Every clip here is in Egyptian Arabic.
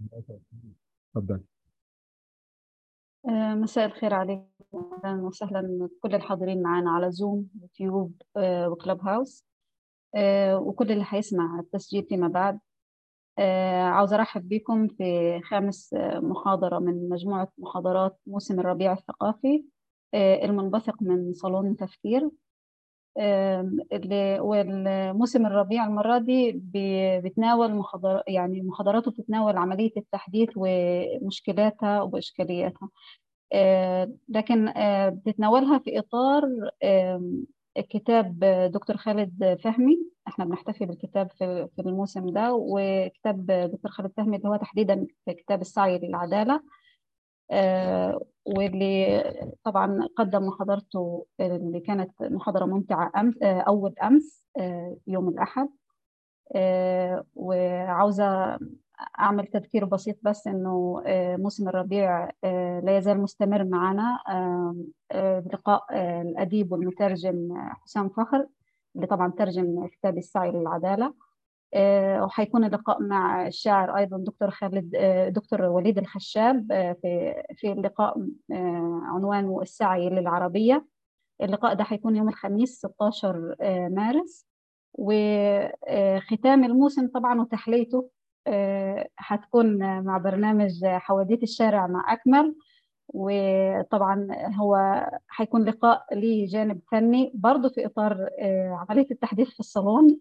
اتفضل آه، مساء الخير عليكم أهلا وسهلا كل الحاضرين معنا على زوم يوتيوب آه، وكلاب هاوس آه، وكل اللي هيسمع التسجيل فيما بعد آه، عاوز أرحب بكم في خامس آه، محاضرة من مجموعة محاضرات موسم الربيع الثقافي آه، المنبثق من صالون تفكير آم، اللي والموسم الربيع المرة دي بي- بيتناول محاضرات يعني محاضراته بتتناول عملية التحديث ومشكلاتها وإشكالياتها آه، لكن آه، بتتناولها في إطار آم، كتاب دكتور خالد فهمي احنا بنحتفي بالكتاب في في الموسم ده وكتاب دكتور خالد فهمي اللي هو تحديدا في كتاب السعي للعدالة آه، واللي طبعا قدم محاضرته اللي كانت محاضرة ممتعة أمس آه، أول أمس آه، يوم الأحد آه، وعاوزة أعمل تذكير بسيط بس إنه آه، موسم الربيع آه، لا يزال مستمر معنا آه، آه، بلقاء آه، الأديب والمترجم آه، حسام فخر اللي طبعا ترجم كتاب السعي للعدالة آه، وحيكون اللقاء مع الشاعر أيضا دكتور خالد آه، دكتور وليد الخشاب آه، في في اللقاء آه، عنوانه السعي للعربية اللقاء ده حيكون يوم الخميس 16 آه، مارس وختام الموسم طبعا وتحليته آه، هتكون مع برنامج حواديت الشارع مع أكمل وطبعا هو حيكون لقاء ليه جانب فني برضه في إطار آه، عملية التحديث في الصالون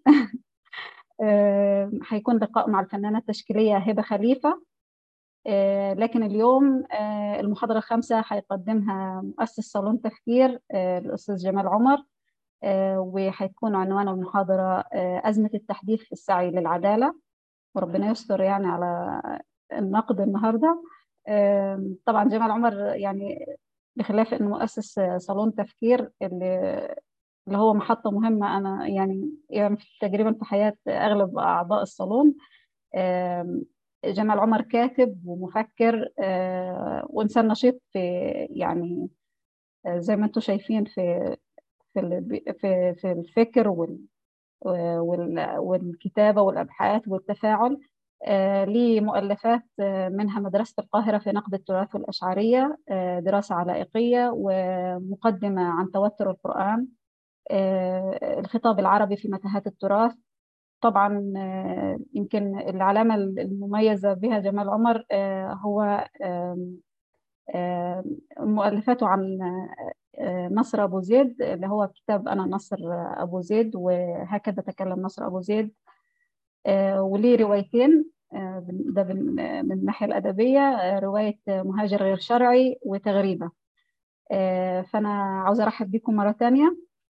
آه، هيكون لقاء مع الفنانة التشكيلية هبة خليفة آه، لكن اليوم آه، المحاضرة الخامسة هيقدمها مؤسس صالون تفكير آه، الأستاذ جمال عمر آه، وهيكون عنوان المحاضرة آه، أزمة التحديث في السعي للعدالة وربنا يستر يعني على النقد النهاردة آه، طبعا جمال عمر يعني بخلاف انه مؤسس صالون تفكير اللي اللي هو محطة مهمة أنا يعني يعني تقريبا في حياة أغلب أعضاء الصالون آم، جمال عمر كاتب ومفكر آه، وإنسان نشيط في يعني آه، زي ما أنتم شايفين في في ال- في في الفكر وال وال- والكتابة والأبحاث والتفاعل آه، ليه مؤلفات آه، منها مدرسة القاهرة في نقد التراث والأشعرية آه، دراسة علائقية ومقدمة عن توتر القرآن آه، الخطاب العربي في متاهات التراث طبعا آه، يمكن العلامة المميزة بها جمال عمر آه، هو آم، آم، مؤلفاته عن آه، نصر أبو زيد اللي هو كتاب أنا نصر أبو زيد وهكذا تكلم نصر أبو زيد آه، وليه روايتين آه، ده من من الناحية الأدبية آه، رواية مهاجر غير شرعي وتغريبة آه، فأنا عاوزة أرحب بكم مرة تانية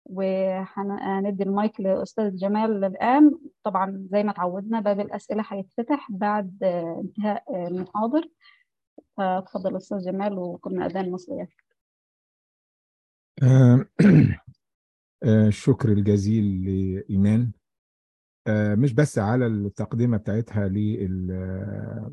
وهندي المايك لأستاذ جمال الآن طبعا زي ما تعودنا باب الأسئلة هيتفتح بعد آه، انتهاء آه، المحاضر فتفضل أستاذ جمال وكنا أذان مصرية آه، آه، الشكر الجزيل لإيمان آه، مش بس على التقدمة بتاعتها لل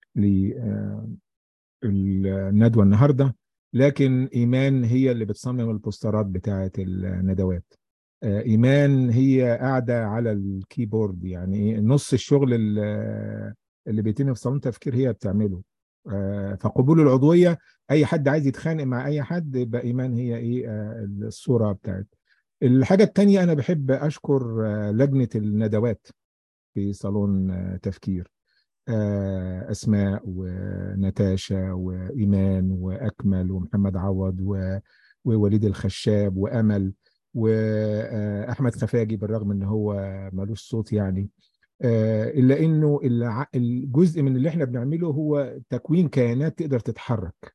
للندوة النهاردة لكن إيمان هي اللي بتصمم البوسترات بتاعت الندوات آه، إيمان هي قاعدة على الكيبورد يعني إيه، نص الشغل ال- اللي بيتم في صالون تفكير هي بتعمله آه، فقبول العضوية أي حد عايز يتخانق مع أي حد يبقى إيمان هي إيه آه، الصورة بتاعت الحاجة التانية أنا بحب أشكر آه، لجنة الندوات في صالون آه، تفكير آه، أسماء ونتاشا وإيمان وأكمل ومحمد عوض و- ووليد الخشاب وأمل وأحمد خفاجي بالرغم إن هو ملوش صوت يعني آه، إلا إنه الع- الجزء من اللي إحنا بنعمله هو تكوين كيانات تقدر تتحرك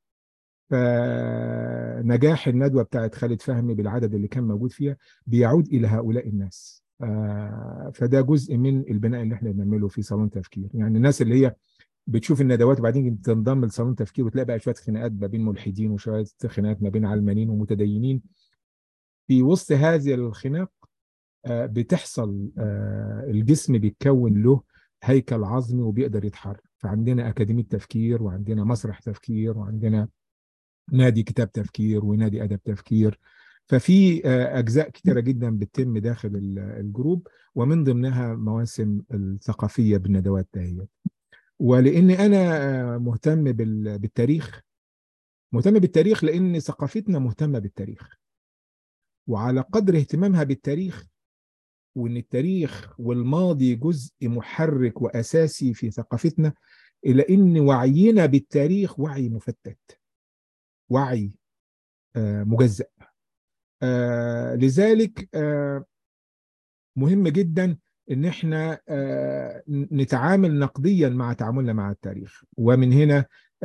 فنجاح الندوة بتاعت خالد فهمي بالعدد اللي كان موجود فيها بيعود إلى هؤلاء الناس آه، فده جزء من البناء اللي احنا بنعمله في صالون تفكير يعني الناس اللي هي بتشوف الندوات وبعدين تنضم لصالون تفكير وتلاقي بقى شويه خناقات ما بين ملحدين وشويه خناقات ما بين علمانيين ومتدينين في وسط هذه الخناق آه، بتحصل آه، الجسم بيتكون له هيكل عظمي وبيقدر يتحرك فعندنا أكاديمية تفكير وعندنا مسرح تفكير وعندنا نادي كتاب تفكير ونادي أدب تفكير ففي آه، أجزاء كتيرة جدا بتتم داخل ال- الجروب ومن ضمنها مواسم الثقافية بالندوات دهيت ولاني انا مهتم بالتاريخ مهتم بالتاريخ لان ثقافتنا مهتمه بالتاريخ وعلى قدر اهتمامها بالتاريخ وان التاريخ والماضي جزء محرك واساسي في ثقافتنا الى ان وعينا بالتاريخ وعي مفتت وعي مجزأ لذلك مهم جدا ان احنا نتعامل نقديا مع تعاملنا مع التاريخ ومن هنا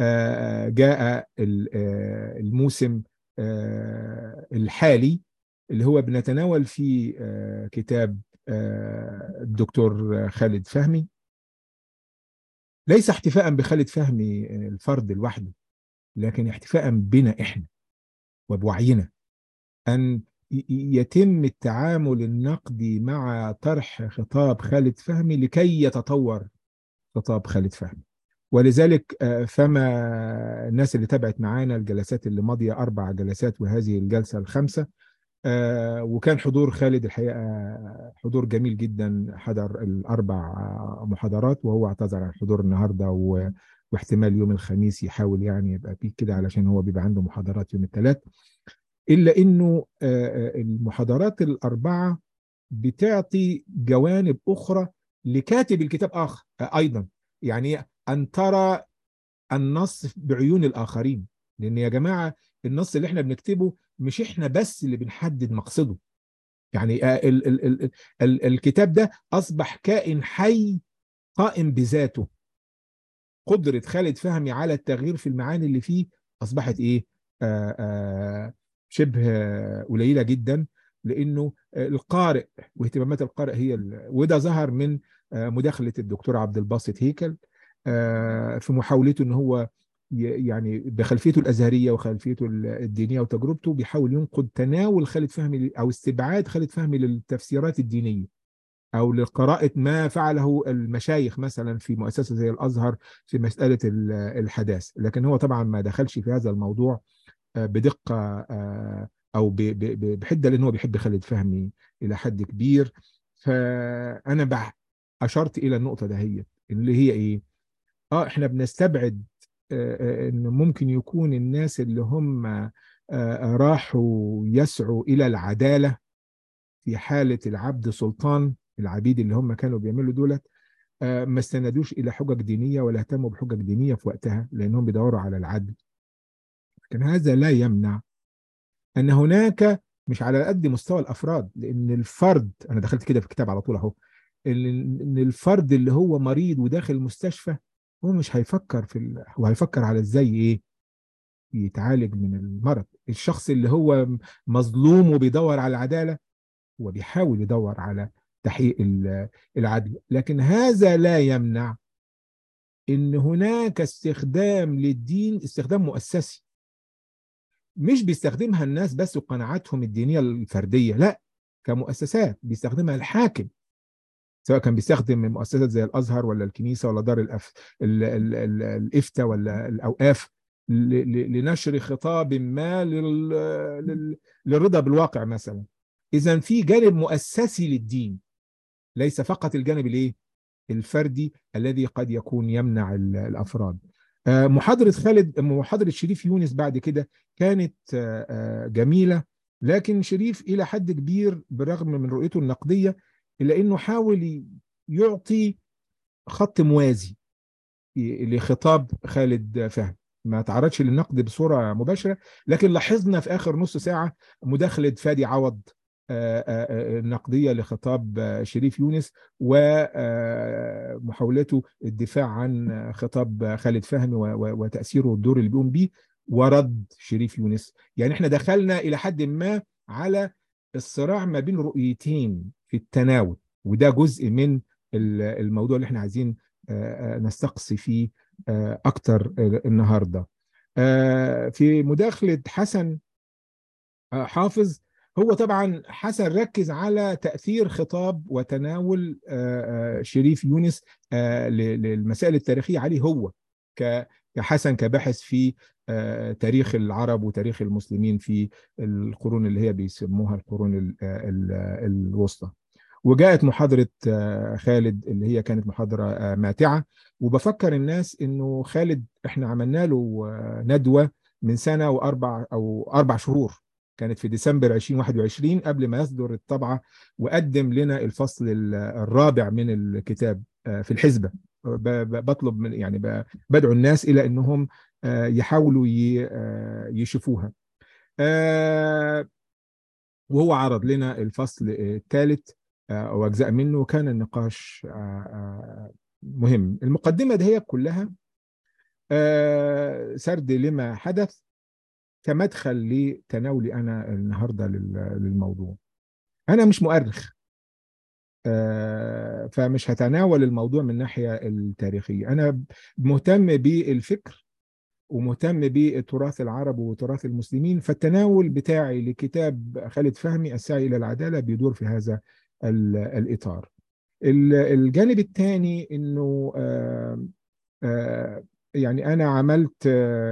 جاء الموسم الحالي اللي هو بنتناول فيه كتاب الدكتور خالد فهمي ليس احتفاء بخالد فهمي الفرد لوحده لكن احتفاء بنا احنا وبوعينا ان يتم التعامل النقدي مع طرح خطاب خالد فهمي لكي يتطور خطاب خالد فهمي ولذلك فما الناس اللي تابعت معانا الجلسات اللي ماضيه اربع جلسات وهذه الجلسه الخامسه وكان حضور خالد الحقيقه حضور جميل جدا حضر الاربع محاضرات وهو اعتذر عن الحضور النهارده و... واحتمال يوم الخميس يحاول يعني يبقى فيه كده علشان هو بيبقى عنده محاضرات يوم الثلاث الا انه المحاضرات الاربعه بتعطي جوانب اخرى لكاتب الكتاب اخر ايضا يعني ان ترى النص بعيون الاخرين لان يا جماعه النص اللي احنا بنكتبه مش احنا بس اللي بنحدد مقصده يعني ال ال ال ال الكتاب ده اصبح كائن حي قائم بذاته قدره خالد فهمي على التغيير في المعاني اللي فيه اصبحت ايه آآ آآ شبه قليله جدا لانه القارئ واهتمامات القارئ هي وده ظهر من مداخله الدكتور عبد الباسط هيكل في محاولته ان هو يعني بخلفيته الازهريه وخلفيته الدينيه وتجربته بيحاول ينقد تناول خالد فهمي او استبعاد خالد فهمي للتفسيرات الدينيه او لقراءه ما فعله المشايخ مثلا في مؤسسه زي الازهر في مساله الحداث لكن هو طبعا ما دخلش في هذا الموضوع بدقه او بحده لان هو بيحب خالد فهمي الى حد كبير فانا اشرت الى النقطه دهيت اللي هي ايه اه احنا بنستبعد ان ممكن يكون الناس اللي هم راحوا يسعوا الى العداله في حاله العبد سلطان العبيد اللي هم كانوا بيعملوا دولت ما استندوش الى حجج دينيه ولا اهتموا بحجج دينيه في وقتها لانهم بيدوروا على العدل لكن هذا لا يمنع ان هناك مش على قد مستوى الافراد لان الفرد انا دخلت كده في الكتاب على طول اهو ان الفرد اللي هو مريض وداخل المستشفى هو مش هيفكر في ال... هو هيفكر على ازاي ايه يتعالج من المرض الشخص اللي هو مظلوم وبيدور على العداله هو بيحاول يدور على تحقيق العدل لكن هذا لا يمنع ان هناك استخدام للدين استخدام مؤسسي مش بيستخدمها الناس بس وقناعاتهم الدينيه الفرديه لا كمؤسسات بيستخدمها الحاكم سواء كان بيستخدم مؤسسات زي الازهر ولا الكنيسه ولا دار الأف... ال... ال... ال... الافتاء ولا الاوقاف ل... ل... لنشر خطاب ما لل... لل... للرضا بالواقع مثلا اذا في جانب مؤسسي للدين ليس فقط الجانب الايه الفردي الذي قد يكون يمنع الافراد محاضره خالد محاضره شريف يونس بعد كده كانت جميله لكن شريف الى حد كبير بالرغم من رؤيته النقديه الا انه حاول يعطي خط موازي لخطاب خالد فهمي ما تعرضش للنقد بصوره مباشره لكن لاحظنا في اخر نص ساعه مداخله فادي عوض النقديه لخطاب شريف يونس ومحاولته الدفاع عن خطاب خالد فهمي وتاثيره والدور اللي بيقوم بيه ورد شريف يونس يعني احنا دخلنا الى حد ما على الصراع ما بين رؤيتين في التناول وده جزء من الموضوع اللي احنا عايزين نستقصي فيه اكتر النهارده في مداخله حسن حافظ هو طبعا حسن ركز على تاثير خطاب وتناول شريف يونس للمسائل التاريخيه عليه هو كحسن كباحث في تاريخ العرب وتاريخ المسلمين في القرون اللي هي بيسموها القرون الوسطى وجاءت محاضرة خالد اللي هي كانت محاضرة ماتعة وبفكر الناس انه خالد احنا عملنا له ندوة من سنة واربع او اربع شهور كانت في ديسمبر 2021 قبل ما يصدر الطبعة وقدم لنا الفصل الرابع من الكتاب في الحزبة بطلب من يعني بدعو الناس الى انهم يحاولوا يشوفوها وهو عرض لنا الفصل الثالث او اجزاء منه وكان النقاش مهم المقدمه دي هي كلها سرد لما حدث كمدخل لتناولي انا النهارده للموضوع انا مش مؤرخ فمش هتناول الموضوع من الناحيه التاريخيه انا مهتم بالفكر ومهتم بالتراث العربي وتراث المسلمين فالتناول بتاعي لكتاب خالد فهمي السعي الى العداله بيدور في هذا الاطار الجانب الثاني انه آآ آآ يعني انا عملت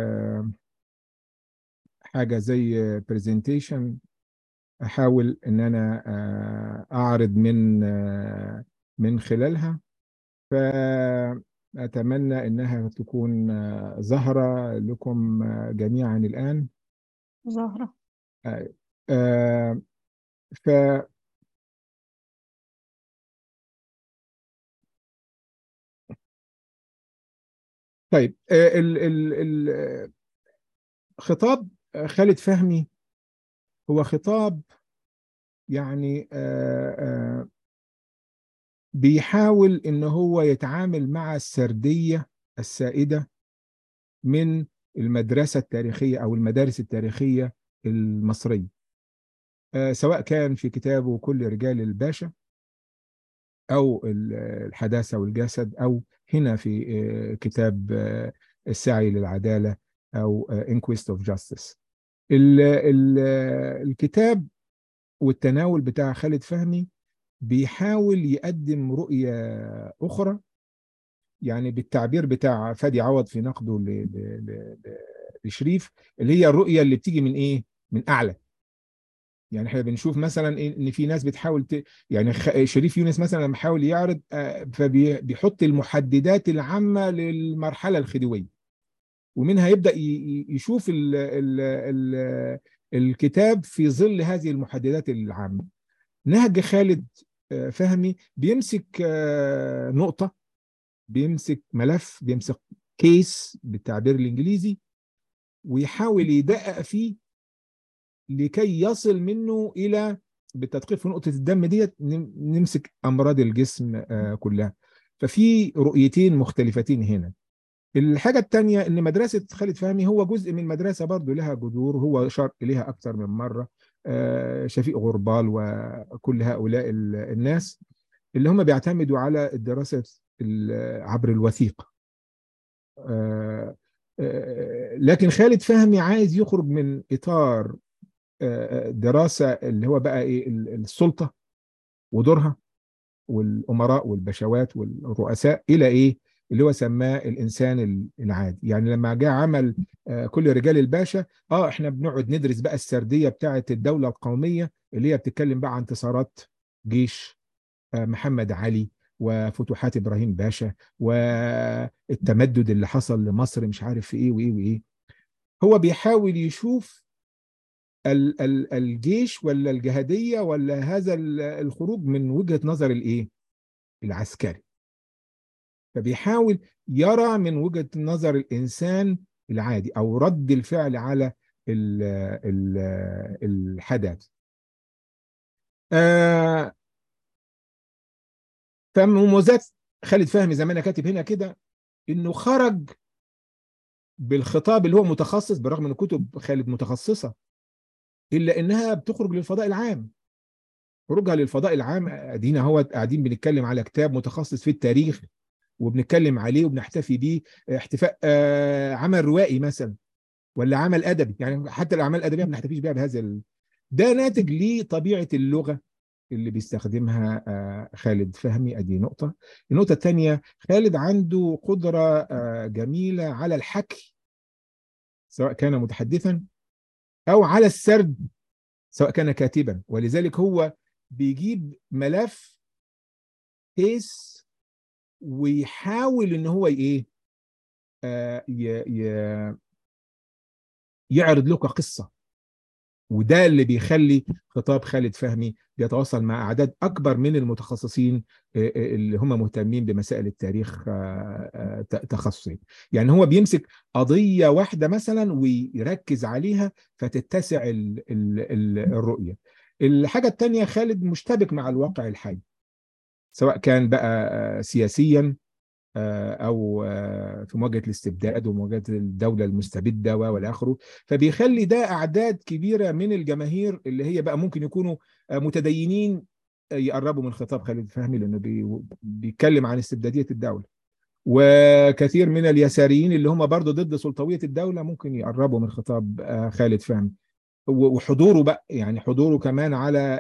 حاجه زي برزنتيشن احاول ان انا اعرض من من خلالها فاتمنى انها تكون ظاهره لكم جميعا الان ظاهره ف طيب ال ال ال خطاب خالد فهمي هو خطاب يعني آآ آآ بيحاول ان هو يتعامل مع السرديه السائده من المدرسه التاريخيه او المدارس التاريخيه المصريه سواء كان في كتابه كل رجال الباشا او الحداثه والجسد او هنا في كتاب السعي للعداله او Inquest of Justice ال ال الكتاب والتناول بتاع خالد فهمي بيحاول يقدم رؤية أخرى يعني بالتعبير بتاع فادي عوض في نقده لشريف اللي هي الرؤية اللي بتيجي من إيه؟ من أعلى يعني احنا بنشوف مثلا ان في ناس بتحاول ت... يعني شريف يونس مثلا لما حاول يعرض فبيحط المحددات العامه للمرحله الخديويه ومنها يبدا يشوف ال ال ال الكتاب في ظل هذه المحددات العامه نهج خالد فهمي بيمسك نقطه بيمسك ملف بيمسك كيس بالتعبير الانجليزي ويحاول يدقق فيه لكي يصل منه الى بالتدقيق في نقطه الدم ديت نمسك امراض الجسم كلها ففي رؤيتين مختلفتين هنا الحاجه الثانيه ان مدرسه خالد فهمي هو جزء من مدرسه برضه لها جذور هو شار اليها اكثر من مره شفيق غربال وكل هؤلاء الناس اللي هم بيعتمدوا على الدراسه عبر الوثيقه لكن خالد فهمي عايز يخرج من اطار دراسه اللي هو بقى ايه السلطه ودورها والامراء والبشوات والرؤساء الى ايه اللي هو سماه الانسان العادي يعني لما جاء عمل كل رجال الباشا اه احنا بنقعد ندرس بقى السرديه بتاعه الدوله القوميه اللي هي بتتكلم بقى عن انتصارات جيش محمد علي وفتوحات ابراهيم باشا والتمدد اللي حصل لمصر مش عارف في ايه وايه وايه هو بيحاول يشوف الجيش ولا الجهاديه ولا هذا الخروج من وجهه نظر الايه العسكري فبيحاول يرى من وجهه نظر الانسان العادي او رد الفعل على ال ال الحدث آه فمميزات خالد فهمي زي ما انا كاتب هنا كده انه خرج بالخطاب اللي هو متخصص بالرغم ان كتب خالد متخصصه الا انها بتخرج للفضاء العام خروجها للفضاء العام ادينا هو قاعدين بنتكلم على كتاب متخصص في التاريخ وبنتكلم عليه وبنحتفي بيه احتفاء آه عمل روائي مثلا ولا عمل ادبي يعني حتى الاعمال الادبيه ما بنحتفيش بيها بهذا ال... ده ناتج لطبيعه اللغه اللي بيستخدمها آه خالد فهمي ادي نقطه النقطه الثانيه خالد عنده قدره آه جميله على الحكي سواء كان متحدثا او على السرد سواء كان كاتبا ولذلك هو بيجيب ملف بيس ويحاول ان هو ايه آه ي... يعرض له قصه وده اللي بيخلي خطاب خالد فهمي بيتواصل مع اعداد اكبر من المتخصصين اللي هم مهتمين بمسائل التاريخ تخصصيا يعني هو بيمسك قضيه واحده مثلا ويركز عليها فتتسع ال ال ال الرؤيه الحاجه الثانيه خالد مشتبك مع الواقع الحي سواء كان بقى سياسيا او في مواجهه الاستبداد ومواجهه الدوله المستبده والى اخره فبيخلي ده اعداد كبيره من الجماهير اللي هي بقى ممكن يكونوا متدينين يقربوا من خطاب خالد فهمي لانه بيتكلم عن استبداديه الدوله وكثير من اليساريين اللي هم برضه ضد سلطويه الدوله ممكن يقربوا من خطاب خالد فهمي وحضوره بقى يعني حضوره كمان على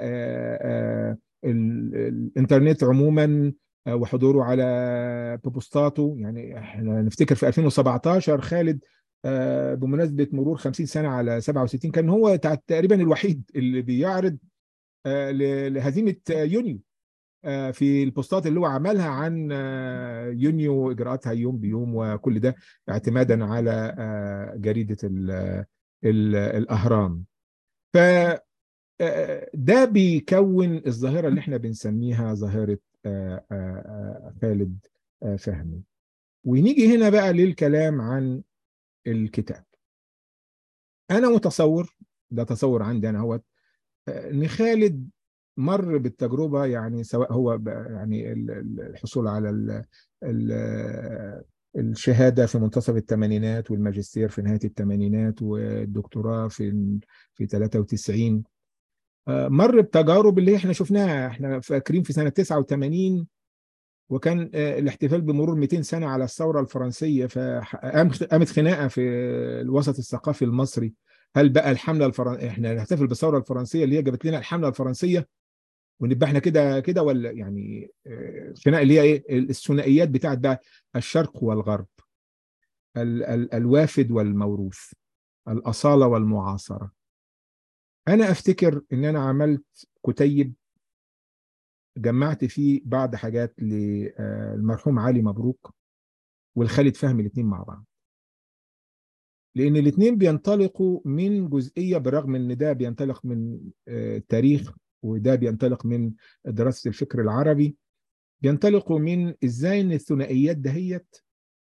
الانترنت عموما وحضوره على بوبوستاته يعني احنا نفتكر في 2017 خالد بمناسبه مرور 50 سنه على 67 كان هو تقريبا الوحيد اللي بيعرض لهزيمه يونيو في البوستات اللي هو عملها عن يونيو اجراءاتها يوم بيوم وكل ده اعتمادا على جريده ال ال الاهرام ف ده بيكون الظاهره اللي احنا بنسميها ظاهره خالد فهمي ونيجي هنا بقى للكلام عن الكتاب انا متصور ده تصور عندي انا هو ان خالد مر بالتجربه يعني سواء هو يعني الحصول على ال ال الشهاده في منتصف الثمانينات والماجستير في نهايه الثمانينات والدكتوراه في في 93 مر بتجارب اللي احنا شفناها احنا فاكرين في سنه 89 وكان الاحتفال بمرور 200 سنه على الثوره الفرنسيه فقامت خناقه في الوسط الثقافي المصري هل بقى الحمله الفرن... احنا نحتفل بالثوره الفرنسيه اللي هي جابت لنا الحمله الفرنسيه ونبقى احنا كده كده ولا يعني الخناقه اللي هي ايه الثنائيات بتاعت بقى الشرق والغرب ال... ال... الوافد والموروث الاصاله والمعاصره انا افتكر ان انا عملت كتيب جمعت فيه بعض حاجات للمرحوم علي مبروك والخالد فهمي الاثنين مع بعض لان الاثنين بينطلقوا من جزئيه برغم ان ده بينطلق من التاريخ وده بينطلق من دراسه الفكر العربي بينطلقوا من ازاي ان الثنائيات دهيت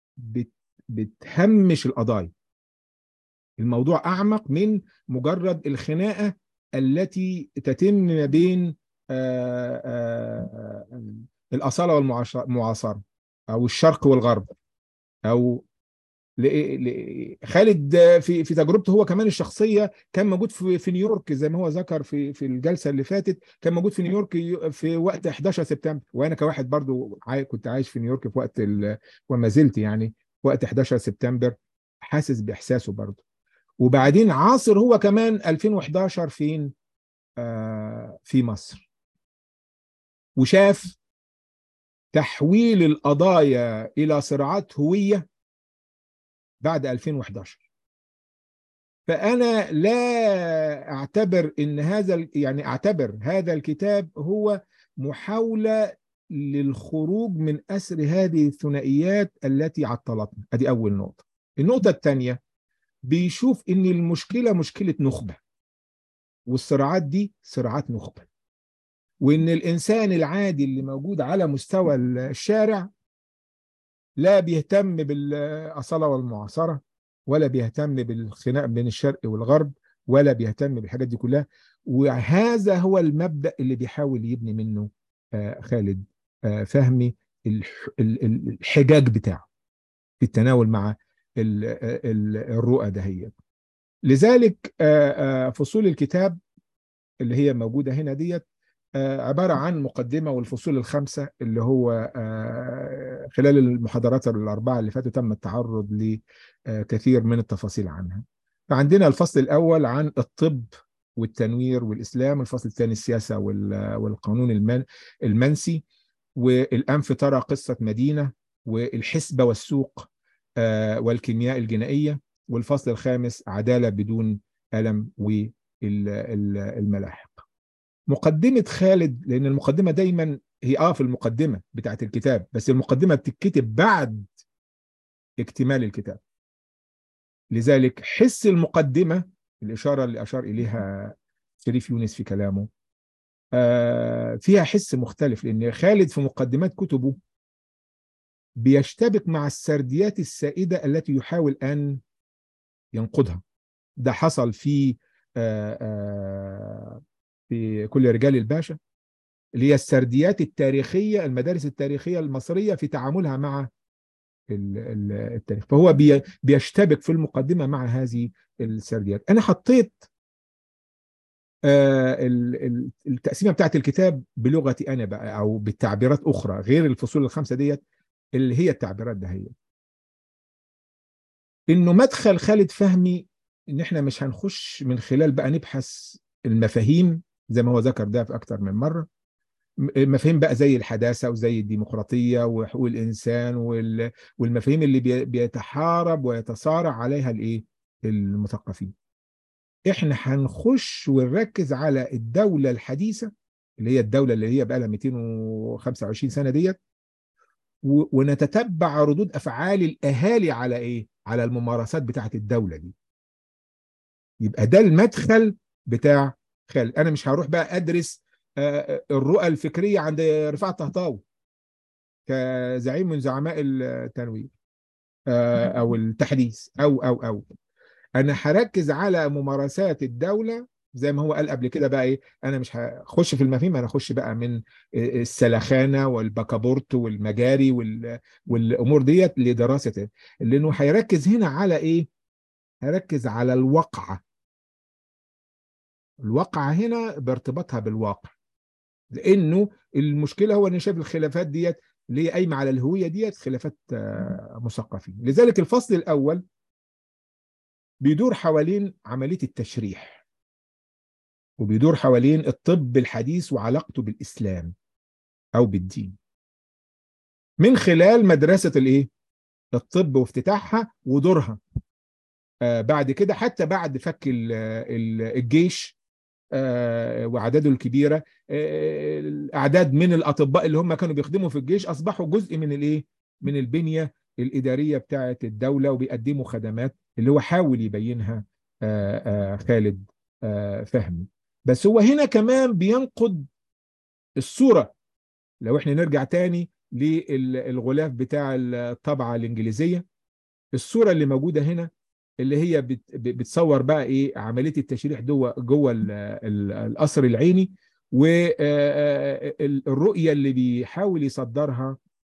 بتهمش القضايا الموضوع اعمق من مجرد الخناقه التي تتم ما بين آآ آآ الاصاله والمعاصره او الشرق والغرب او خالد في في تجربته هو كمان الشخصيه كان موجود في في نيويورك زي ما هو ذكر في في الجلسه اللي فاتت كان موجود في نيويورك في وقت 11 سبتمبر وانا كواحد برضو كنت عايش في نيويورك في وقت وما زلت يعني وقت 11 سبتمبر حاسس باحساسه برضو وبعدين عاصر هو كمان 2011 فين آه في مصر وشاف تحويل القضايا الى صراعات هويه بعد 2011 فانا لا اعتبر ان هذا يعني اعتبر هذا الكتاب هو محاوله للخروج من اسر هذه الثنائيات التي عطلتنا ادي اول نقطه النقطه الثانيه بيشوف ان المشكله مشكله نخبه والصراعات دي صراعات نخبه وان الانسان العادي اللي موجود على مستوى الشارع لا بيهتم بالاصاله والمعاصره ولا بيهتم بالخناق بين الشرق والغرب ولا بيهتم بالحاجات دي كلها وهذا هو المبدا اللي بيحاول يبني منه خالد فهمي الحجاج بتاعه في التناول مع الرؤى دهيت لذلك فصول الكتاب اللي هي موجودة هنا ديت عبارة عن مقدمة والفصول الخمسة اللي هو خلال المحاضرات الأربعة اللي فاتوا تم التعرض لكثير من التفاصيل عنها فعندنا الفصل الأول عن الطب والتنوير والإسلام الفصل الثاني السياسة والقانون المنسي والأنف ترى قصة مدينة والحسبة والسوق والكيمياء الجنائية والفصل الخامس عدالة بدون ألم والملاحق مقدمة خالد لأن المقدمة دايما هي اه في المقدمه بتاعت الكتاب بس المقدمه بتتكتب بعد اكتمال الكتاب لذلك حس المقدمه الاشاره اللي اشار اليها شريف يونس في كلامه آه فيها حس مختلف لان خالد في مقدمات كتبه بيشتبك مع السرديات السائده التي يحاول ان ينقضها ده حصل في آه آه في كل رجال الباشا اللي هي السرديات التاريخيه المدارس التاريخيه المصريه في تعاملها مع التاريخ فهو بيشتبك في المقدمه مع هذه السرديات انا حطيت التقسيمه بتاعت الكتاب بلغتي انا بقى او بالتعبيرات اخرى غير الفصول الخمسه ديت اللي هي التعبيرات ده هي انه مدخل خالد فهمي ان احنا مش هنخش من خلال بقى نبحث المفاهيم زي ما هو ذكر ده في اكتر من مره مفاهيم بقى زي الحداثه وزي الديمقراطيه وحقوق الانسان والمفاهيم اللي بيتحارب ويتصارع عليها الايه المثقفين احنا هنخش ونركز على الدوله الحديثه اللي هي الدوله اللي هي بقى لها 225 سنه ديت ونتتبع ردود افعال الاهالي على ايه على الممارسات بتاعه الدوله دي يبقى ده المدخل بتاع خالد انا مش هروح بقى ادرس الرؤى الفكريه عند رفاعة الطهطاوي كزعيم من زعماء التنوير او التحديث او او او انا هركز على ممارسات الدوله زي ما هو قال قبل كده بقى ايه انا مش هخش في المفاهيم انا هخش بقى من السلخانه والبكابورت والمجاري وال... والامور ديت لدراسه لانه هيركز هنا على ايه هيركز على الواقعه الواقعه هنا بارتباطها بالواقع لانه المشكله هو ان شايف الخلافات ديت اللي هي قايمه على الهويه ديت خلافات مثقفين لذلك الفصل الاول بيدور حوالين عمليه التشريح وبيدور حوالين الطب الحديث وعلاقته بالاسلام او بالدين من خلال مدرسه الايه الطب وافتتاحها ودورها آه بعد كده حتى بعد فك الجيش آه واعداده الكبيره آه الاعداد من الاطباء اللي هم كانوا بيخدموا في الجيش اصبحوا جزء من الايه من البنيه الاداريه بتاعه الدوله وبيقدموا خدمات اللي هو حاول يبينها آه خالد فهمي بس هو هنا كمان بينقد الصوره لو احنا نرجع تاني للغلاف بتاع الطبعه الانجليزيه الصوره اللي موجوده هنا اللي هي بتصور بقى ايه عمليه التشريح جوه جوه القصر العيني والرؤيه اللي بيحاول يصدرها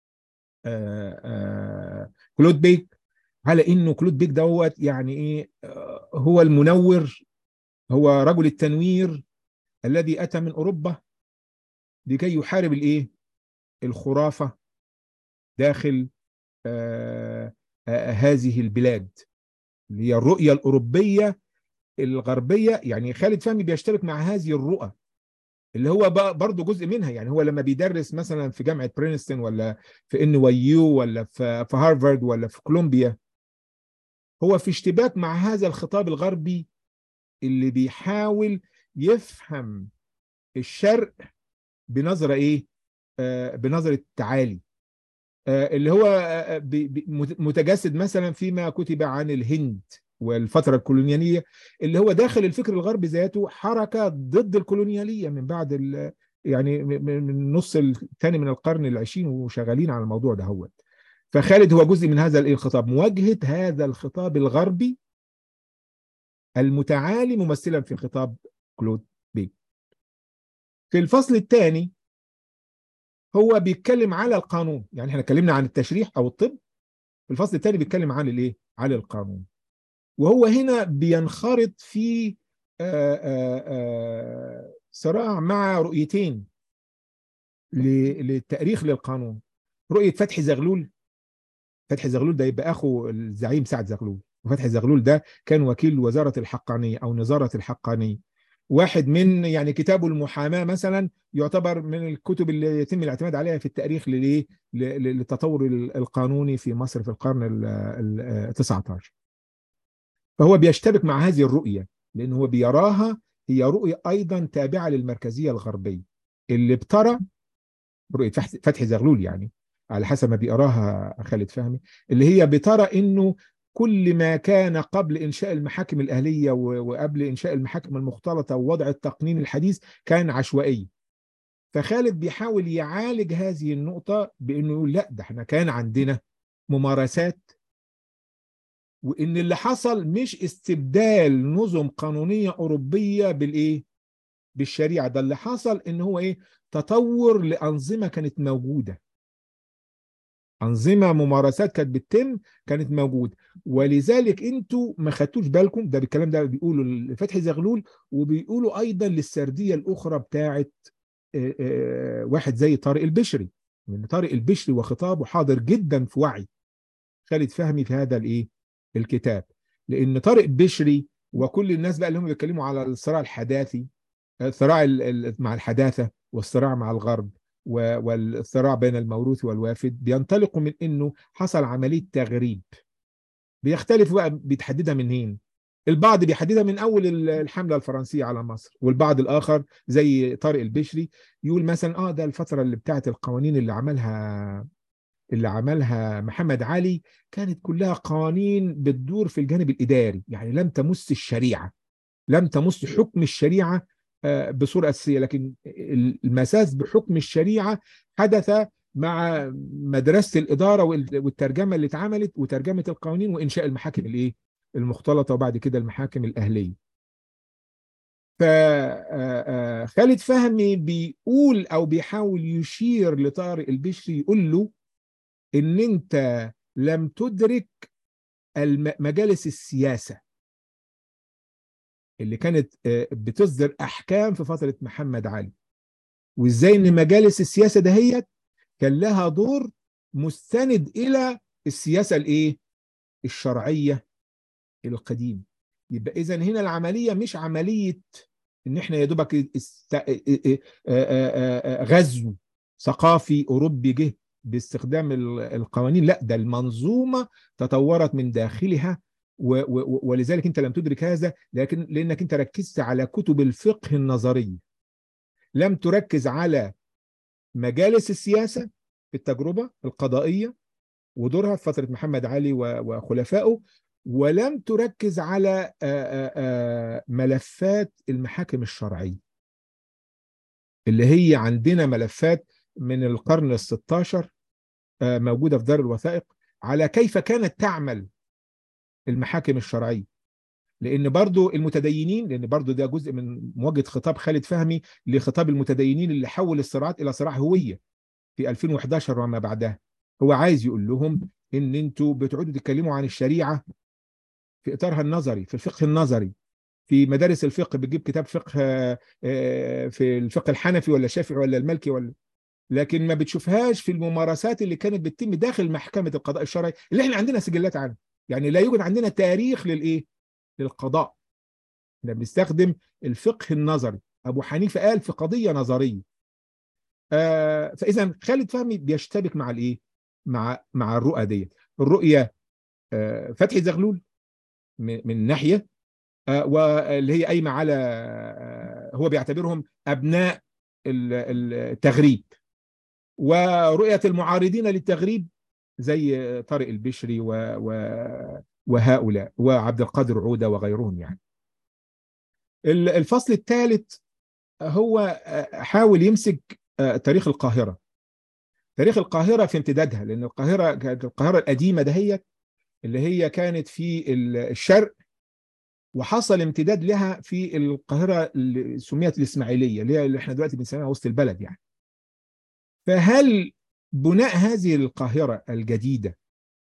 كلود بيك على انه كلود بيك دوت يعني ايه هو المنور هو رجل التنوير الذي اتى من اوروبا لكي يحارب الايه الخرافه داخل آآ آآ هذه البلاد اللي هي الرؤية الأوروبية الغربية يعني خالد فهمي بيشترك مع هذه الرؤى اللي هو برضه جزء منها يعني هو لما بيدرس مثلا في جامعة برينستون ولا في ان وايو ولا في, في هارفارد ولا في كولومبيا هو في اشتباك مع هذا الخطاب الغربي اللي بيحاول يفهم الشرق بنظرة ايه آه بنظرة تعالي اللي هو متجسد مثلا فيما كتب عن الهند والفترة الكولونيالية اللي هو داخل الفكر الغربي ذاته حركة ضد الكولونيالية من بعد يعني من النص الثاني من القرن العشرين وشغالين على الموضوع ده هو فخالد هو جزء من هذا الخطاب مواجهة هذا الخطاب الغربي المتعالي ممثلا في خطاب كلود بيك في الفصل الثاني هو بيتكلم على القانون يعني احنا اتكلمنا عن التشريح او الطب في الفصل الثاني بيتكلم عن الايه على القانون وهو هنا بينخرط في آآ آآ صراع مع رؤيتين للتأريخ للقانون رؤية فتحي زغلول فتحي زغلول ده يبقى اخو الزعيم سعد زغلول وفتحي زغلول ده كان وكيل وزارة الحقانية او نظارة الحقانية واحد من يعني كتابه المحاماه مثلا يعتبر من الكتب اللي يتم الاعتماد عليها في التاريخ للايه للتطور القانوني في مصر في القرن ال 19 فهو بيشتبك مع هذه الرؤيه لان هو بيراها هي رؤيه ايضا تابعه للمركزيه الغربيه اللي بترى رؤيه فتحي زغلول يعني على حسب ما بيقراها خالد فهمي اللي هي بترى انه كل ما كان قبل انشاء المحاكم الاهليه وقبل انشاء المحاكم المختلطه ووضع التقنين الحديث كان عشوائي فخالد بيحاول يعالج هذه النقطه بانه يقول لا ده احنا كان عندنا ممارسات وان اللي حصل مش استبدال نظم قانونيه اوروبيه بالايه بالشريعه ده اللي حصل ان هو ايه تطور لانظمه كانت موجوده انظمه ممارسات كانت بتتم كانت موجوده ولذلك انتوا ما خدتوش بالكم ده بالكلام ده بيقولوا لفتحي زغلول وبيقولوا ايضا للسرديه الاخرى بتاعه واحد زي طارق البشري لان طارق البشري وخطابه حاضر جدا في وعي خالد فهمي في هذا الايه الكتاب لان طارق بشري وكل الناس بقى اللي هم بيتكلموا على الصراع الحداثي الصراع مع الحداثه والصراع مع الغرب والصراع بين الموروث والوافد بينطلقوا من انه حصل عمليه تغريب بيختلف بقى بيتحددها منين البعض بيحددها من اول الحمله الفرنسيه على مصر والبعض الاخر زي طارق البشري يقول مثلا اه ده الفتره اللي بتاعت القوانين اللي عملها اللي عملها محمد علي كانت كلها قوانين بتدور في الجانب الاداري يعني لم تمس الشريعه لم تمس حكم الشريعه بصوره اساسيه لكن المساس بحكم الشريعه حدث مع مدرسه الاداره والترجمه اللي اتعملت وترجمه القوانين وانشاء المحاكم الايه المختلطه وبعد كده المحاكم الاهليه فخالد فهمي بيقول او بيحاول يشير لطارق البشري يقول له ان انت لم تدرك مجالس السياسه اللي كانت بتصدر احكام في فتره محمد علي وازاي ان مجالس السياسه دهيت كان لها دور مستند الى السياسه الايه الشرعيه القديمه يبقى اذا هنا العمليه مش عمليه ان احنا يا دوبك غزو ثقافي اوروبي جه باستخدام القوانين لا ده المنظومه تطورت من داخلها ولذلك انت لم تدرك هذا لكن لانك انت ركزت على كتب الفقه النظري لم تركز على مجالس السياسه في التجربه القضائيه ودورها في فتره محمد علي وخلفائه ولم تركز على ملفات المحاكم الشرعيه اللي هي عندنا ملفات من القرن ال 16 موجوده في دار الوثائق على كيف كانت تعمل المحاكم الشرعيه لان برضو المتدينين لان برضو ده جزء من مواجهه خطاب خالد فهمي لخطاب المتدينين اللي حول الصراعات الى صراع هويه في 2011 وما بعدها هو عايز يقول لهم ان انتوا بتقعدوا تتكلموا عن الشريعه في اطارها النظري في الفقه النظري في مدارس الفقه بتجيب كتاب فقه في الفقه الحنفي ولا الشافعي ولا المالكي ولا لكن ما بتشوفهاش في الممارسات اللي كانت بتتم داخل محكمه القضاء الشرعي اللي احنا عندنا سجلات عنها يعني لا يوجد عندنا تاريخ للايه للقضاء احنا بنستخدم الفقه النظري ابو حنيفه قال في قضيه نظريه آه فاذا خالد فهمي بيشتبك مع الايه مع مع الرؤى دي الرؤيه آه فتحي زغلول من ناحيه آه واللي هي قايمه على آه هو بيعتبرهم ابناء التغريب ورؤيه المعارضين للتغريب زي طارق البشري و... و... وهؤلاء وعبد القادر عودة وغيرهم يعني الفصل الثالث هو حاول يمسك تاريخ القاهرة تاريخ القاهرة في امتدادها لأن القاهرة كانت القاهرة القديمة دهيت اللي هي كانت في الشرق وحصل امتداد لها في القاهرة اللي سميت الإسماعيلية اللي هي اللي احنا دلوقتي بنسميها وسط البلد يعني فهل بناء هذه القاهرة الجديدة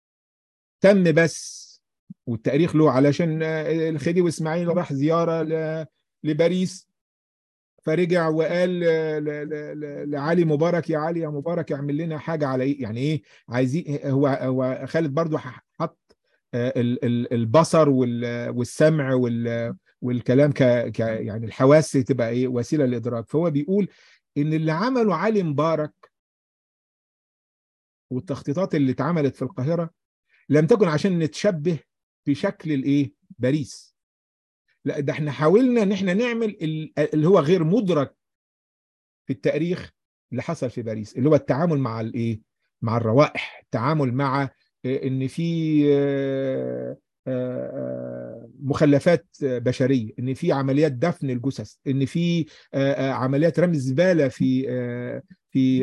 تم بس والتاريخ له علشان الخديوي اسماعيل راح زيارة لباريس فرجع وقال لعلي مبارك يا علي يا مبارك اعمل لنا حاجة على ايه يعني ايه عايزين هو هو خالد برضو حط البصر والسمع والكلام ك يعني الحواس تبقى ايه وسيله للادراك فهو بيقول ان اللي عمله علي مبارك والتخطيطات اللي اتعملت في القاهره لم تكن عشان نتشبه في شكل الايه باريس لا ده احنا حاولنا ان احنا نعمل اللي هو غير مدرك في التاريخ اللي حصل في باريس اللي هو التعامل مع الايه مع الروائح التعامل مع ان في مخلفات بشريه ان في عمليات دفن الجثث ان في عمليات رمي الزباله في في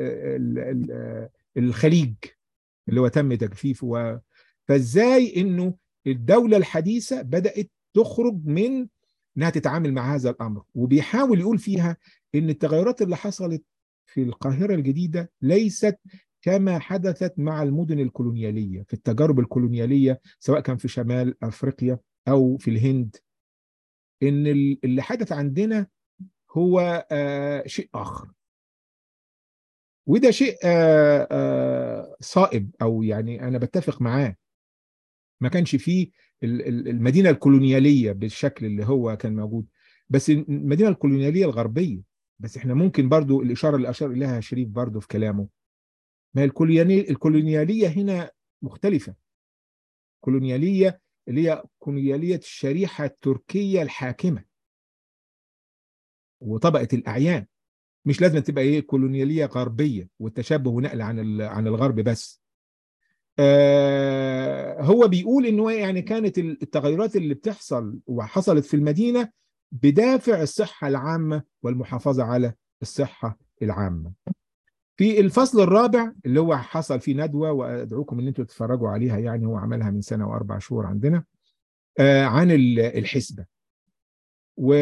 الخليج اللي هو تم تجفيفه فازاي انه الدوله الحديثه بدات تخرج من انها تتعامل مع هذا الامر وبيحاول يقول فيها ان التغيرات اللي حصلت في القاهره الجديده ليست كما حدثت مع المدن الكولونياليه في التجارب الكولونياليه سواء كان في شمال افريقيا او في الهند ان اللي حدث عندنا هو آه شيء اخر وده شيء آه آه صائب او يعني انا بتفق معاه ما كانش فيه المدينه الكولونياليه بالشكل اللي هو كان موجود بس المدينه الكولونياليه الغربيه بس احنا ممكن برضو الاشاره اللي اشار اليها شريف برضو في كلامه ما الكولونياليه هنا مختلفه كولونياليه اللي هي كولونياليه الشريحه التركيه الحاكمه وطبقه الاعيان مش لازم تبقى ايه كولونياليه غربيه والتشبه ونقل عن عن الغرب بس آه هو بيقول ان هو يعني كانت التغيرات اللي بتحصل وحصلت في المدينه بدافع الصحه العامه والمحافظه على الصحه العامه. في الفصل الرابع اللي هو حصل فيه ندوه وادعوكم ان انتم تتفرجوا عليها يعني هو عملها من سنه واربع شهور عندنا آه عن الحسبه. و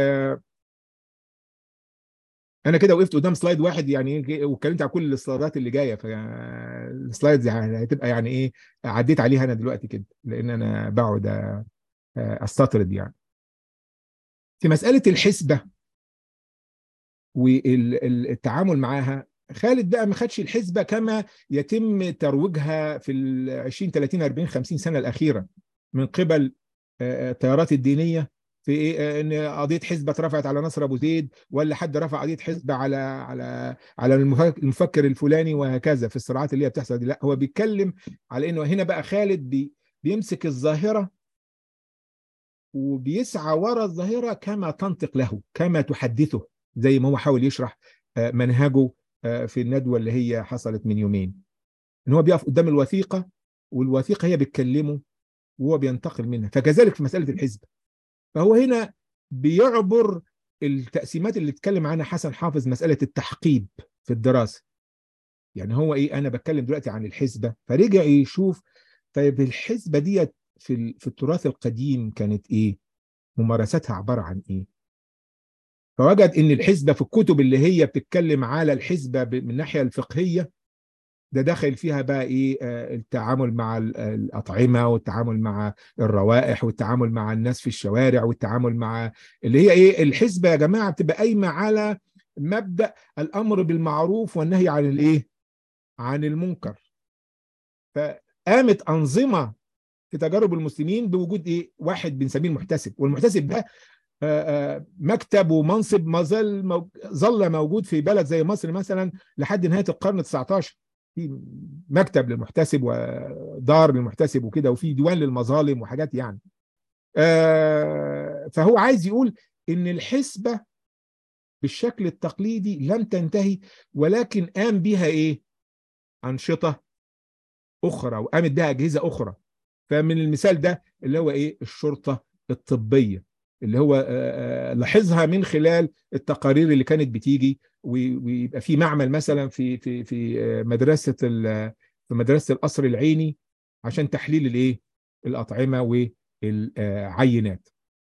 انا كده وقفت قدام سلايد واحد يعني واتكلمت على كل السلايدات اللي جايه فالسلايدز يعني هتبقى يعني ايه عديت عليها انا دلوقتي كده لان انا بقعد استطرد يعني في مساله الحسبه والتعامل معاها خالد بقى ما خدش الحسبه كما يتم ترويجها في ال 20 30 40 50 سنه الاخيره من قبل التيارات الدينيه في إيه ان قضيه حزبه اترفعت على نصر ابو زيد ولا حد رفع قضيه حزبه على على على المفكر الفلاني وهكذا في الصراعات اللي هي بتحصل دي لا هو بيتكلم على انه هنا بقى خالد بي بيمسك الظاهره وبيسعى ورا الظاهره كما تنطق له كما تحدثه زي ما هو حاول يشرح منهجه في الندوه اللي هي حصلت من يومين ان هو بيقف قدام الوثيقه والوثيقه هي بتكلمه وهو بينتقل منها فكذلك في مساله الحزب فهو هنا بيعبر التقسيمات اللي اتكلم عنها حسن حافظ مسألة التحقيب في الدراسة يعني هو ايه انا بتكلم دلوقتي عن الحسبة فرجع يشوف طيب الحسبة ديت في في التراث القديم كانت ايه ممارستها عبارة عن ايه فوجد ان الحسبة في الكتب اللي هي بتتكلم على الحسبة من الناحية الفقهية ده داخل فيها بقى ايه التعامل مع الاطعمه والتعامل مع الروائح والتعامل مع الناس في الشوارع والتعامل مع اللي هي ايه الحسبه يا جماعه بتبقى قايمه على مبدا الامر بالمعروف والنهي عن الايه عن المنكر فقامت انظمه في تجارب المسلمين بوجود ايه واحد بنسميه المحتسب والمحتسب ده مكتب ومنصب ما زال مو... ظل موجود في بلد زي مصر مثلا لحد نهايه القرن 19 في مكتب للمحتسب ودار للمحتسب وكده وفي ديوان للمظالم وحاجات يعني آه فهو عايز يقول ان الحسبة بالشكل التقليدي لم تنتهي ولكن قام بها ايه أنشطة أخرى وقامت بها أجهزة أخرى فمن المثال ده اللي هو ايه الشرطة الطبية اللي هو لاحظها من خلال التقارير اللي كانت بتيجي ويبقى في معمل مثلا في في في مدرسه في مدرسه القصر العيني عشان تحليل الايه الاطعمه والعينات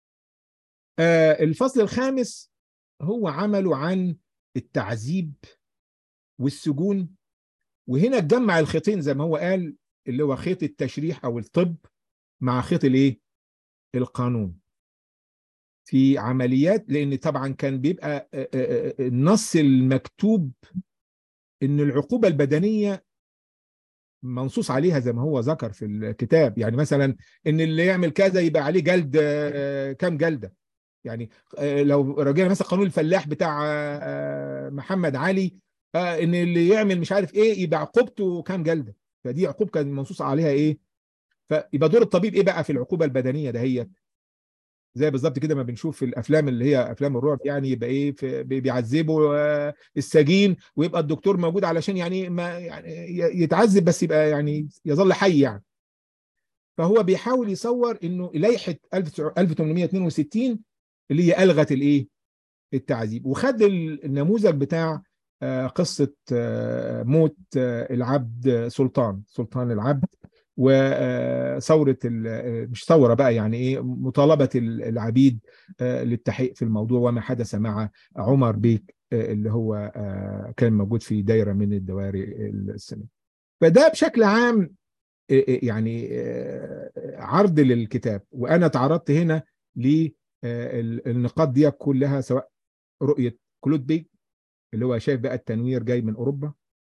الفصل الخامس هو عمله عن التعذيب والسجون وهنا اتجمع الخيطين زي ما هو قال اللي هو خيط التشريح او الطب مع خيط الايه القانون في عمليات لان طبعا كان بيبقى النص المكتوب ان العقوبه البدنيه منصوص عليها زي ما هو ذكر في الكتاب يعني مثلا ان اللي يعمل كذا يبقى عليه جلد كام جلده يعني لو رجعنا مثلا قانون الفلاح بتاع محمد علي ان اللي يعمل مش عارف ايه يبقى عقوبته كام جلده فدي عقوبه كان منصوص عليها ايه فيبقى دور الطبيب ايه بقى في العقوبه البدنيه دهيت زي بالظبط كده ما بنشوف في الافلام اللي هي افلام الرعب يعني يبقى ايه في بيعذبوا السجين ويبقى الدكتور موجود علشان يعني ما يعني يتعذب بس يبقى يعني يظل حي يعني فهو بيحاول يصور انه لائحه 1862 اللي هي الغت الايه التعذيب وخد النموذج بتاع قصه موت العبد سلطان سلطان العبد وثوره مش ثوره بقى يعني ايه مطالبه العبيد للتحقيق في الموضوع وما حدث مع عمر بيك اللي هو كان موجود في دايره من الدوائر السنه فده بشكل عام يعني عرض للكتاب وانا تعرضت هنا للنقاط دي كلها سواء رؤيه كلود بيك اللي هو شايف بقى التنوير جاي من اوروبا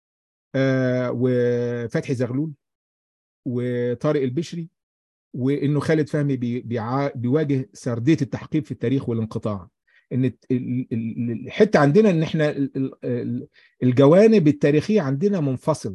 وفتحي زغلول وطارق البشري وانه خالد فهمي بيواجه سرديه التحقيق في التاريخ والانقطاع ان الحته عندنا ان احنا الجوانب التاريخيه عندنا منفصله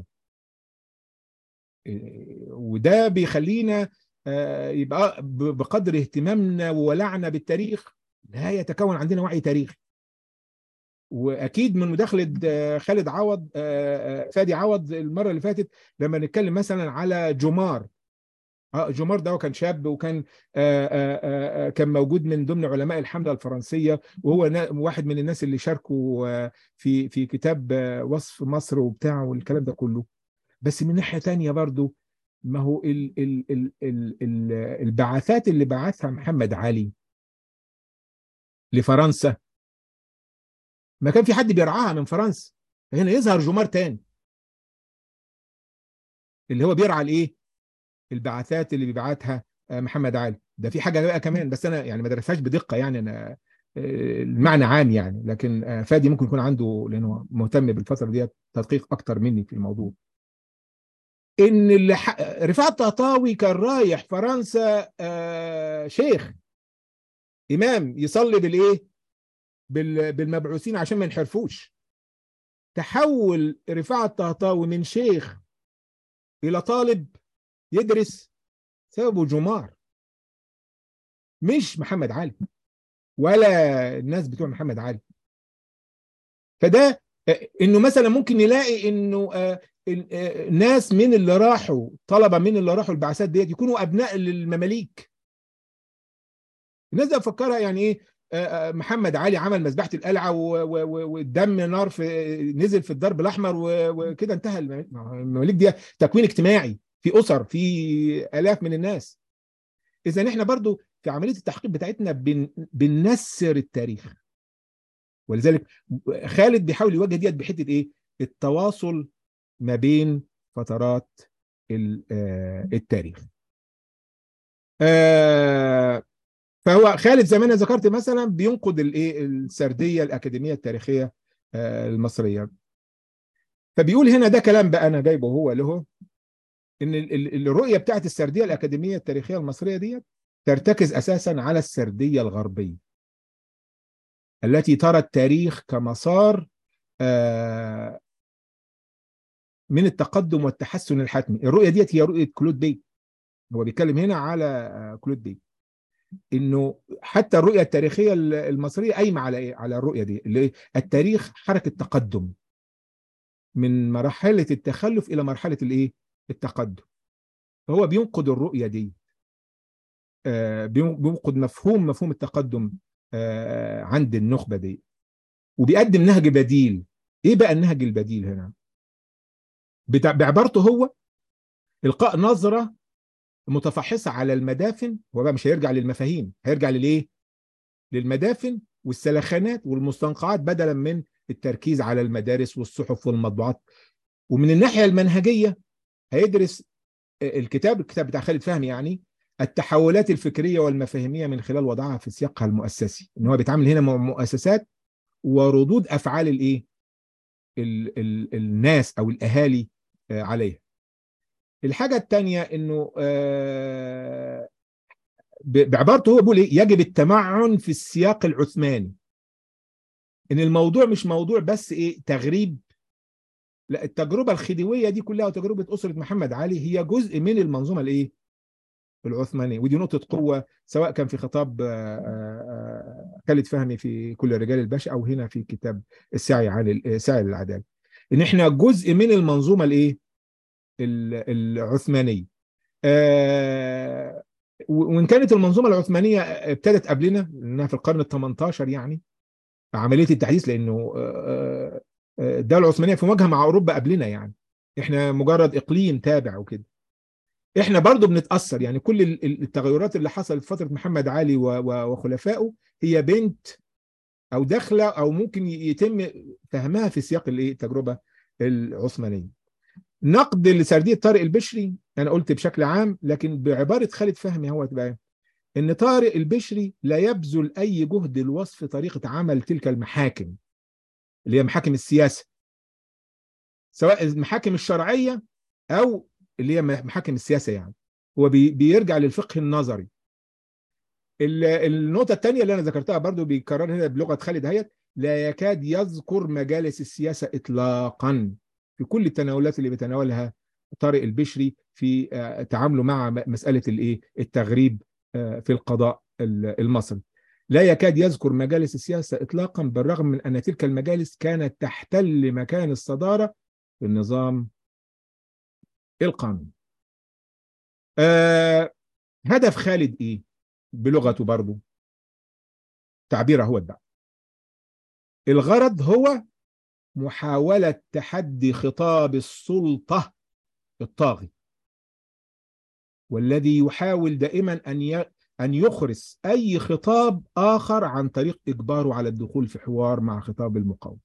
وده بيخلينا يبقى بقدر اهتمامنا وولعنا بالتاريخ لا يتكون عندنا وعي تاريخي واكيد من مداخله خالد عوض فادي عوض المره اللي فاتت لما نتكلم مثلا على جمار اه جمار ده كان شاب وكان آآ آآ كان موجود من ضمن علماء الحمله الفرنسيه وهو واحد من الناس اللي شاركوا في في كتاب وصف مصر وبتاع والكلام ده كله بس من ناحيه تانية برضو ما هو ال ال ال ال ال البعثات اللي بعثها محمد علي لفرنسا ما كان في حد بيرعاها من فرنسا هنا يظهر جمار تاني اللي هو بيرعى الايه البعثات اللي بيبعتها محمد علي ده في حاجه بقى كمان بس انا يعني ما درستهاش بدقه يعني انا المعنى عام يعني لكن فادي ممكن يكون عنده لانه مهتم بالفتره دي تدقيق اكتر مني في الموضوع ان اللي ح... رفاعة الطهطاوي كان رايح فرنسا آه شيخ امام يصلي بالايه بال... بالمبعوثين عشان ما ينحرفوش تحول رفاعة الطهطاوي من شيخ الى طالب يدرس سببه جمار مش محمد علي ولا الناس بتوع محمد علي فده انه مثلا ممكن نلاقي انه ناس من اللي راحوا طلبه من اللي راحوا البعثات ديت يكونوا ابناء للمماليك الناس دي بفكرها يعني ايه محمد علي عمل مذبحه القلعه والدم نار في نزل في الضرب الاحمر وكده انتهى المماليك دي تكوين اجتماعي في اسر في الاف من الناس اذا احنا برضو في عمليه التحقيق بتاعتنا بن بننسر التاريخ ولذلك خالد بيحاول يواجه ديت بحته ايه التواصل ما بين فترات التاريخ فهو خالد زي ما انا ذكرت مثلا بينقد الايه السرديه الاكاديميه التاريخيه المصريه فبيقول هنا ده كلام بقى انا جايبه هو له ان الرؤيه بتاعت السرديه الاكاديميه التاريخيه المصريه ديت ترتكز اساسا على السرديه الغربيه التي ترى التاريخ كمسار من التقدم والتحسن الحتمي الرؤيه ديت هي رؤيه كلود بيك هو بيتكلم هنا على كلود بيك انه حتى الرؤيه التاريخيه المصريه قايمه على ايه على الرؤيه دي اللي التاريخ حركه تقدم من مرحله التخلف الى مرحله الايه التقدم فهو بينقد الرؤيه دي بينقد مفهوم مفهوم التقدم عند النخبه دي وبيقدم نهج بديل ايه بقى النهج البديل هنا بعبارته هو القاء نظره متفحصه على المدافن هو بقى مش هيرجع للمفاهيم هيرجع للايه للمدافن والسلخانات والمستنقعات بدلا من التركيز على المدارس والصحف والمطبوعات ومن الناحيه المنهجيه هيدرس الكتاب الكتاب بتاع خالد فهمي يعني التحولات الفكريه والمفاهيميه من خلال وضعها في سياقها المؤسسي ان هو بيتعامل هنا مع مؤسسات وردود افعال الايه ال ال الناس او الاهالي عليها الحاجه الثانيه انه بعبارته هو بيقول ايه يجب التمعن في السياق العثماني ان الموضوع مش موضوع بس ايه تغريب لا التجربه الخديويه دي كلها وتجربه اسره محمد علي هي جزء من المنظومه الايه العثمانيه ودي نقطه قوه سواء كان في خطاب خالد فهمي في كل رجال الباشا او هنا في كتاب السعي عن السعي للعداله ان احنا جزء من المنظومه الايه العثمانيه وان كانت المنظومه العثمانيه ابتدت قبلنا انها في القرن ال 18 يعني عمليه التحديث لانه الدوله العثمانيه في مواجهه مع اوروبا قبلنا يعني احنا مجرد اقليم تابع وكده احنا برضو بنتاثر يعني كل التغيرات اللي حصلت في فتره محمد علي وخلفائه هي بنت او داخله او ممكن يتم فهمها في سياق الايه التجربه العثمانيه نقد لسرديه طارق البشري انا قلت بشكل عام لكن بعباره خالد فهمي هو بقى ان طارق البشري لا يبذل اي جهد لوصف طريقه عمل تلك المحاكم اللي هي محاكم السياسه سواء المحاكم الشرعيه او اللي هي محاكم السياسه يعني هو بي بيرجع للفقه النظري النقطه الثانيه اللي انا ذكرتها برضو بيكررها هنا بلغه خالد هيت لا يكاد يذكر مجالس السياسه اطلاقا في كل التناولات اللي بيتناولها طارق البشري في تعامله مع مساله الايه التغريب في القضاء المصري لا يكاد يذكر مجالس السياسه اطلاقا بالرغم من ان تلك المجالس كانت تحتل مكان الصداره في النظام القانوني آه هدف خالد ايه بلغته برضه تعبيره هو بقى الغرض هو محاولة تحدي خطاب السلطة الطاغي والذي يحاول دائما أن أن يخرس أي خطاب آخر عن طريق إجباره على الدخول في حوار مع خطاب المقاومة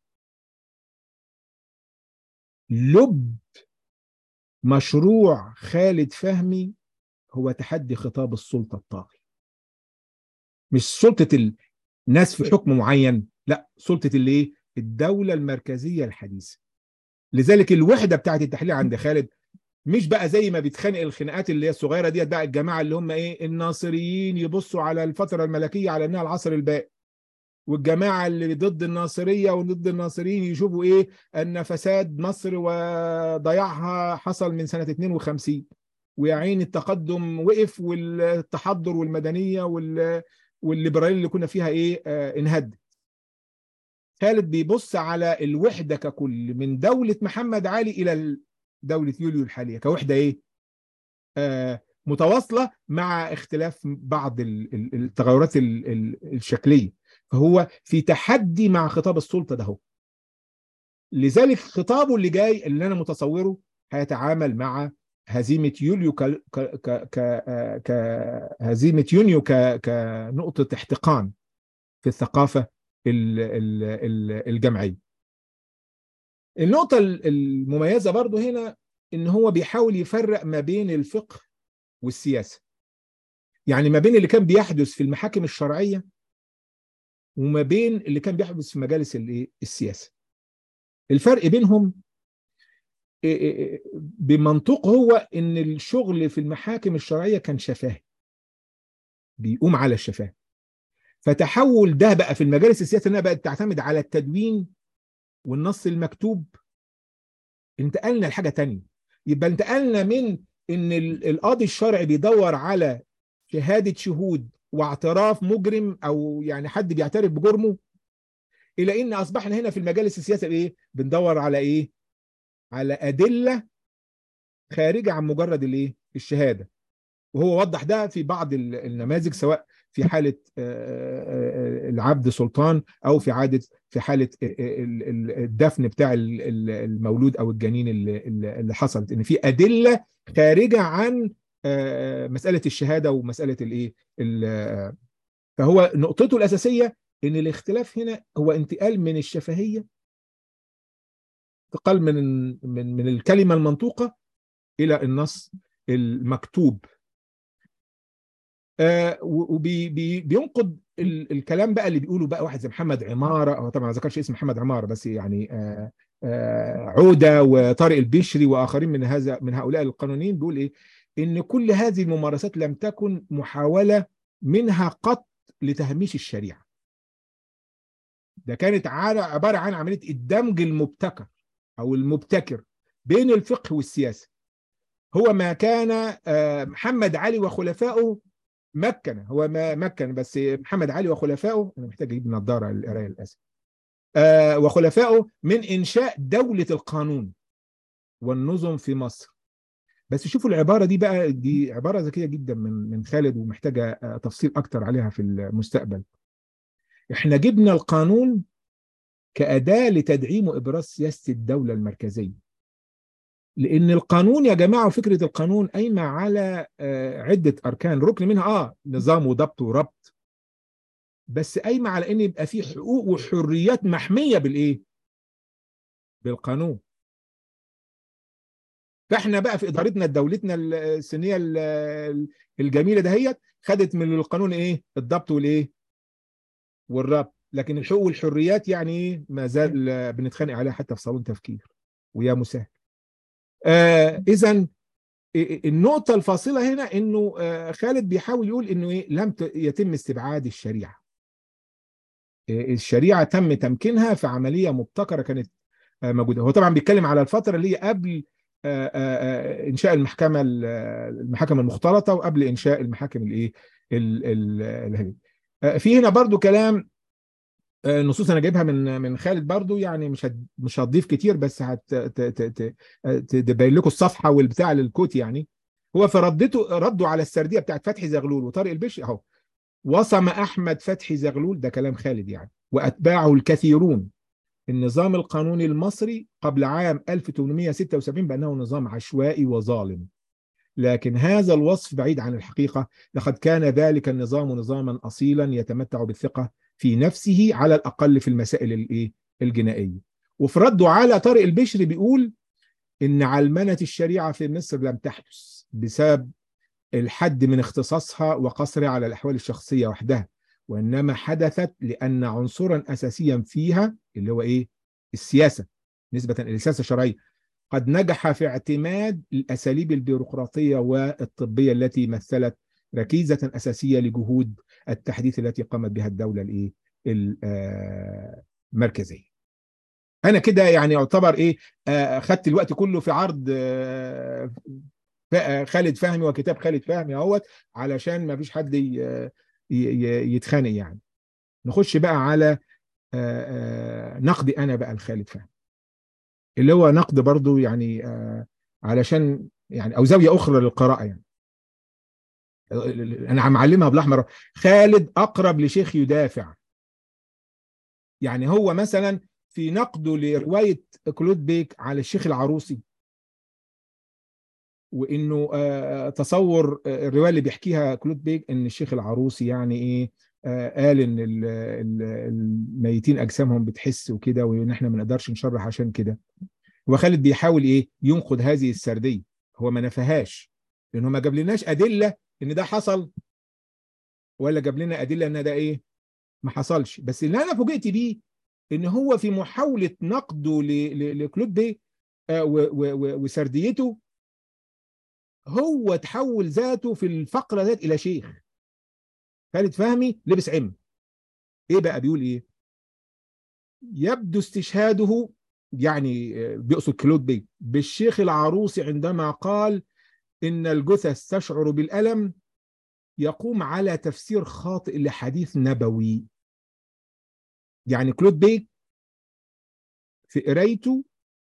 لب مشروع خالد فهمي هو تحدي خطاب السلطة الطاغي مش سلطة الناس في حكم معين لا سلطة اللي الدولة المركزية الحديثة لذلك الوحدة بتاعت التحليل عند خالد مش بقى زي ما بيتخانق الخناقات اللي هي الصغيرة ديت بقى الجماعة اللي هم ايه الناصريين يبصوا على الفترة الملكية على انها العصر الباقي والجماعة اللي ضد الناصرية وضد الناصريين يشوفوا ايه ان فساد مصر وضياعها حصل من سنة 52 ويا عين التقدم وقف والتحضر والمدنية وال والليبراليه اللي كنا فيها ايه آه انهد خالد بيبص على الوحده ككل من دوله محمد علي الى دوله يوليو الحاليه كوحده ايه آه متواصله مع اختلاف بعض التغيرات الشكليه فهو في تحدي مع خطاب السلطه ده هو لذلك خطابه اللي جاي اللي انا متصوره هيتعامل مع هزيمه يوليو ك ك ك ك هزيمه يونيو ك كنقطه احتقان في الثقافه الجمعيه. النقطه المميزه برضو هنا ان هو بيحاول يفرق ما بين الفقه والسياسه. يعني ما بين اللي كان بيحدث في المحاكم الشرعيه وما بين اللي كان بيحدث في مجالس السياسه. الفرق بينهم بمنطق هو ان الشغل في المحاكم الشرعيه كان شفاهي بيقوم على الشفاه فتحول ده بقى في المجالس السياسيه انها بقت تعتمد على التدوين والنص المكتوب انتقلنا لحاجه تانية يبقى انتقلنا من ان القاضي الشرعي بيدور على شهاده شهود واعتراف مجرم او يعني حد بيعترف بجرمه الى ان اصبحنا هنا في المجالس السياسيه ايه بندور على ايه على ادله خارجه عن مجرد الايه الشهاده وهو وضح ده في بعض النماذج سواء في حاله العبد سلطان او في عاده في حاله الدفن بتاع المولود او الجنين اللي حصلت ان في ادله خارجه عن مساله الشهاده ومساله الايه فهو نقطته الاساسيه ان الاختلاف هنا هو انتقال من الشفهيه انتقال من من من الكلمه المنطوقه الى النص المكتوب آه وبينقد الكلام بقى اللي بيقوله بقى واحد زي محمد عماره هو طبعا ما ذكرش اسم محمد عماره بس يعني آه آه عوده وطارق البشري واخرين من هذا من هؤلاء القانونيين بيقول ايه ان كل هذه الممارسات لم تكن محاوله منها قط لتهميش الشريعه ده كانت عباره عن عمليه الدمج المبتكر او المبتكر بين الفقه والسياسه هو ما كان محمد علي وخلفائه مكن هو ما مكن بس محمد علي وخلفائه انا محتاج اجيب نظاره للقرايه للاسف آه وخلفائه من انشاء دوله القانون والنظم في مصر بس شوفوا العباره دي بقى دي عباره ذكيه جدا من من خالد ومحتاجه تفصيل اكتر عليها في المستقبل احنا جبنا القانون كاداه لتدعيم وابراز سياسه الدوله المركزيه لان القانون يا جماعه وفكره القانون قايمه على عده اركان ركن منها اه نظام وضبط وربط بس قايمه على ان يبقى في حقوق وحريات محميه بالايه بالقانون فاحنا بقى في ادارتنا دولتنا السنيه الجميله دهيت خدت من القانون ايه الضبط والايه والربط لكن الحقوق والحريات يعني ايه ما زال بنتخانق عليها حتى في صالون تفكير ويا مسهل آه اذا النقطة الفاصلة هنا انه آه خالد بيحاول يقول انه ايه لم يتم استبعاد الشريعة. آه الشريعة تم تمكينها في عملية مبتكرة كانت آه موجودة. هو طبعا بيتكلم على الفترة اللي هي قبل انشاء المحكمة المحاكم المختلطة وقبل انشاء المحاكم الايه ال في هنا برضو كلام النصوص انا جايبها من من خالد برضو يعني مش هد مش هتضيف كتير بس هتبين لكم الصفحه والبتاع للكوت يعني هو في ردته ردوا على السرديه بتاعت فتحي زغلول وطارق البشري اهو وصم احمد فتحي زغلول ده كلام خالد يعني واتباعه الكثيرون النظام القانوني المصري قبل عام 1876 بانه نظام عشوائي وظالم لكن هذا الوصف بعيد عن الحقيقه لقد كان ذلك النظام نظاما اصيلا يتمتع بالثقه في نفسه على الاقل في المسائل الايه الجنائيه وفي رده على طارق البشري بيقول ان علمنه الشريعه في مصر لم تحدث بسبب الحد من اختصاصها وقصرها على الاحوال الشخصيه وحدها وانما حدثت لان عنصرا اساسيا فيها اللي هو ايه السياسه نسبه الى السياسه الشرعيه قد نجح في اعتماد الاساليب البيروقراطيه والطبيه التي مثلت ركيزه اساسيه لجهود التحديث التي قامت بها الدوله الايه المركزيه انا كده يعني يعتبر ايه خدت الوقت كله في عرض خالد فهمي وكتاب خالد فهمي اهوت علشان ما فيش حد يتخانق يعني نخش بقى على نقدي انا بقى لخالد فهمي اللي هو نقد برضو يعني علشان يعني او زاويه اخرى للقراءه يعني انا معلمها بالاحمر خالد اقرب لشيخ يدافع يعني هو مثلا في نقده لروايه كلود بيك على الشيخ العروسي وانه تصور الروايه اللي بيحكيها كلود بيك ان الشيخ العروسي يعني ايه قال ان الميتين اجسامهم بتحس وكده وان احنا ما نقدرش نشرح عشان كده وخالد بيحاول ايه ينقد هذه السرديه هو ما نفهاش لانه ما جاب لناش ادله ان ده حصل ولا جاب لنا ادله ان ده ايه ما حصلش بس اللي انا فوجئت بيه ان هو في محاوله نقده لكلود بي وسرديته هو تحول ذاته في الفقره ذات الى شيخ خالد فهمي لبس عم ايه بقى بيقول ايه يبدو استشهاده يعني بيقصد كلود بي بالشيخ العروسي عندما قال ان الجثث تشعر بالالم يقوم على تفسير خاطئ لحديث نبوي يعني كلود بيك في قرايته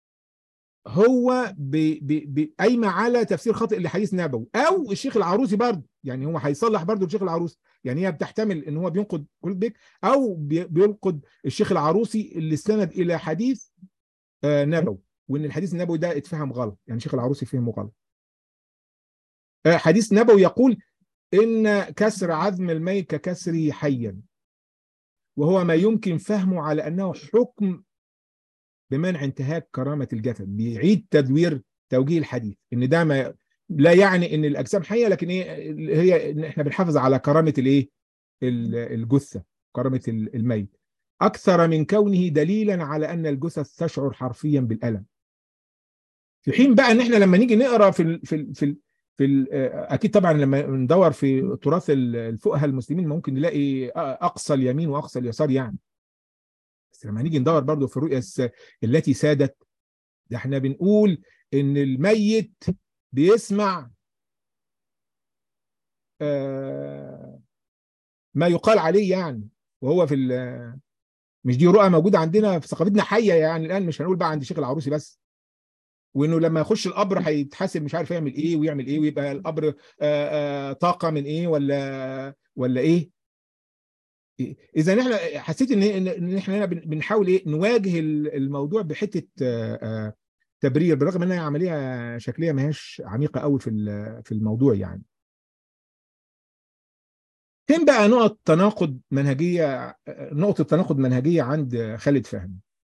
هو قايمه على تفسير خاطئ لحديث نبوي او الشيخ العروسي برضه يعني هو هيصلح برضه الشيخ العروسي يعني هي بتحتمل ان هو بينقد كلود بيك او بينقد الشيخ العروسي اللي استند الى حديث آه نبوي وان الحديث النبوي ده اتفهم غلط يعني الشيخ العروسي فهمه غلط آه حديث نبوي يقول ان كسر عظم الميت ككسره حيا وهو ما يمكن فهمه على انه حكم بمنع انتهاك كرامه الجسد بيعيد تدوير توجيه الحديث ان ده ما لا يعني ان الاجسام حيه لكن ايه هي ان احنا بنحافظ على كرامه الايه الجثه كرامه الميت اكثر من كونه دليلا على ان الجثث تشعر حرفيا بالالم في حين بقى ان احنا لما نيجي نقرا في ال في ال في ال في ال اكيد طبعا لما ندور في تراث الفقهاء المسلمين ممكن نلاقي اقصى اليمين واقصى اليسار يعني بس لما نيجي ندور برضو في الرؤية التي سادت ده احنا بنقول ان الميت بيسمع ما يقال عليه يعني وهو في مش دي رؤى موجوده عندنا في ثقافتنا حيه يعني الان مش هنقول بقى عند شيخ العروسي بس وانه لما يخش القبر هيتحاسب مش عارف يعمل ايه ويعمل ايه ويبقى القبر طاقه من ايه ولا ولا ايه اذا احنا حسيت ان ان احنا هنا بنحاول ايه نواجه الموضوع بحته تبرير بالرغم انها عمليه شكليه ما هيش عميقه قوي في في الموضوع يعني فين بقى نقط تناقض منهجيه نقطه تناقض منهجيه عند خالد فهمي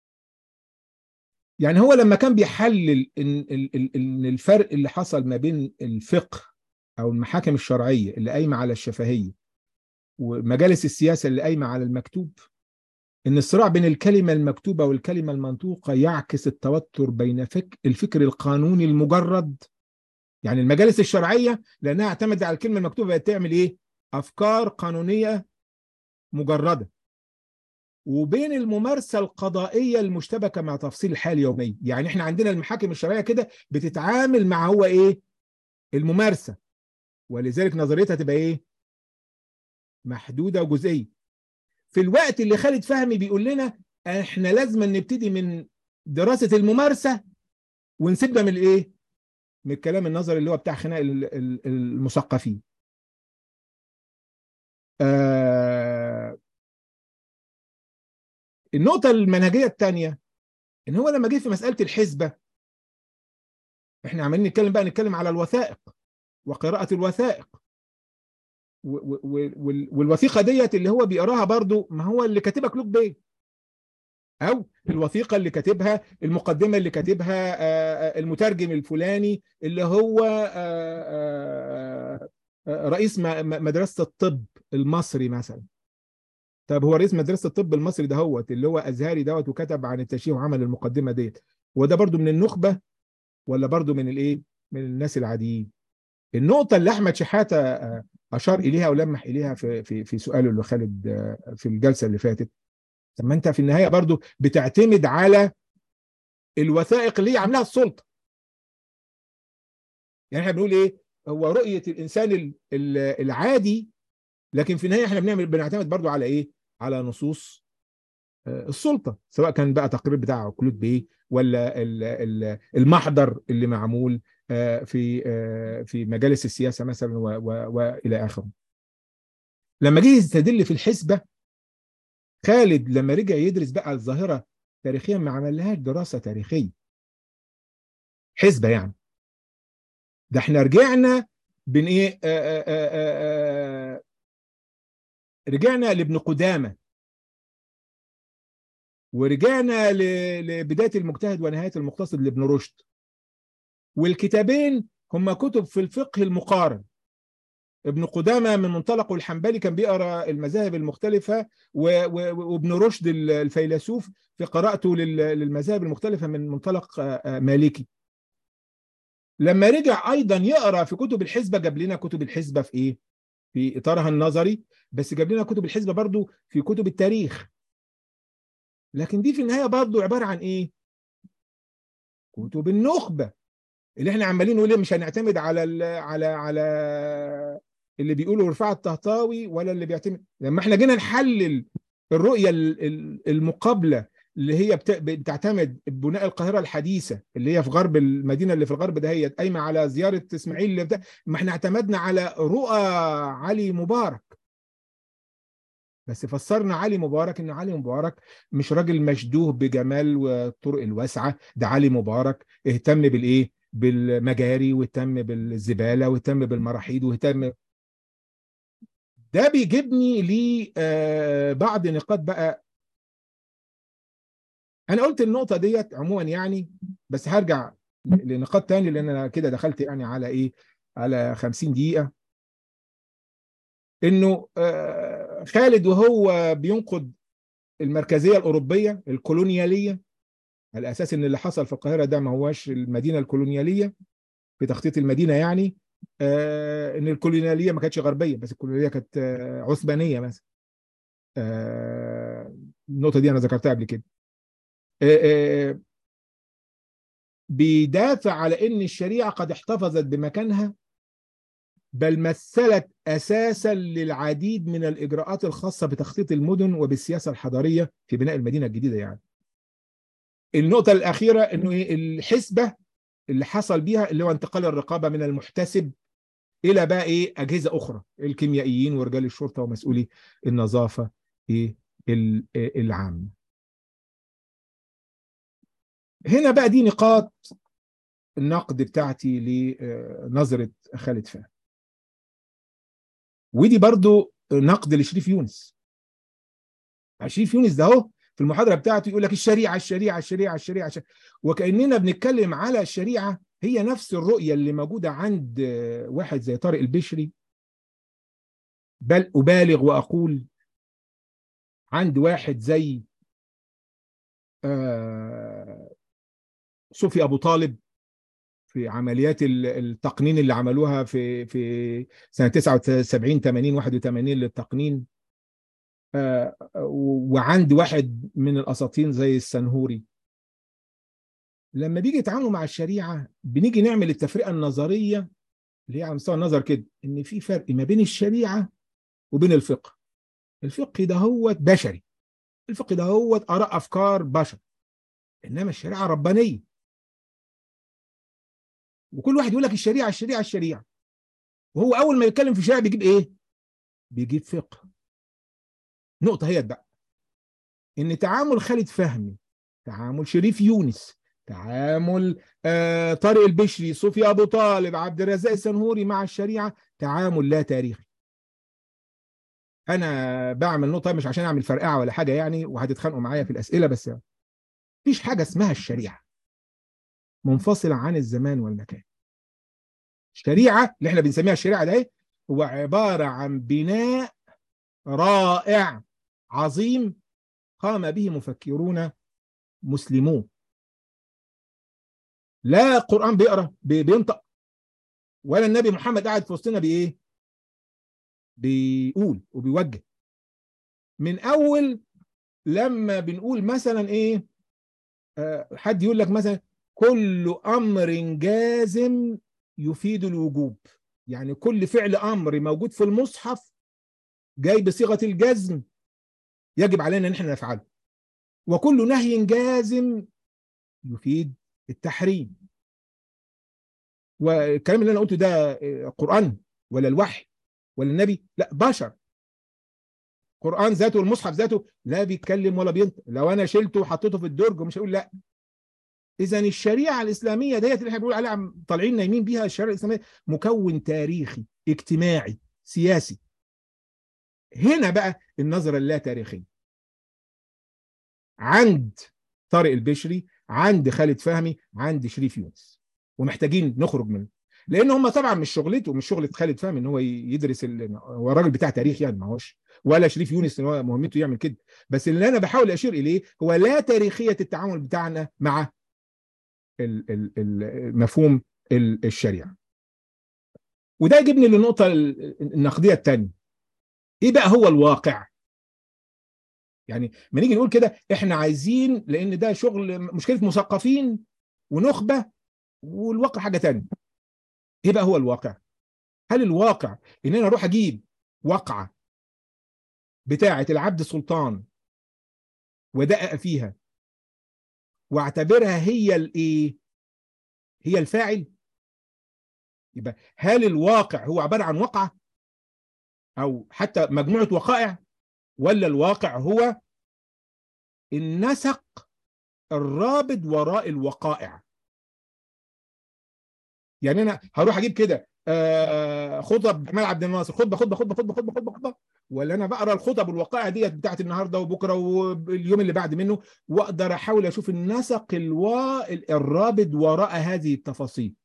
يعني هو لما كان بيحلل ان ان الفرق اللي حصل ما بين الفقه او المحاكم الشرعيه اللي قايمه على الشفهيه ومجالس السياسه اللي قايمه على المكتوب ان الصراع بين الكلمه المكتوبه والكلمه المنطوقه يعكس التوتر بين فك الفكر القانوني المجرد يعني المجالس الشرعيه لانها اعتمدت على الكلمه المكتوبه بقت تعمل ايه افكار قانونيه مجرده وبين الممارسه القضائيه المشتبكه مع تفصيل الحياه اليوميه يعني احنا عندنا المحاكم الشرعيه كده بتتعامل مع هو ايه الممارسه ولذلك نظريتها تبقى ايه محدوده وجزئيه في الوقت اللي خالد فهمي بيقول لنا احنا لازم نبتدي من دراسه الممارسه ونسيبنا من الايه من الكلام النظري اللي هو بتاع خناق المثقفين آه النقطه المنهجيه الثانيه ان هو لما جه في مساله الحسبه احنا عمالين نتكلم بقى نتكلم على الوثائق وقراءه الوثائق والوثيقه ديت اللي هو بيقراها برضو ما هو اللي كاتبها كلوك بيه او الوثيقه اللي كاتبها المقدمه اللي كاتبها المترجم الفلاني اللي هو رئيس مدرسه الطب المصري مثلا طب هو رئيس مدرسه الطب المصري ده هو اللي هو ازهري دوت وكتب عن التشييع وعمل المقدمه ديت وده برضو من النخبه ولا برضو من الايه من الناس العاديين النقطه اللي احمد شحاته اشار اليها ولمح اليها في في في سؤاله اللي خالد في الجلسه اللي فاتت طب ما انت في النهايه برضو بتعتمد على الوثائق اللي هي عاملاها السلطه يعني احنا بنقول ايه هو رؤيه الانسان العادي لكن في النهايه احنا بنعمل بنعتمد برضو على ايه على نصوص السلطه سواء كان بقى تقرير بتاع كلود بيه ولا المحضر اللي معمول في في مجالس السياسه مثلا والى اخره لما جه يستدل في الحسبه خالد لما رجع يدرس بقى الظاهره تاريخيا ما عملهاش دراسه تاريخيه حسبه يعني ده احنا رجعنا بين ايه آآ آآ رجعنا لابن قدامه ورجعنا لبدايه المجتهد ونهايه المقتصد لابن رشد والكتابين هم كتب في الفقه المقارن ابن قدامه من منطلقه الحنبلي كان بيقرا المذاهب المختلفه وابن رشد الفيلسوف في قراءته للمذاهب المختلفه من منطلق مالكي لما رجع ايضا يقرا في كتب الحسبه جاب لنا كتب الحسبه في ايه في اطارها النظري بس جاب لنا كتب الحسبه برضو في كتب التاريخ لكن دي في النهايه برضو عباره عن ايه كتب النخبه اللي احنا عمالين نقول مش هنعتمد على ال على على اللي بيقولوا رفاعة الطهطاوي ولا اللي بيعتمد لما احنا جينا نحلل الرؤيه المقابله اللي هي بتعتمد بناء القاهره الحديثه اللي هي في غرب المدينه اللي في الغرب دهيت قايمه على زياره اسماعيل اللي بتاع ما احنا اعتمدنا على رؤى علي مبارك بس فسرنا علي مبارك ان علي مبارك مش راجل مشدوه بجمال والطرق الواسعه ده علي مبارك اهتم بالايه بالمجاري واهتم بالزباله واهتم بالمراحيض واهتم ده بيجيبني لبعض نقاط بقى انا قلت النقطه ديت عموما يعني بس هرجع لنقاط تاني لان انا كده دخلت يعني على ايه على 50 دقيقه انه خالد وهو بينقد المركزيه الاوروبيه الكولونياليه على اساس ان اللي حصل في القاهره ده ما هواش المدينه الكولونياليه في تخطيط المدينه يعني آه ان الكولونياليه ما كانتش غربيه بس الكولونياليه كانت آه عثمانيه مثلا آه النقطه دي انا ذكرتها قبل كده بيدافع على ان الشريعه قد احتفظت بمكانها بل مثلت اساسا للعديد من الاجراءات الخاصه بتخطيط المدن وبالسياسه الحضاريه في بناء المدينه الجديده يعني. النقطه الاخيره انه الحسبه اللي حصل بيها اللي هو انتقال الرقابه من المحتسب الى بقى ايه اجهزه اخرى الكيميائيين ورجال الشرطه ومسؤولي النظافه ايه العامه. هنا بقى دي نقاط النقد بتاعتي لنظره خالد فهمي. ودي برضو نقد لشريف يونس شريف يونس ده اهو في المحاضره بتاعته يقول لك الشريعه الشريعه الشريعه الشريعه, الشريعة. وكاننا بنتكلم على الشريعه هي نفس الرؤيه اللي موجوده عند واحد زي طارق البشري بل ابالغ واقول عند واحد زي صوفي ابو طالب في عمليات التقنين اللي عملوها في في سنه 79 80 81 للتقنين وعند واحد من الاساطين زي السنهوري لما بيجي يتعاملوا مع الشريعه بنيجي نعمل التفرقه النظريه اللي هي على مستوى النظر كده ان في فرق ما بين الشريعه وبين الفقه الفقه ده هو بشري الفقه ده هو اراء افكار بشر انما الشريعه ربانيه وكل واحد يقول لك الشريعه الشريعه الشريعه وهو اول ما يتكلم في الشريعه بيجيب ايه بيجيب فقه نقطه هي بقى ان تعامل خالد فهمي تعامل شريف يونس تعامل آه طارق البشري صوفي ابو طالب عبد الرزاق السنهوري مع الشريعه تعامل لا تاريخي انا بعمل نقطه مش عشان اعمل فرقعه ولا حاجه يعني وهتتخانقوا معايا في الاسئله بس يعني. مفيش حاجه اسمها الشريعه منفصلة عن الزمان والمكان الشريعة اللي احنا بنسميها الشريعة ده هو عبارة عن بناء رائع عظيم قام به مفكرون مسلمون لا القرآن بيقرأ بينطق ولا النبي محمد قاعد في وسطنا بإيه بيقول وبيوجه من أول لما بنقول مثلا إيه آه حد يقول لك مثلا كل امر جازم يفيد الوجوب يعني كل فعل امر موجود في المصحف جاي بصيغه الجزم يجب علينا ان احنا نفعله وكل نهي جازم يفيد التحريم والكلام اللي انا قلته ده قران ولا الوحي ولا النبي لا بشر قران ذاته والمصحف ذاته لا بيتكلم ولا بينطق لو انا شلته وحطيته في الدرج ومش هقول لا اذا الشريعه الاسلاميه ديت اللي احنا بنقول عليها طالعين نايمين بيها الشريعه الاسلاميه مكون تاريخي اجتماعي سياسي هنا بقى النظره اللا تاريخيه عند طارق البشري عند خالد فهمي عند شريف يونس ومحتاجين نخرج منه لان هم طبعا مش شغلته مش شغله خالد فهمي ان هو يدرس ال... هو الراجل بتاع تاريخ يعني ما هوش ولا شريف يونس ان هو مهمته يعمل كده بس اللي انا بحاول اشير اليه هو لا تاريخيه التعامل بتاعنا مع مفهوم الشريعه وده يجيبني للنقطه النقديه الثانيه ايه بقى هو الواقع يعني ما نيجي نقول كده احنا عايزين لان ده شغل مشكله مثقفين ونخبه والواقع حاجه ثانيه ايه بقى هو الواقع هل الواقع ان انا اروح اجيب واقعه بتاعه العبد سلطان ودقق فيها واعتبرها هي الايه هي الفاعل يبقى هل الواقع هو عباره عن وقعه او حتى مجموعه وقائع ولا الواقع هو النسق الرابط وراء الوقائع يعني انا هروح اجيب كده خطب جمال عبد الناصر خطبه خطبه خطبه خطبه خطبه خطبه خطبه ولا انا بقرا الخطب والوقائع ديت بتاعت النهارده وبكره واليوم اللي بعد منه واقدر احاول اشوف النسق الوا... الرابط وراء هذه التفاصيل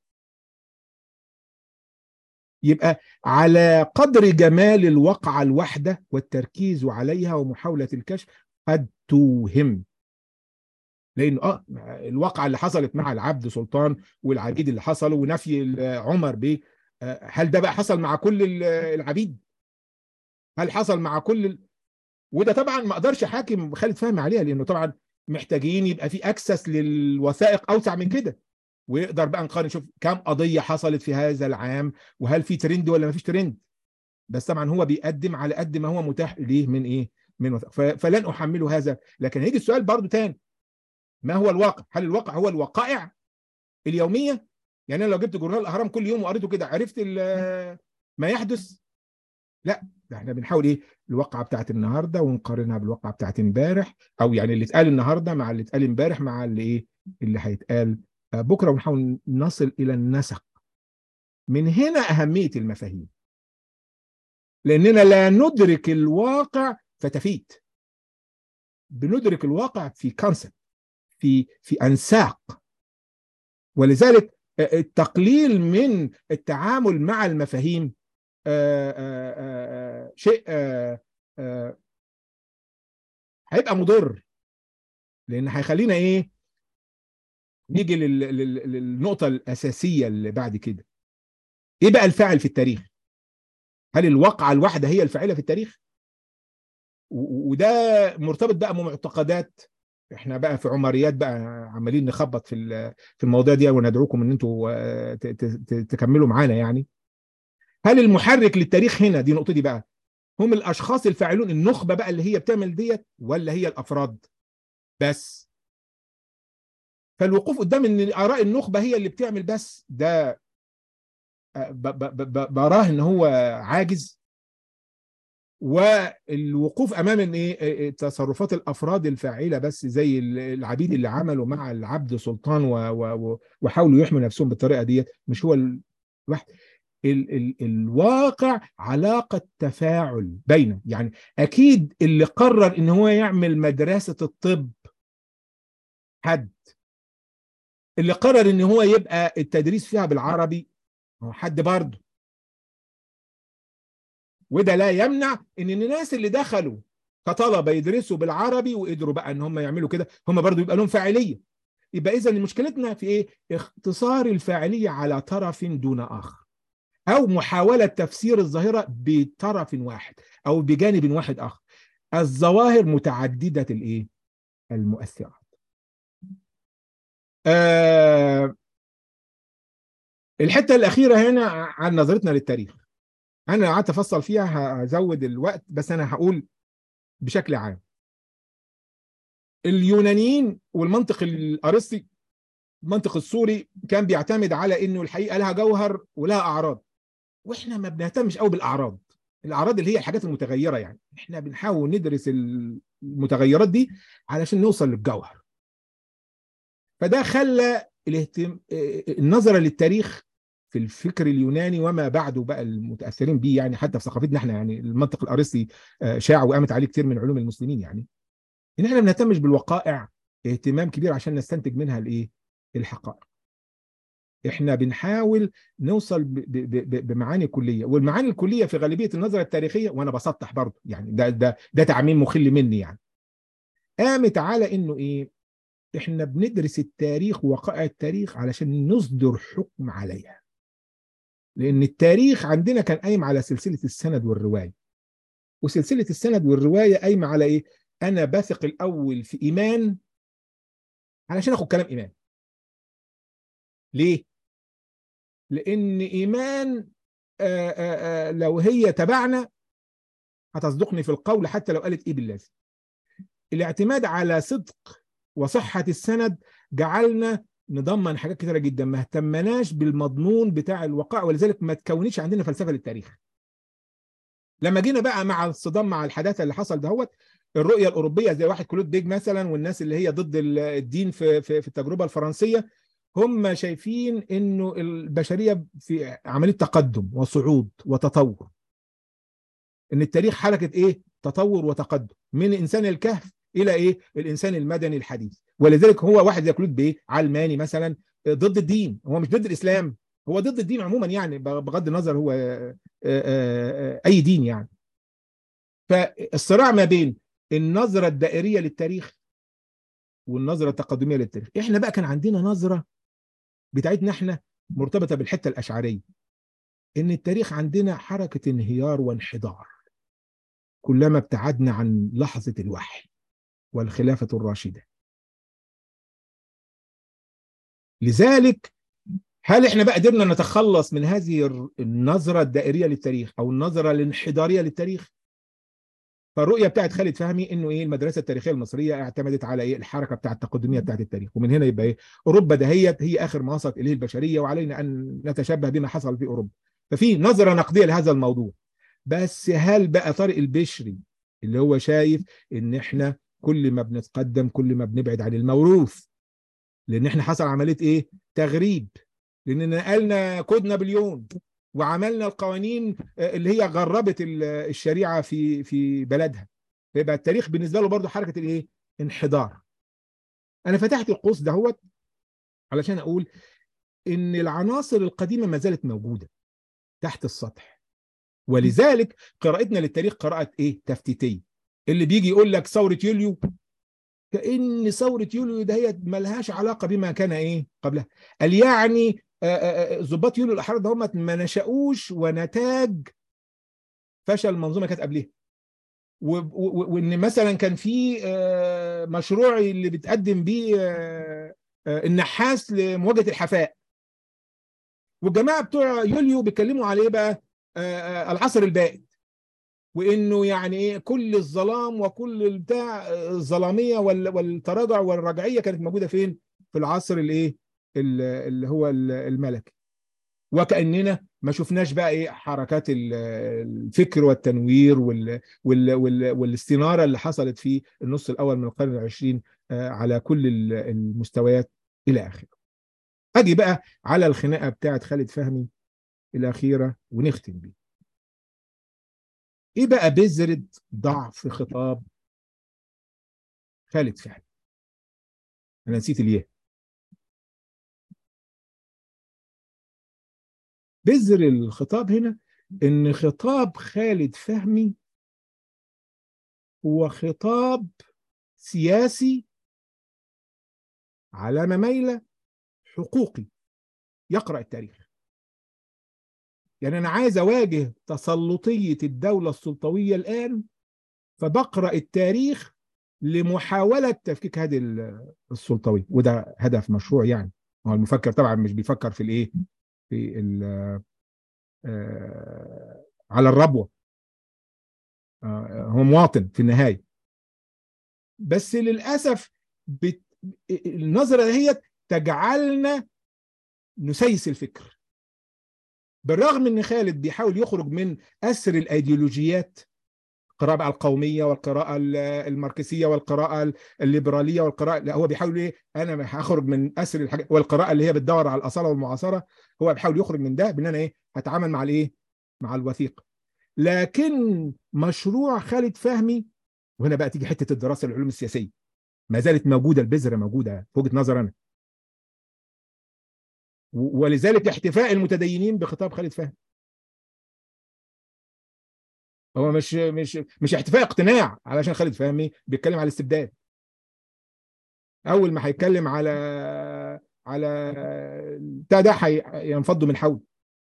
يبقى على قدر جمال الوقعة الواحدة والتركيز عليها ومحاولة الكشف قد توهم لأن اه الواقعة اللي حصلت مع العبد سلطان والعبيد اللي حصلوا ونفي عمر بيه هل ده بقى حصل مع كل العبيد؟ هل حصل مع كل ال... وده طبعا ما اقدرش حاكم خالد فهمي عليها لانه طبعا محتاجين يبقى في اكسس للوثائق اوسع من كده ويقدر بقى نقارن نشوف كم قضيه حصلت في هذا العام وهل في ترند ولا ما فيش ترند بس طبعا هو بيقدم على قد ما هو متاح ليه من ايه من وثائق فلن احمله هذا لكن هيجي السؤال برضو تاني ما هو الواقع هل الواقع هو الوقائع اليوميه يعني انا لو جبت جورنال الاهرام كل يوم وقريته كده عرفت ما يحدث لا ده احنا بنحاول ايه الواقعه بتاعت النهارده ونقارنها بالواقعه بتاعت امبارح او يعني اللي اتقال النهارده مع اللي اتقال امبارح مع اللي ايه اللي هيتقال بكره ونحاول نصل الى النسق من هنا اهميه المفاهيم لاننا لا ندرك الواقع فتفيت بندرك الواقع في كونسبت في في انساق ولذلك التقليل من التعامل مع المفاهيم آآ آآ شيء آآ هيبقى مضر لان هيخلينا ايه نيجي للنقطه الاساسيه اللي بعد كده ايه بقى الفاعل في التاريخ هل الواقعه الواحده هي الفاعله في التاريخ وده مرتبط بقى بمعتقدات احنا بقى في عمريات بقى عمالين نخبط في في المواضيع دي وندعوكم ان انتوا تكملوا معانا يعني هل المحرك للتاريخ هنا دي نقطتي بقى هم الاشخاص الفاعلون النخبه بقى اللي هي بتعمل ديت ولا هي الافراد بس فالوقوف قدام ان اراء النخبه هي اللي بتعمل بس ده براه ان هو عاجز والوقوف امام ان ايه تصرفات الافراد الفاعله بس زي العبيد اللي عملوا مع العبد سلطان وحاولوا يحموا نفسهم بالطريقه ديت مش هو الواحد ال ال الواقع علاقة تفاعل بين يعني أكيد اللي قرر إن هو يعمل مدرسة الطب حد اللي قرر إن هو يبقى التدريس فيها بالعربي هو حد برضه وده لا يمنع ان الناس اللي دخلوا كطلبه يدرسوا بالعربي وقدروا بقى ان هم يعملوا كده هم برضو يبقى لهم فاعليه يبقى اذا مشكلتنا في ايه اختصار الفاعليه على طرف دون اخر او محاوله تفسير الظاهره بطرف واحد او بجانب واحد اخر الظواهر متعدده الايه المؤثرات آه الحته الاخيره هنا عن نظرتنا للتاريخ انا قعدت افصل فيها هزود الوقت بس انا هقول بشكل عام اليونانيين والمنطق الارسطي المنطق السوري كان بيعتمد على انه الحقيقه لها جوهر ولها اعراض واحنا ما بنهتمش قوي بالاعراض الاعراض اللي هي الحاجات المتغيره يعني احنا بنحاول ندرس المتغيرات دي علشان نوصل للجوهر فده خلى الاهتم... النظره للتاريخ في الفكر اليوناني وما بعده بقى المتاثرين بيه يعني حتى في ثقافتنا احنا يعني المنطق الارسطي شاع وقامت عليه كتير من علوم المسلمين يعني ان احنا ما بنهتمش بالوقائع اهتمام كبير عشان نستنتج منها الايه الحقائق احنا بنحاول نوصل ب ب ب بمعاني كليه والمعاني الكليه في غالبيه النظره التاريخيه وانا بسطح برضه يعني ده ده ده تعميم مخل مني يعني قامت على انه ايه احنا بندرس التاريخ ووقائع التاريخ علشان نصدر حكم عليها لان التاريخ عندنا كان قايم على سلسله السند والروايه وسلسله السند والروايه قايمه على ايه انا بثق الاول في ايمان علشان اخد كلام ايمان ليه لان ايمان آآ آآ لو هي تبعنا هتصدقني في القول حتى لو قالت ايه باللازم الاعتماد على صدق وصحه السند جعلنا نضمن حاجات كتيره جدا ما اهتمناش بالمضمون بتاع الوقائع ولذلك ما تكونش عندنا فلسفه للتاريخ لما جينا بقى مع الصدام مع الحداثه اللي حصل دهوت الرؤيه الاوروبيه زي واحد كلود بيج مثلا والناس اللي هي ضد الدين في في, في التجربه الفرنسيه هم شايفين انه البشريه في عمليه تقدم وصعود وتطور ان التاريخ حركه ايه تطور وتقدم من انسان الكهف الى ايه الانسان المدني الحديث ولذلك هو واحد زي كلود بيه علماني مثلا ضد الدين هو مش ضد الاسلام هو ضد الدين عموما يعني بغض النظر هو اي دين يعني فالصراع ما بين النظره الدائريه للتاريخ والنظره التقدميه للتاريخ احنا بقى كان عندنا نظره بتاعتنا احنا مرتبطه بالحته الاشعريه ان التاريخ عندنا حركه انهيار وانحدار كلما ابتعدنا عن لحظه الوحي والخلافه الراشده لذلك هل احنا بقى قدرنا نتخلص من هذه النظره الدائريه للتاريخ او النظره الانحداريه للتاريخ فالرؤيه بتاعت خالد فهمي انه ايه المدرسه التاريخيه المصريه اعتمدت على ايه الحركه بتاعت التقدميه بتاعت التاريخ ومن هنا يبقى ايه اوروبا دهيت هي اخر ما وصلت اليه البشريه وعلينا ان نتشبه بما حصل في اوروبا ففي نظره نقديه لهذا الموضوع بس هل بقى طارق البشري اللي هو شايف ان احنا كل ما بنتقدم كل ما بنبعد عن الموروث لان احنا حصل عمليه ايه تغريب لان نقلنا كود نابليون وعملنا القوانين اللي هي غربت الشريعه في في بلدها فيبقى التاريخ بالنسبه له برضه حركه الايه انحدار انا فتحت القوس دهوت علشان اقول ان العناصر القديمه ما زالت موجوده تحت السطح ولذلك قراءتنا للتاريخ قراءه ايه تفتيتيه اللي بيجي يقول لك ثوره يوليو كان ثوره يوليو دهيت ملهاش علاقه بما كان ايه قبلها قال يعني ضباط يوليو الاحرار ده هم ما نشأوش ونتاج فشل المنظومه كانت قبلها وان مثلا كان في مشروع اللي بتقدم بيه النحاس لمواجهه الحفاء والجماعه بتوع يوليو بيتكلموا عليه بقى العصر البائد وانه يعني ايه كل الظلام وكل البتاع الظلاميه والتراجع والرجعيه كانت موجوده فين؟ في العصر الايه؟ اللي هو الملكي وكاننا ما شفناش بقى ايه حركات الفكر والتنوير وال وال وال والاستناره اللي حصلت في النص الاول من القرن العشرين على كل المستويات الى اخره. اجي بقى على الخناقه بتاعه خالد فهمي الاخيره ونختم بيه. ايه بقى بذره ضعف خطاب خالد فهمي؟ انا نسيت الياء. بذر الخطاب هنا ان خطاب خالد فهمي هو خطاب سياسي علامه ميله حقوقي يقرا التاريخ يعني انا عايز اواجه تسلطيه الدوله السلطويه الان فبقرا التاريخ لمحاوله تفكيك هذه السلطويه وده هدف مشروع يعني هو المفكر طبعا مش بيفكر في الايه في آه على الربوه آه هو مواطن في النهايه بس للاسف بت... النظره دهيت تجعلنا نسيس الفكر بالرغم ان خالد بيحاول يخرج من اسر الايديولوجيات القراءة بقى القومية والقراءة الماركسية والقراءة الليبرالية والقراءة لا هو بيحاول ايه انا هخرج من اسر الحاجات والقراءة اللي هي بتدور على الاصالة والمعاصرة هو بيحاول يخرج من ده بان انا ايه هتعامل مع الايه مع الوثيقة لكن مشروع خالد فهمي وهنا بقى تيجي حتة الدراسة العلوم السياسية ما زالت موجودة البذرة موجودة في وجهة نظر انا ولذلك احتفاء المتدينين بخطاب خالد فهمي هو مش مش مش احتفاء اقتناع علشان خالد فهمي بيتكلم على الاستبداد اول ما هيتكلم على على بتاع ده هينفضوا من حول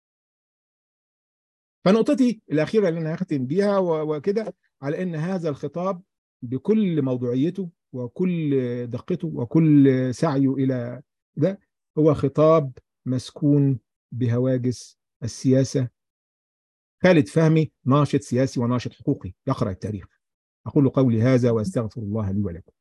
فنقطتي الاخيره اللي انا هختم بيها وكده على ان هذا الخطاب بكل موضوعيته وكل دقته وكل سعيه الى ده هو خطاب مسكون بهواجس السياسه خالد فهمي ناشط سياسي وناشط حقوقي يقرأ التاريخ أقول قولي هذا وأستغفر الله لي ولكم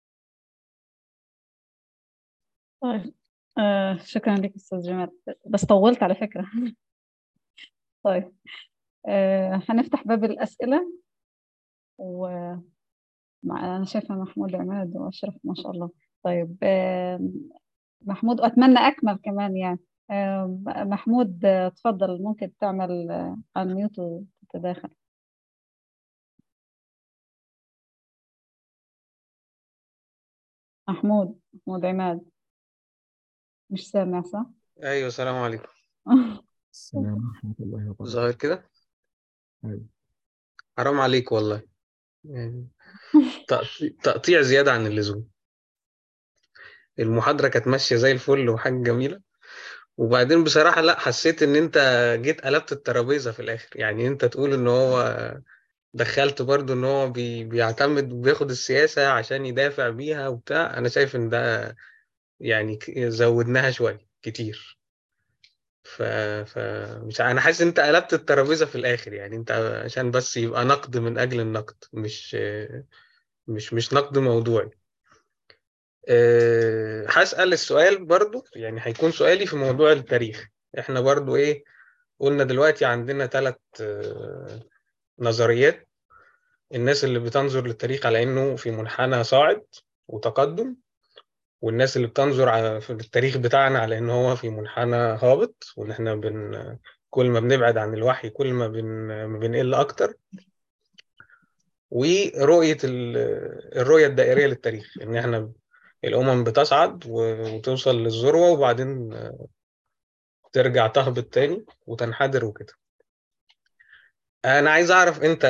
طيب آه شكرا لك أستاذ جمال بس طولت على فكرة طيب آه هنفتح باب الأسئلة و أنا شايفة محمود عماد وأشرف ما شاء الله طيب آه محمود وأتمنى أكمل كمان يعني محمود تفضل ممكن تعمل انميوت وتتداخل محمود محمود عماد مش سامع صح؟ ايوه السلام عليكم السلام ورحمة الله وبركاته ظاهر كده أيوة. حرام عليك والله يعني تقطيع زيادة عن اللزوم المحاضرة كانت ماشية زي الفل وحاجة جميلة وبعدين بصراحة لا حسيت ان انت جيت قلبت الترابيزة في الاخر يعني انت تقول ان هو دخلت برضو ان هو بي بيعتمد وبياخد السياسة عشان يدافع بيها وبتاع انا شايف ان ده يعني زودناها شوية كتير ف... ف... مش انا حاسس انت قلبت الترابيزه في الاخر يعني انت عشان بس يبقى نقد من اجل النقد مش مش مش نقد موضوعي أه، هسأل السؤال برضو يعني هيكون سؤالي في موضوع التاريخ احنا برضو ايه قلنا دلوقتي عندنا ثلاث نظريات الناس اللي بتنظر للتاريخ على انه في منحنى صاعد وتقدم والناس اللي بتنظر على في التاريخ بتاعنا على ان هو في منحنى هابط وان احنا بن كل ما بنبعد عن الوحي كل ما بن ما بنقل اكتر ورؤية ال- الرؤية الدائرية للتاريخ ان احنا الامم بتصعد وتوصل للذروة وبعدين ترجع تهبط تاني وتنحدر وكده انا عايز اعرف انت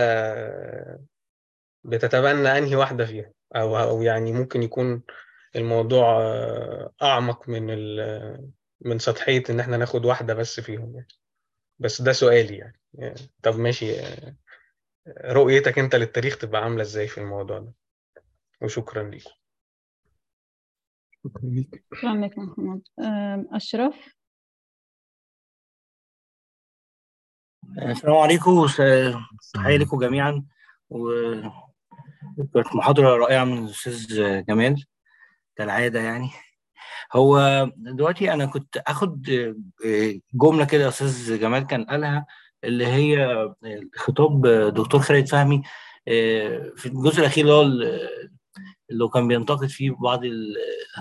بتتبنى انهي واحدة فيها او او يعني ممكن يكون الموضوع اعمق من ال- من سطحية ان احنا ناخد واحدة بس فيهم يعني بس ده سؤالي يعني طب ماشي رؤيتك انت للتاريخ تبقى عاملة ازاي في الموضوع ده وشكرا ليك شكرا ليك شكرا لك محمد أم، أشرف السلام عليكم تحية لكم جميعا وكانت محاضرة رائعة من الأستاذ جمال كالعادة يعني هو دلوقتي أنا كنت آخد جملة كده يا أستاذ جمال كان قالها اللي هي خطاب دكتور خالد فهمي في الجزء الأخير اللي هو اللي هو كان بينتقد فيه بعض ال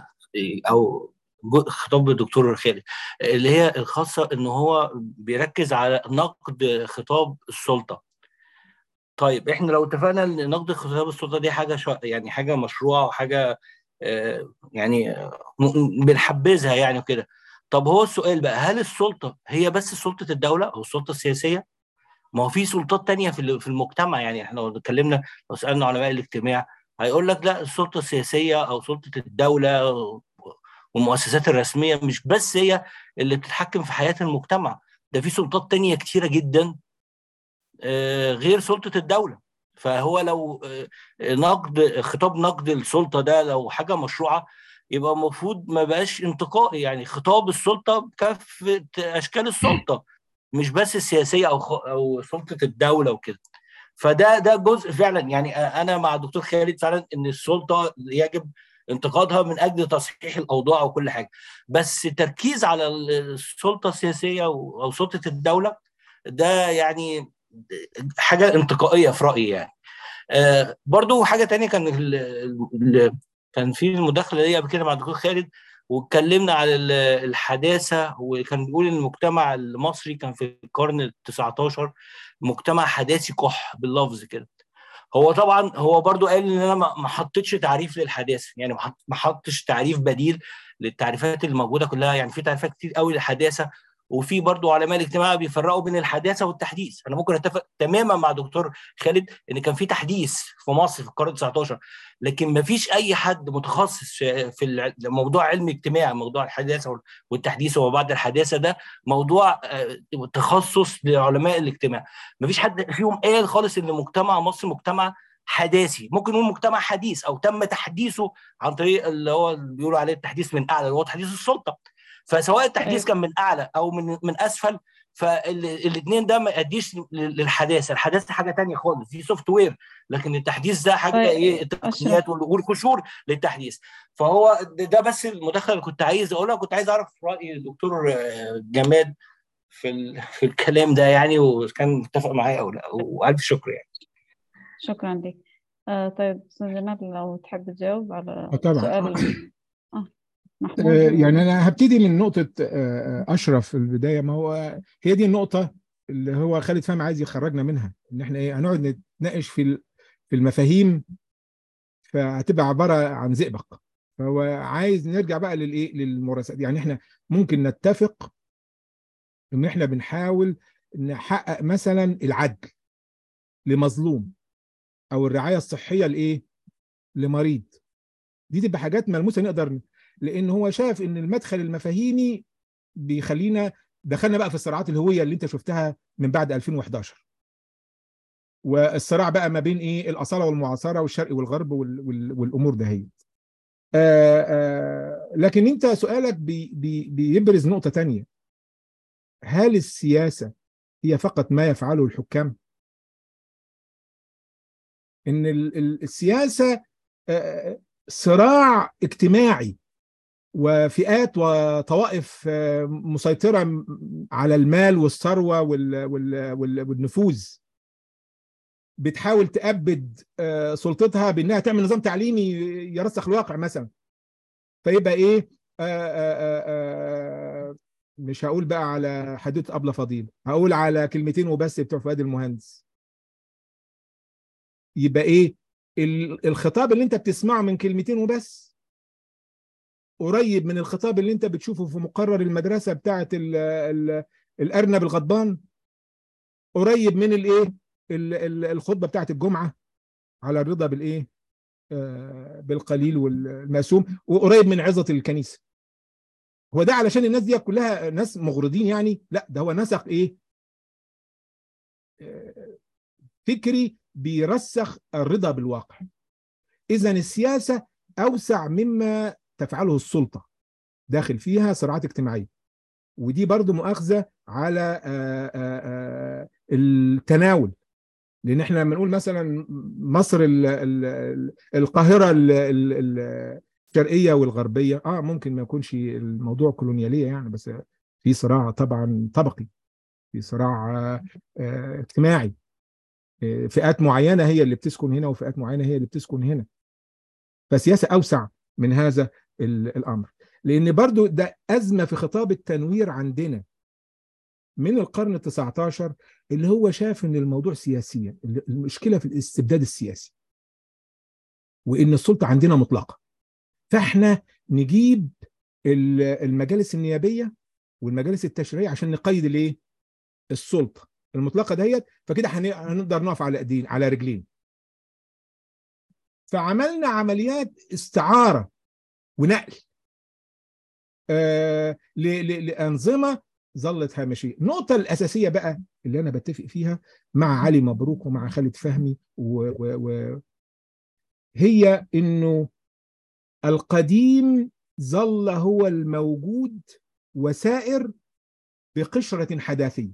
أو خطاب الدكتور خالد اللي هي الخاصة إن هو بيركز على نقد خطاب السلطة طيب احنا لو اتفقنا ان نقد خطاب السلطه دي حاجه شا... يعني حاجه مشروعه وحاجه آه يعني م... بنحبذها يعني وكده طب هو السؤال بقى هل السلطه هي بس سلطه الدوله او السلطه السياسيه ما هو في سلطات تانية في في المجتمع يعني احنا لو اتكلمنا لو سالنا علماء الاجتماع هيقول لك لا السلطه السياسيه او سلطه الدوله والمؤسسات الرسميه مش بس هي اللي بتتحكم في حياه المجتمع ده في سلطات تانية كتيره جدا غير سلطه الدوله فهو لو نقد خطاب نقد السلطه ده لو حاجه مشروعه يبقى المفروض ما بقاش انتقائي يعني خطاب السلطه بكافه اشكال السلطه مش بس السياسيه او او سلطه الدوله وكده فده ده جزء فعلا يعني انا مع الدكتور خالد فعلا ان السلطه يجب انتقادها من اجل تصحيح الاوضاع وكل حاجه بس تركيز على السلطه السياسيه او سلطه الدوله ده يعني حاجه انتقائيه في رايي يعني آه برضو حاجه تانية كان ال ال كان في المداخله ليا قبل كده مع الدكتور خالد واتكلمنا على الحداثه وكان بيقول ان المجتمع المصري كان في القرن ال 19 مجتمع حداثي كح باللفظ كده هو طبعا هو برضو قال ان انا ما حطيتش تعريف للحداثه يعني ما حطش تعريف بديل للتعريفات اللي موجوده كلها يعني في تعريفات كتير قوي للحداثه وفي برضو علماء الاجتماع بيفرقوا بين الحداثه والتحديث انا ممكن اتفق تماما مع دكتور خالد ان كان في تحديث في مصر في القرن 19 لكن ما فيش اي حد متخصص في موضوع علم اجتماع موضوع الحداثه والتحديث وبعد الحداثه ده موضوع تخصص لعلماء الاجتماع ما فيش حد فيهم قال خالص ان مجتمع مصر مجتمع حداثي ممكن نقول مجتمع حديث او تم تحديثه عن طريق اللي هو اللي بيقولوا عليه التحديث من اعلى اللي هو تحديث السلطه فسواء التحديث كان من اعلى او من من اسفل فالاثنين ده ما يؤديش للحداثه الحداثه حاجه تانية خالص دي سوفت وير لكن التحديث ده حاجه ايه التقنيات والقشور للتحديث فهو ده بس المداخله اللي كنت عايز اقولها كنت عايز اعرف راي الدكتور جماد في في الكلام ده يعني وكان متفق معايا او لا والف شكر يعني شكرا لك آه طيب استاذ جمال لو تحب تجاوب على طبعا سؤال محمود يعني انا هبتدي من نقطه اشرف في البدايه ما هو هي دي النقطه اللي هو خالد فهمي عايز يخرجنا منها ان احنا ايه هنقعد نتناقش في في المفاهيم فهتبقى عباره عن زئبق فهو عايز نرجع بقى للايه للممارسات يعني احنا ممكن نتفق ان احنا بنحاول نحقق مثلا العدل لمظلوم او الرعايه الصحيه لايه لمريض دي تبقى حاجات ملموسه نقدر لان هو شاف ان المدخل المفاهيمي بيخلينا دخلنا بقى في الصراعات الهويه اللي انت شفتها من بعد 2011 والصراع بقى ما بين ايه الاصاله والمعاصره والشرق والغرب وال وال والامور دهيت آه آه لكن انت سؤالك بي بي بيبرز نقطه تانية هل السياسة هي فقط ما يفعله الحكام؟ إن السياسة صراع اجتماعي وفئات وطوائف مسيطرة على المال والثروة والنفوذ بتحاول تأبد سلطتها بأنها تعمل نظام تعليمي يرسخ الواقع مثلا فيبقى إيه آآ آآ مش هقول بقى على حدوته أبلة فضيل هقول على كلمتين وبس بتوع فؤاد المهندس يبقى إيه الخطاب اللي أنت بتسمعه من كلمتين وبس قريب من الخطاب اللي انت بتشوفه في مقرر المدرسه بتاعه ال ال الارنب الغضبان قريب من الايه الخطبه بتاعه الجمعه على الرضا بالايه آه بالقليل والمقسوم وقريب من عظه الكنيسه هو ده علشان الناس دي كلها ناس مغرضين يعني لا ده هو نسق ايه آه فكري بيرسخ الرضا بالواقع اذا السياسه اوسع مما تفعله السلطة داخل فيها صراعات اجتماعية ودي برضو مؤاخذة على آآ آآ التناول لأن احنا لما نقول مثلا مصر ال ال القاهرة ال ال الشرقية والغربية اه ممكن ما يكونش الموضوع كولونيالية يعني بس في صراع طبعا طبقي في صراع اجتماعي فئات معينة هي اللي بتسكن هنا وفئات معينة هي اللي بتسكن هنا فسياسة أوسع من هذا الامر لان برضو ده ازمه في خطاب التنوير عندنا من القرن ال19 اللي هو شاف ان الموضوع سياسيا المشكله في الاستبداد السياسي وان السلطه عندنا مطلقه فاحنا نجيب المجالس النيابيه والمجالس التشريعيه عشان نقيد الايه السلطه المطلقه ديت فكده هنقدر نقف على ايدين على رجلين فعملنا عمليات استعاره ونقل آه لانظمه ظلت هامشيه النقطه الاساسيه بقى اللي انا بتفق فيها مع علي مبروك ومع خالد فهمي و و و هي انه القديم ظل هو الموجود وسائر بقشره حداثيه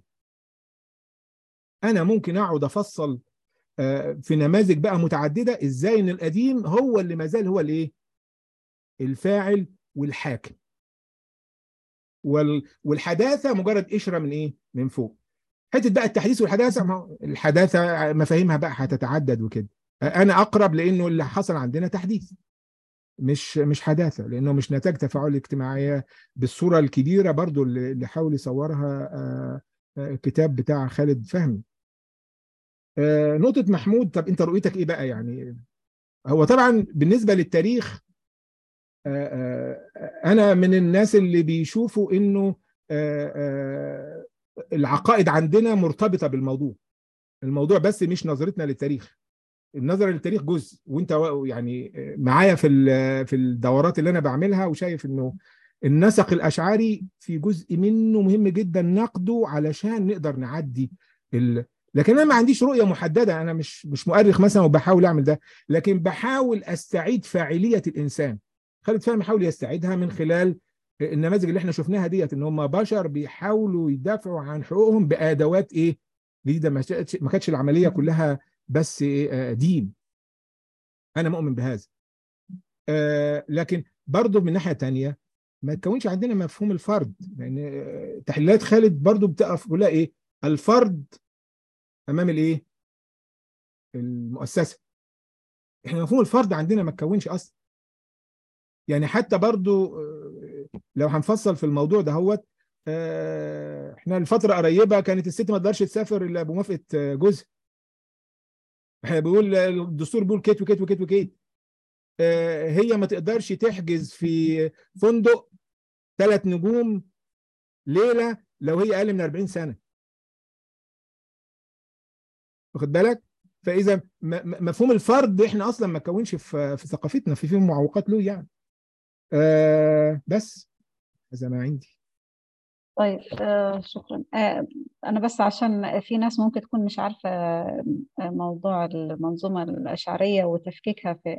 انا ممكن اقعد افصل في نماذج بقى متعدده ازاي ان القديم هو اللي ما زال هو الايه الفاعل والحاكم وال... والحداثه مجرد قشره من ايه من فوق حته بقى التحديث والحداثه ما الحداثه مفاهيمها بقى هتتعدد وكده انا اقرب لانه اللي حصل عندنا تحديث مش مش حداثه لانه مش نتاج تفاعل اجتماعيه بالصوره الكبيره برضو اللي حاول يصورها كتاب بتاع خالد فهمي نقطه محمود طب انت رؤيتك ايه بقى يعني هو طبعا بالنسبه للتاريخ انا من الناس اللي بيشوفوا انه العقائد عندنا مرتبطه بالموضوع الموضوع بس مش نظرتنا للتاريخ النظر للتاريخ جزء وانت يعني معايا في في الدورات اللي انا بعملها وشايف انه النسق الاشعري في جزء منه مهم جدا نقده علشان نقدر نعدي ال... لكن انا ما عنديش رؤيه محدده انا مش مش مؤرخ مثلا وبحاول اعمل ده لكن بحاول استعيد فاعليه الانسان خالد فهمي حاول يستعيدها من خلال النماذج اللي احنا شفناها ديت ان هم بشر بيحاولوا يدافعوا عن حقوقهم بادوات ايه جديده ما كانتش العمليه كلها بس إيه دين انا مؤمن بهذا آه لكن برضه من ناحيه تانية ما تكونش عندنا مفهوم الفرد لان يعني تحليلات خالد برضه بتقف كلها ايه الفرد امام الايه المؤسسه احنا مفهوم الفرد عندنا ما تكونش اصلا يعني حتى برضو لو هنفصل في الموضوع ده هوت احنا الفترة قريبة كانت الست ما تقدرش تسافر الا بموافقة جوزها احنا بيقول الدستور بيقول كيت وكيت وكيت وكيت هي ما تقدرش تحجز في فندق ثلاث نجوم ليلة لو هي أقل من 40 سنة واخد بالك؟ فإذا مفهوم الفرد احنا أصلا ما كونش في في ثقافتنا في فيهم معوقات له يعني آه بس هذا ما عندي طيب آه شكرا آه أنا بس عشان في ناس ممكن تكون مش عارفة موضوع المنظومة الأشعرية وتفكيكها في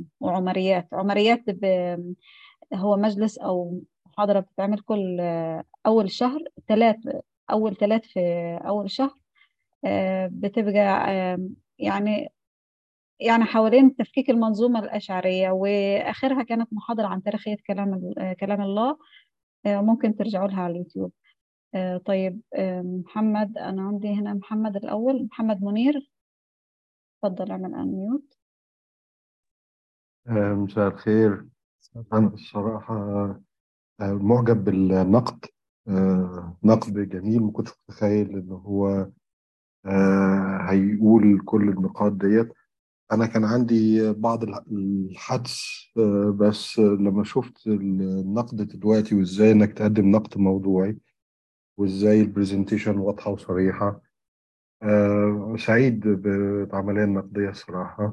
وعمريات عمريات هو مجلس أو محاضرة بتتعمل كل أول شهر ثلاث أول ثلاث في أول شهر بتبقى يعني يعني حوالين تفكيك المنظومة الأشعرية وآخرها كانت محاضرة عن تاريخية كلام كلام الله ممكن ترجعوا لها على اليوتيوب طيب محمد أنا عندي هنا محمد الأول محمد منير تفضل اعمل أنميوت مساء الخير أنا الصراحة معجب بالنقد نقد جميل ما كنتش متخيل إن هو هيقول كل النقاط ديت أنا كان عندي بعض الحدس بس لما شفت النقد دلوقتي وإزاي إنك تقدم نقد موضوعي وإزاي البرزنتيشن واضحة وصريحة سعيد بالعملية النقدية الصراحة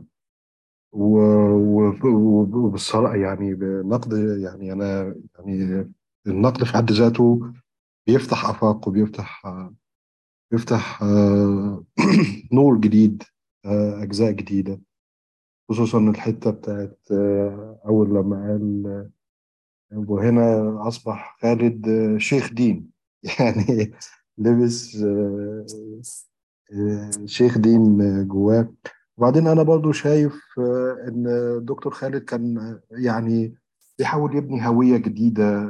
وبالصراحة يعني بنقد يعني أنا يعني النقد في حد ذاته بيفتح آفاق وبيفتح بيفتح نور جديد أجزاء جديدة خصوصا الحتة بتاعت أول لما قال وهنا أصبح خالد شيخ دين يعني لبس شيخ دين جواه وبعدين أنا برضو شايف إن دكتور خالد كان يعني بيحاول يبني هوية جديدة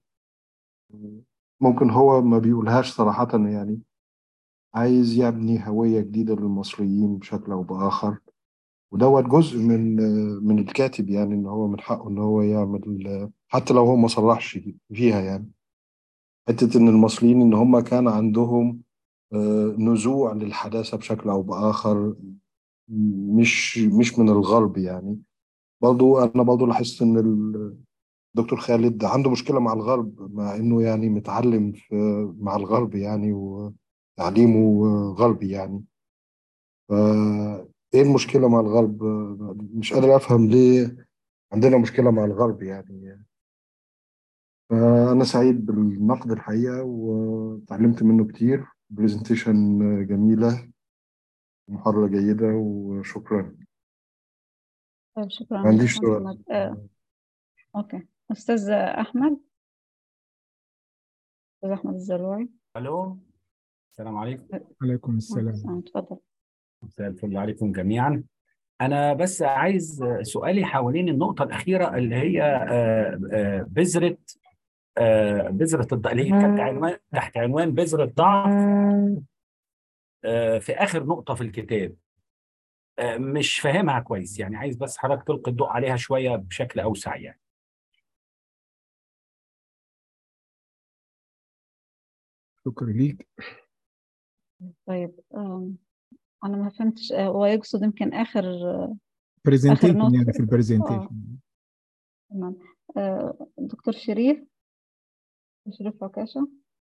ممكن هو ما بيقولهاش صراحة يعني عايز يبني هوية جديدة للمصريين بشكل أو بآخر ودوت جزء من من الكاتب يعني إن هو من حقه إن هو يعمل حتى لو هو ما صرحش فيها يعني حتة إن المصريين إن هم كان عندهم نزوع للحداثة بشكل أو بآخر مش مش من الغرب يعني برضو أنا برضو لاحظت إن الدكتور خالد عنده مشكلة مع الغرب مع إنه يعني متعلم في مع الغرب يعني وتعليمه غربي يعني فإيه المشكلة مع الغرب مش قادر أفهم ليه عندنا مشكلة مع الغرب يعني فأنا سعيد بالنقد الحقيقة وتعلمت منه كتير برزنتيشن جميلة محاضرة جيدة وشكرا طيب شكرا ما عنديش باشمهندس سؤال أحمد. آه. أوكي أستاذ أحمد أستاذ أحمد الزلوعي الو السلام عليكم عليكم السلام السلام تفضل مساء الفل عليكم جميعا انا بس عايز سؤالي حوالين النقطه الاخيره اللي هي آه، آه، بذره آه، بذره الض- اللي هي كانت عنوان تحت عنوان بذره ضعف آه، في اخر نقطه في الكتاب آه، مش فاهمها كويس يعني عايز بس حضرتك تلقي الضوء عليها شويه بشكل اوسع يعني شكرا ليك طيب آم، أنا ما فهمتش آه، هو يقصد يمكن آخر برزنتيشن نوت. يعني في البرزنتيشن تمام آه، دكتور شريف شريف عكاشة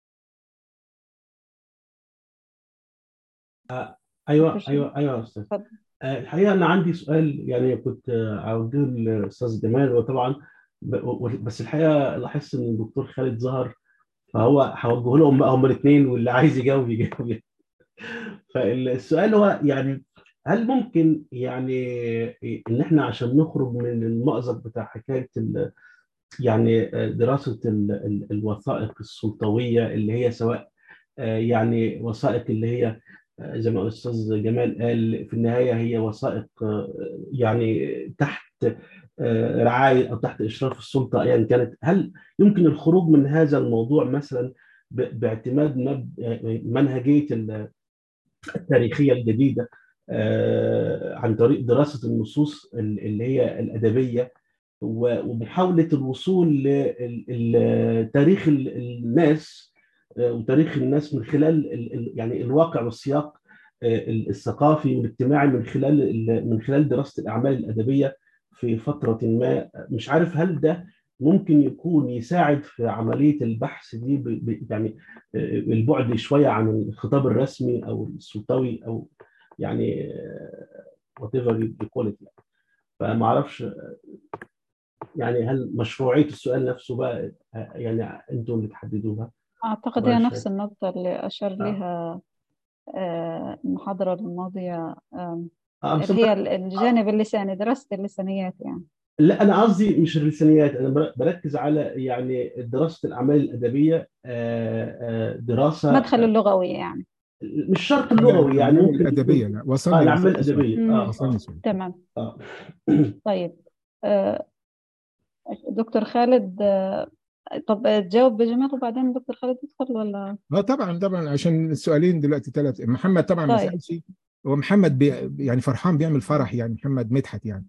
ايوه دكتور ايوه ايوه يا استاذ اتفضل. آه، الحقيقه انا عندي سؤال يعني كنت آه، عاوزه للاستاذ جمال وطبعا ب- و- بس الحقيقه لاحظت ان الدكتور خالد ظهر فهو هوجه لهم بقى هم الاثنين واللي عايز يجاوب يجاوب يعني. فالسؤال هو يعني هل ممكن يعني ان احنا عشان نخرج من المأزق بتاع حكايه ال- يعني دراسه ال- ال- الوثائق السلطويه اللي هي سواء آه، يعني وثائق اللي هي آه، زي ما الاستاذ جمال قال في النهايه هي وثائق آه، يعني تحت آه، رعايه او تحت اشراف السلطه ايا كانت هل يمكن الخروج من هذا الموضوع مثلا ب- باعتماد مب- آه، منهجيه ال- التاريخيه الجديده آه، عن طريق دراسه النصوص ال- اللي هي الادبيه و- ومحاوله الوصول لتاريخ الناس آه، وتاريخ الناس من خلال ال- ال- يعني الواقع والسياق آه، الثقافي والاجتماعي من خلال ال- من خلال دراسه الاعمال الادبيه في فتره ما مش عارف هل ده ممكن يكون يساعد في عمليه البحث دي ب- ب- يعني آه، البعد شويه عن الخطاب الرسمي او السلطوي او يعني وات ايفر يقول فما اعرفش يعني هل مشروعيه السؤال نفسه بقى آه، يعني انتم اللي تحددوها أعتقد هي مش نفس فاهم. النقطة اللي أشار لها آه، المحاضرة الماضية آم، آه، اللي هي ال- الجانب اللساني دراسة اللسانيات يعني لا انا قصدي مش اللسانيات انا بر- بركز على يعني دراسه الاعمال الادبيه آه، آه، دراسه مدخل اللغوي يعني مش شرط اللغوي يعني الأعمال ممكن الأدبية يكون لا اه وصلني الاعمال وصلني السؤال. الادبيه اه مم. وصلني اه السؤال. تمام اه طيب آه، دكتور خالد آه، طب تجاوب بجمال وبعدين دكتور خالد يدخل ولا اه طبعا طبعا عشان السؤالين دلوقتي ثلاث محمد طبعا ما طيب سالش هو محمد بي يعني فرحان بيعمل فرح يعني محمد مدحت يعني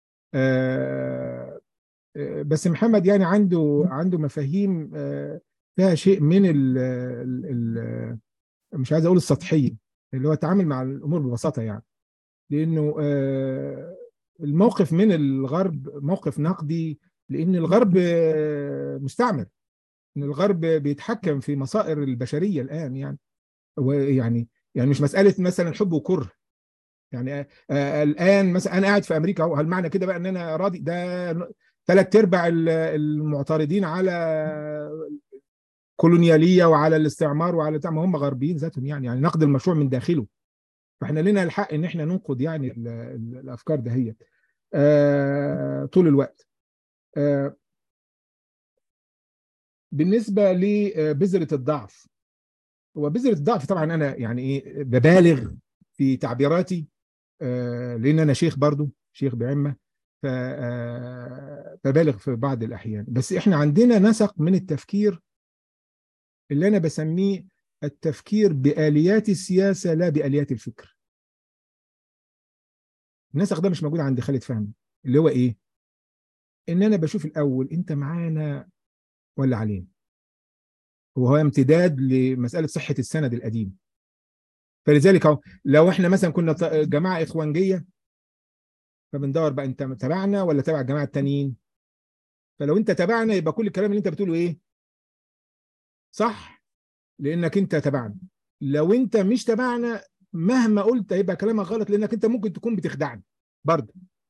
آه آه، بس محمد يعني عنده عنده مفاهيم آه فيها شيء من ال ال ال مش عايز اقول السطحيه اللي هو التعامل مع الامور ببساطه يعني لانه آه الموقف من الغرب موقف نقدي لان الغرب آه، مستعمر ان الغرب بيتحكم في مصائر البشريه الان يعني ويعني يعني مش مساله مثلا حب وكره يعني آه، آه، الان مثلا انا قاعد في امريكا اهو هل معنى كده بقى ان انا راضي ده ثلاث ارباع ال- المعترضين على كولونياليه وعلى الاستعمار وعلى بتاع ما هم غربيين ذاتهم يعني يعني نقد المشروع من داخله فاحنا لنا الحق ان احنا ننقد يعني ال- ال- الافكار دهيت آه طول الوقت آه بالنسبه لبذره الضعف هو بذره الضعف طبعا انا يعني ايه ببالغ في تعبيراتي آه لان انا شيخ برضو شيخ بعمه ف آه، ببالغ في بعض الاحيان بس احنا عندنا نسق من التفكير اللي انا بسميه التفكير باليات السياسه لا باليات الفكر النسق ده مش موجود عند خالد فهمي اللي هو ايه ان انا بشوف الاول انت معانا ولا علينا وهو امتداد لمساله صحه السند القديم فلذلك اهو لو احنا مثلا كنا ط- جماعه اخوانجيه فبندور بقى انت تبعنا ولا تبع الجماعه التانيين فلو انت تبعنا يبقى كل الكلام اللي انت بتقوله ايه صح لانك انت تبعنا لو انت مش تبعنا مهما قلت هيبقى كلامك غلط لانك انت ممكن تكون بتخدعني برضه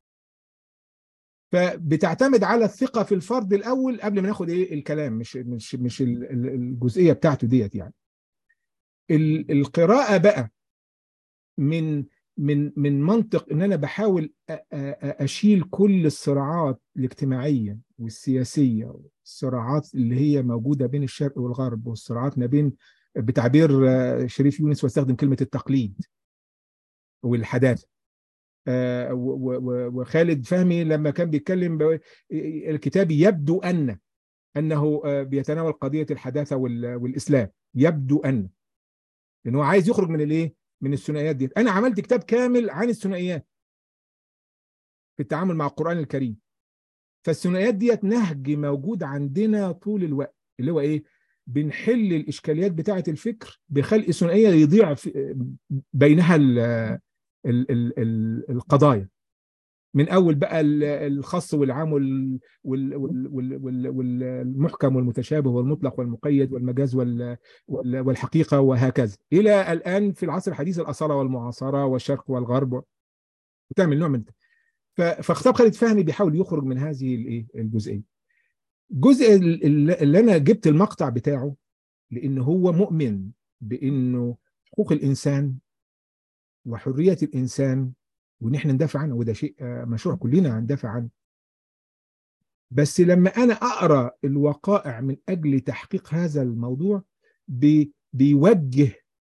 فبتعتمد على الثقه في الفرد الاول قبل ما ناخد ايه الكلام مش مش مش ال- ال- الجزئيه بتاعته ديت يعني ال- القراءه بقى من من من منطق ان انا بحاول أ- أ- أ- اشيل كل الصراعات الاجتماعيه والسياسيه والصراعات اللي هي موجوده بين الشرق والغرب والصراعات ما بين بتعبير آه، شريف يونس واستخدم كلمه التقليد والحداثه آه، و- و- و- وخالد فهمي لما كان بيتكلم ب- الكتاب يبدو ان انه آه، بيتناول قضيه الحداثه وال- والاسلام يبدو ان ان هو عايز يخرج من الايه من الثنائيات دي انا عملت كتاب كامل عن الثنائيات في التعامل مع القران الكريم فالثنائيات ديت نهج موجود عندنا طول الوقت اللي هو ايه بنحل الاشكاليات بتاعه الفكر بخلق ثنائيه يضيع في بينها ال ال ال ال القضايا من اول بقى ال- الخاص والعام وال- وال- وال- وال- وال- والمحكم والمتشابه والمطلق والمقيد والمجاز وال- وال- والحقيقه وهكذا الى الان في العصر الحديث الاصاله والمعاصره والشرق والغرب وتعمل نوع من ف- فخطاب خالد فهمي بيحاول يخرج من هذه الايه الجزئيه الجزء ال- ال- اللي انا جبت المقطع بتاعه لان هو مؤمن بانه حقوق الانسان وحريه الانسان وان احنا ندافع عنها وده شيء آه، مشروع كلنا هندافع عنه بس لما انا اقرا الوقائع من اجل تحقيق هذا الموضوع بي بيوجه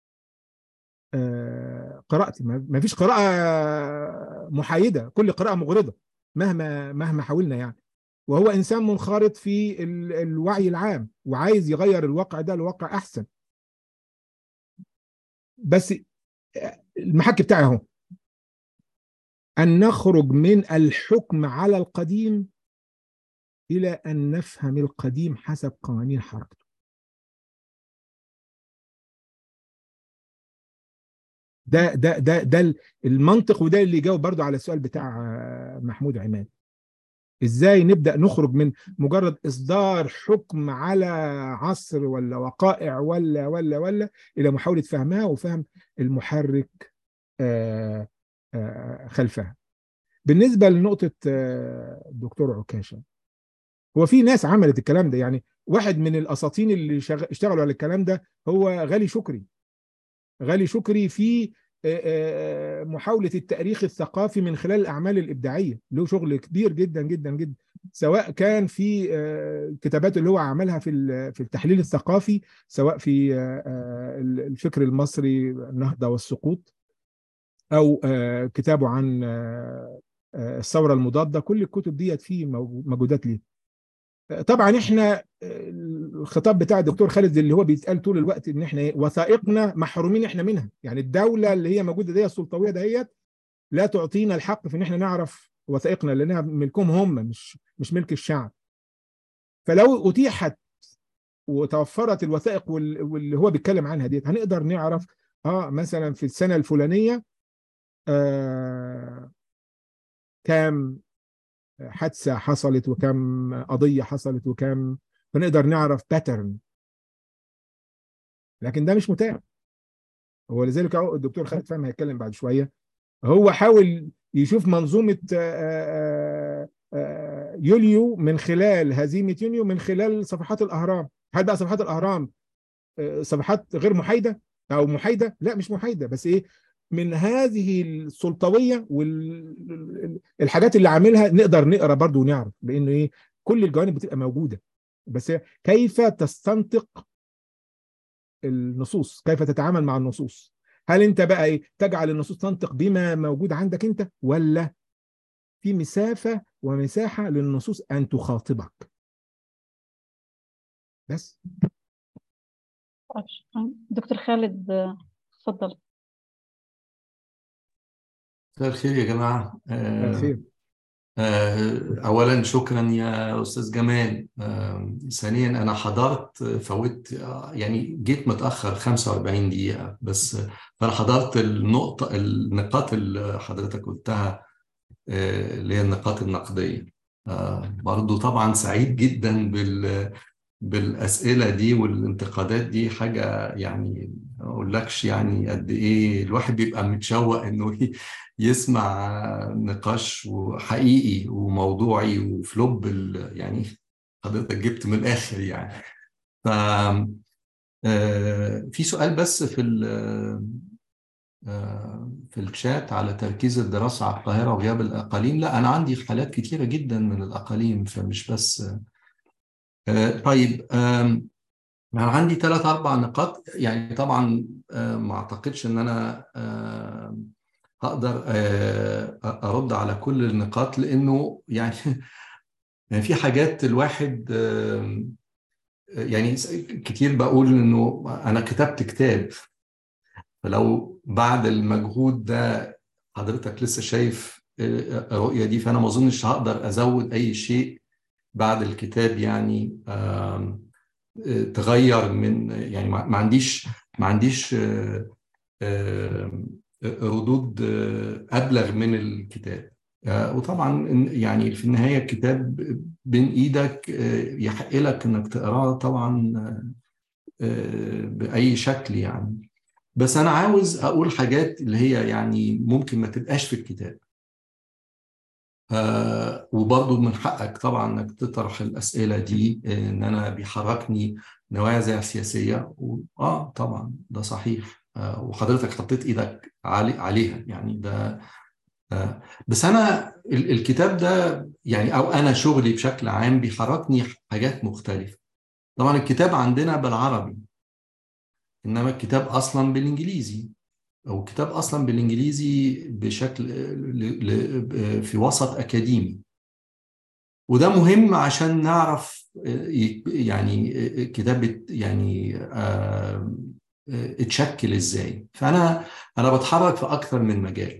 آه، قراءتي ما ما فيش قراءه محايده كل قراءه مغرضه مهما مهما حاولنا يعني وهو انسان منخرط في ال- الوعي العام وعايز يغير الواقع ده لواقع احسن بس آه، المحك بتاعي اهو ان نخرج من الحكم على القديم الى ان نفهم القديم حسب قوانين حركته ده ده ده ده المنطق وده اللي يجاوب برضو على السؤال بتاع آه، محمود عماد ازاي نبدا نخرج من مجرد اصدار حكم على عصر ولا وقائع ولا ولا ولا الى محاوله فهمها وفهم المحرك آه، آه، خلفها بالنسبه لنقطه آه، الدكتور عكاشه هو في ناس عملت الكلام ده يعني واحد من الاساطين اللي شغ- اشتغلوا على الكلام ده هو غالي شكري غالي شكري في محاوله التاريخ الثقافي من خلال الاعمال الابداعيه له شغل كبير جدا جدا جدا سواء كان في الكتابات اللي هو عملها في في التحليل الثقافي سواء في الفكر المصري النهضه والسقوط او كتابه عن الثوره المضاده كل الكتب ديت فيه موجودات ليه طبعا احنا الخطاب بتاع الدكتور خالد اللي هو بيتقال طول الوقت ان احنا وثائقنا محرومين احنا منها يعني الدوله اللي هي موجوده دي السلطويه ديت لا تعطينا الحق في ان احنا نعرف وثائقنا لانها ملكهم هم مش مش ملك الشعب فلو اتيحت وتوفرت الوثائق واللي هو بيتكلم عنها ديت هنقدر نعرف اه مثلا في السنه الفلانيه آه كام حادثه حصلت وكم قضيه حصلت وكم فنقدر نعرف باترن لكن ده مش متاح هو لذلك الدكتور خالد فهم هيتكلم بعد شويه هو حاول يشوف منظومه يوليو من خلال هزيمه يونيو من خلال صفحات الاهرام هل بقى صفحات الاهرام صفحات غير محايده او محايده لا مش محايده بس ايه من هذه السلطويه والحاجات اللي عاملها نقدر نقرا برضو ونعرف لانه ايه كل الجوانب بتبقى موجوده بس كيف تستنطق النصوص كيف تتعامل مع النصوص هل انت بقى ايه تجعل النصوص تنطق بما موجود عندك انت ولا في مسافه ومساحه للنصوص ان تخاطبك بس دكتور خالد اتفضل مساء الخير يا جماعة الخير أولا شكرا يا أستاذ جمال ثانيا أنا حضرت فوت يعني جيت متأخر 45 دقيقة بس فأنا حضرت النقطة النقاط اللي حضرتك قلتها اللي هي النقاط النقدية برضو طبعا سعيد جدا بال بالاسئله دي والانتقادات دي حاجه يعني ما اقولكش يعني قد ايه الواحد بيبقى متشوق انه يسمع نقاش حقيقي وموضوعي وفي لب يعني حضرتك جبت من الاخر يعني ف في سؤال بس في في الشات على تركيز الدراسه على القاهره وغياب الاقاليم لا انا عندي حالات كتيره جدا من الاقاليم فمش بس طيب انا عندي ثلاث اربع نقاط يعني طبعا ما اعتقدش ان انا هقدر ارد على كل النقاط لانه يعني يعني في حاجات الواحد يعني كتير بقول انه انا كتبت كتاب فلو بعد المجهود ده حضرتك لسه شايف الرؤيه دي فانا ما اظنش هقدر ازود اي شيء بعد الكتاب يعني تغير من يعني ما عنديش ما عنديش ردود ابلغ من الكتاب وطبعا يعني في النهايه الكتاب بين ايدك يحق لك انك تقراه طبعا باي شكل يعني بس انا عاوز اقول حاجات اللي هي يعني ممكن ما تبقاش في الكتاب آه وبرضه من حقك طبعا انك تطرح الاسئله دي ان انا بيحركني نوازع سياسيه و... اه طبعا ده صحيح آه وحضرتك حطيت ايدك علي... عليها يعني ده آه بس انا ال... الكتاب ده يعني او انا شغلي بشكل عام بيحركني حاجات مختلفه طبعا الكتاب عندنا بالعربي انما الكتاب اصلا بالانجليزي او كتاب اصلا بالانجليزي بشكل في وسط اكاديمي وده مهم عشان نعرف يعني كتاب يعني اتشكل ازاي فانا انا بتحرك في اكثر من مجال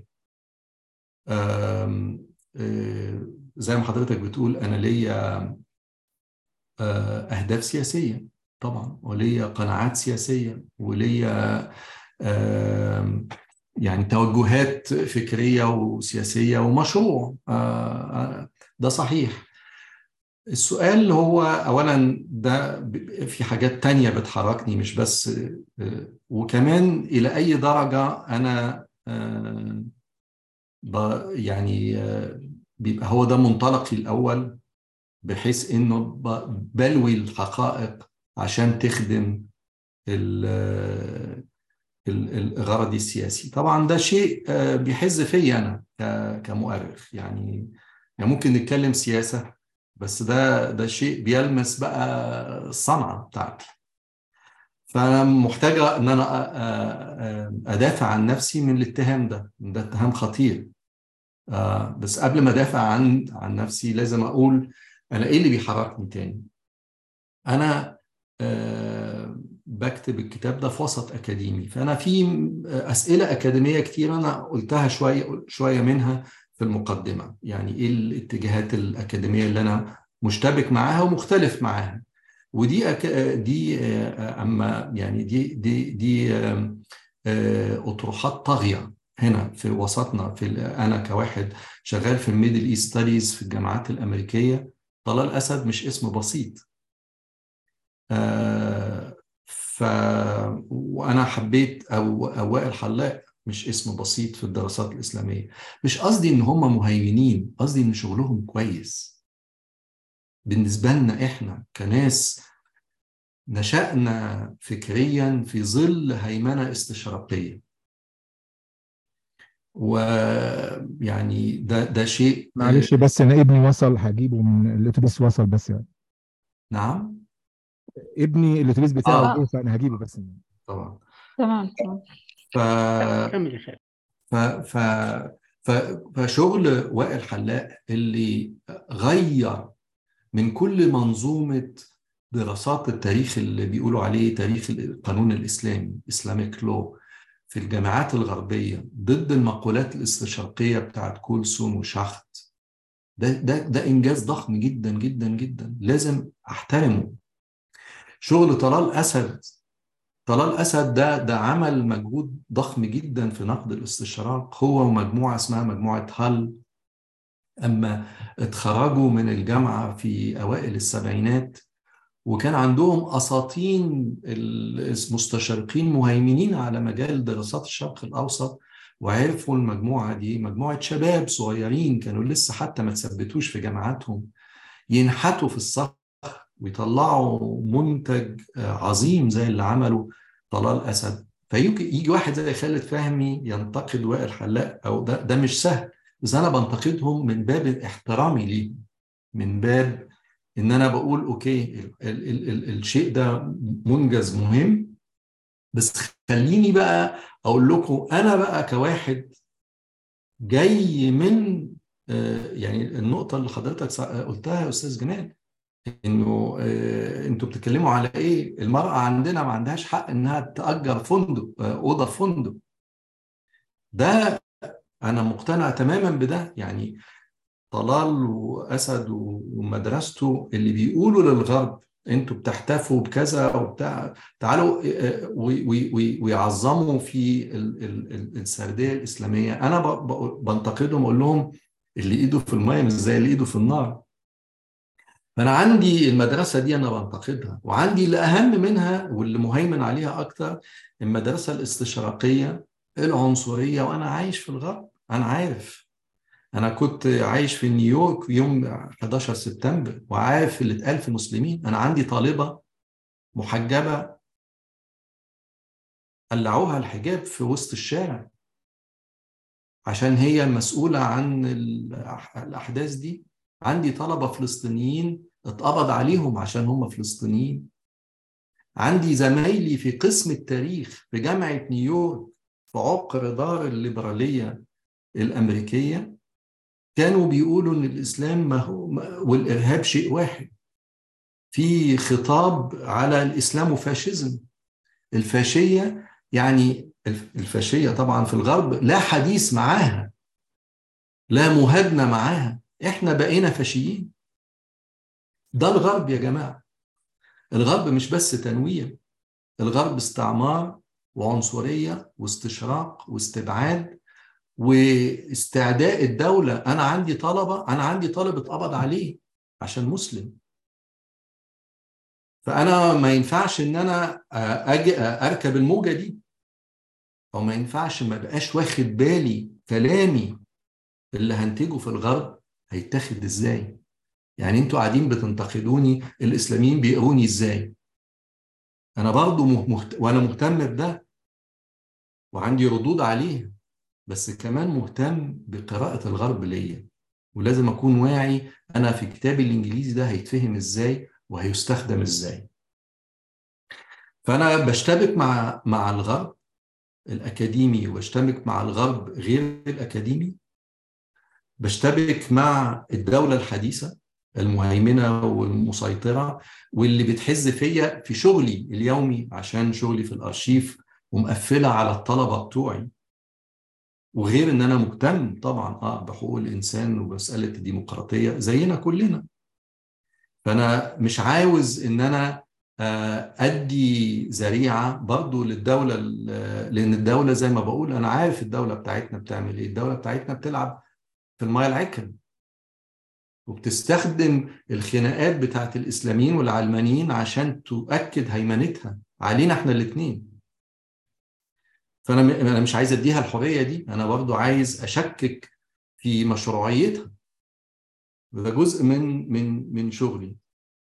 زي ما حضرتك بتقول انا ليا اهداف سياسيه طبعا وليا قناعات سياسيه وليا يعني توجهات فكريه وسياسيه ومشروع ده صحيح السؤال هو اولا ده في حاجات تانية بتحركني مش بس وكمان الى اي درجه انا يعني بيبقى هو ده منطلقي الاول بحيث انه بلوي الحقائق عشان تخدم الغرض السياسي طبعا ده شيء بيحز فيا انا كمؤرخ يعني يعني ممكن نتكلم سياسه بس ده ده شيء بيلمس بقى الصنعه بتاعتي فانا محتاجه ان انا ادافع عن نفسي من الاتهام ده ده اتهام خطير بس قبل ما ادافع عن عن نفسي لازم اقول انا ايه اللي بيحركني تاني انا بكتب الكتاب ده في وسط اكاديمي فانا في اسئله اكاديميه كتير انا قلتها شويه شويه منها في المقدمه يعني ايه الاتجاهات الاكاديميه اللي انا مشتبك معاها ومختلف معاها ودي أك... دي اما يعني دي دي دي اطروحات طاغيه هنا في وسطنا في انا كواحد شغال في الميدل ايست ستاديز في الجامعات الامريكيه طلال اسد مش اسم بسيط ف وانا حبيت او او وائل حلاق مش اسم بسيط في الدراسات الاسلاميه مش قصدي ان هم مهيمنين قصدي ان شغلهم كويس بالنسبه لنا احنا كناس نشأنا فكريا في ظل هيمنه استشراقيه ويعني ده ده شيء معلش بس انا ابني وصل هجيبه من الاتوبيس وصل بس يعني نعم ابني الاتوبيس بتاعه آه. جه فانا هجيبه بس طبعا تمام تمام ف كمل يا خالد ف ف ف فشغل وائل حلاق اللي غير من كل منظومه دراسات التاريخ اللي بيقولوا عليه تاريخ القانون الاسلامي اسلاميك لو في الجامعات الغربيه ضد المقولات الاستشراقيه بتاعت كولسون وشخت ده ده ده انجاز ضخم جدا جدا جدا لازم احترمه شغل طلال اسد طلال اسد ده ده عمل مجهود ضخم جدا في نقد الاستشراق هو ومجموعه اسمها مجموعه هل اما اتخرجوا من الجامعه في اوائل السبعينات وكان عندهم اساطين المستشرقين مهيمنين على مجال دراسات الشرق الاوسط وعرفوا المجموعه دي مجموعه شباب صغيرين كانوا لسه حتى ما تثبتوش في جامعاتهم ينحتوا في الصخر ويطلعوا منتج عظيم زي اللي عمله طلال اسد فيجي يجي واحد زي خالد فهمي ينتقد وائل حلاق او ده ده مش سهل بس انا بنتقدهم من باب احترامي ليهم من باب ان انا بقول اوكي ال ال ال ال الشيء ده منجز مهم بس خليني بقى اقول لكم انا بقى كواحد جاي من يعني النقطه اللي حضرتك قلتها يا استاذ جمال انه انتوا بتتكلموا على ايه المراه عندنا ما عندهاش حق انها تاجر فندق اوضه في فندق ده انا مقتنع تماما بده يعني طلال واسد ومدرسته اللي بيقولوا للغرب انتوا بتحتفوا بكذا وبتاع تعالوا ويعظموا في السرديه الاسلاميه انا بنتقدهم اقول لهم اللي ايده في الميه مش زي اللي ايده في النار فانا عندي المدرسه دي انا بنتقدها وعندي اللي اهم منها واللي مهيمن عليها اكتر المدرسه الاستشراقيه العنصريه وانا عايش في الغرب انا عارف انا كنت عايش في نيويورك يوم 11 سبتمبر وعارف اللي اتقال في المسلمين انا عندي طالبه محجبه قلعوها الحجاب في وسط الشارع عشان هي مسؤوله عن الاحداث دي عندي طلبه فلسطينيين اتقبض عليهم عشان هم فلسطينيين عندي زمايلي في قسم التاريخ في جامعه نيويورك في عقر دار الليبراليه الامريكيه كانوا بيقولوا ان الاسلام ما هو والارهاب شيء واحد في خطاب على الاسلام وفاشيزم الفاشيه يعني الفاشيه طبعا في الغرب لا حديث معاها لا مهادنه معاها احنا بقينا فاشيين ده الغرب يا جماعه الغرب مش بس تنوير الغرب استعمار وعنصريه واستشراق واستبعاد واستعداء الدولة أنا عندي طلبة أنا عندي طالب اتقبض عليه عشان مسلم فأنا ما ينفعش إن أنا أجي أركب الموجة دي أو ما ينفعش ما بقاش واخد بالي كلامي اللي هنتجه في الغرب هيتاخد إزاي يعني أنتوا قاعدين بتنتقدوني الإسلاميين بيقروني إزاي أنا برضو مهت... وأنا مهتم بده وعندي ردود عليها بس كمان مهتم بقراءة الغرب ليا ولازم أكون واعي أنا في كتابي الإنجليزي ده هيتفهم إزاي وهيستخدم إزاي فأنا بشتبك مع مع الغرب الأكاديمي وبشتبك مع الغرب غير الأكاديمي بشتبك مع الدولة الحديثة المهيمنة والمسيطرة واللي بتحز فيا في شغلي اليومي عشان شغلي في الأرشيف ومقفلة على الطلبة بتوعي وغير ان انا مهتم طبعا اه بحقوق الانسان ومساله الديمقراطيه زينا كلنا فانا مش عاوز ان انا ادي ذريعه برضو للدوله لان الدوله زي ما بقول انا عارف الدوله بتاعتنا بتعمل ايه الدوله بتاعتنا بتلعب في المايه العكر وبتستخدم الخناقات بتاعت الاسلاميين والعلمانيين عشان تؤكد هيمنتها علينا احنا الاثنين فانا انا مش عايز اديها الحريه دي انا برضو عايز اشكك في مشروعيتها ده جزء من من من شغلي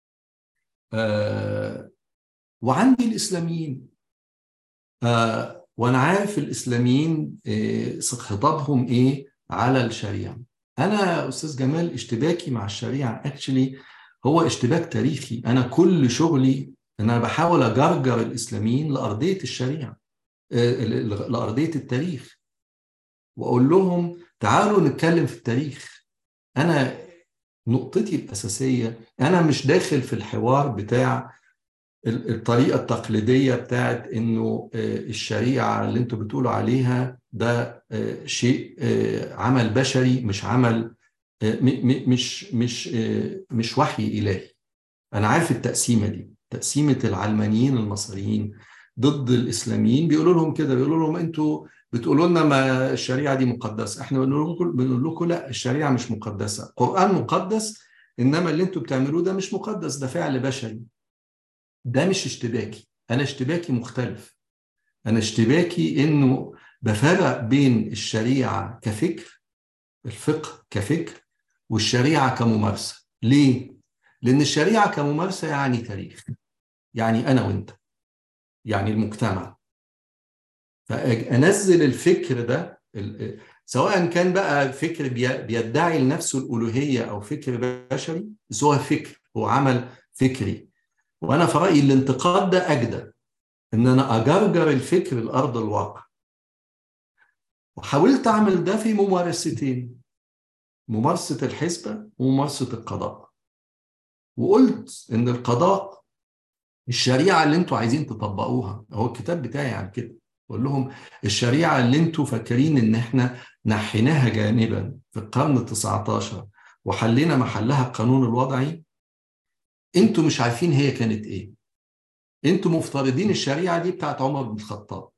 آه وعندي الاسلاميين آه وانا عارف الاسلاميين آه خطابهم ايه على الشريعه انا استاذ جمال اشتباكي مع الشريعه اكشلي هو اشتباك تاريخي انا كل شغلي ان انا بحاول اجرجر الاسلاميين لارضيه الشريعه لأرضية التاريخ وأقول لهم تعالوا نتكلم في التاريخ أنا نقطتي الأساسية أنا مش داخل في الحوار بتاع الطريقة التقليدية بتاعت إنه الشريعة اللي أنتوا بتقولوا عليها ده شيء عمل بشري مش عمل مش مش مش وحي إلهي أنا عارف التقسيمة دي تقسيمة العلمانيين المصريين ضد الاسلاميين بيقولوا لهم كده بيقولوا لهم انتوا بتقولوا لنا ما الشريعه دي مقدسه احنا بنقول لكم بنقول لكم لا الشريعه مش مقدسه القران مقدس انما اللي انتوا بتعملوه ده مش مقدس ده فعل بشري ده مش اشتباكي انا اشتباكي مختلف انا اشتباكي انه بفرق بين الشريعه كفكر الفقه كفكر والشريعه كممارسه ليه لان الشريعه كممارسه يعني تاريخ يعني انا وانت يعني المجتمع فانزل الفكر ده سواء كان بقى فكر بيدعي لنفسه الالوهيه او فكر بشري بس هو فكر هو عمل فكري وانا في رايي الانتقاد ده اجدى ان انا اجرجر الفكر لارض الواقع وحاولت اعمل ده في ممارستين ممارسه الحسبه وممارسه القضاء وقلت ان القضاء الشريعه اللي انتوا عايزين تطبقوها هو الكتاب بتاعي عن كده بقول لهم الشريعه اللي انتوا فاكرين ان احنا نحيناها جانبا في القرن ال 19 وحلينا محلها القانون الوضعي انتوا مش عارفين هي كانت ايه انتوا مفترضين الشريعه دي بتاعت عمر بن الخطاب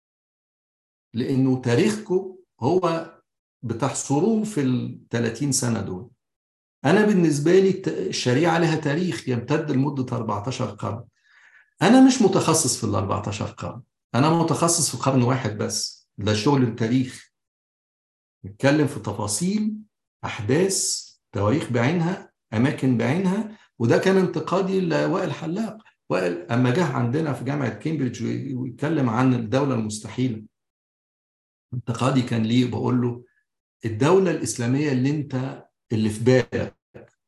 لانه تاريخكم هو بتحصروه في ال 30 سنه دول انا بالنسبه لي الشريعه لها تاريخ يمتد لمده 14 قرن انا مش متخصص في ال 14 قرن انا متخصص في قرن واحد بس ده شغل التاريخ نتكلم في تفاصيل احداث تواريخ بعينها اماكن بعينها وده كان انتقادي لوائل حلاق وائل اما جه عندنا في جامعه كامبريدج ويتكلم عن الدوله المستحيله انتقادي كان ليه بقول له الدوله الاسلاميه اللي انت اللي في بالك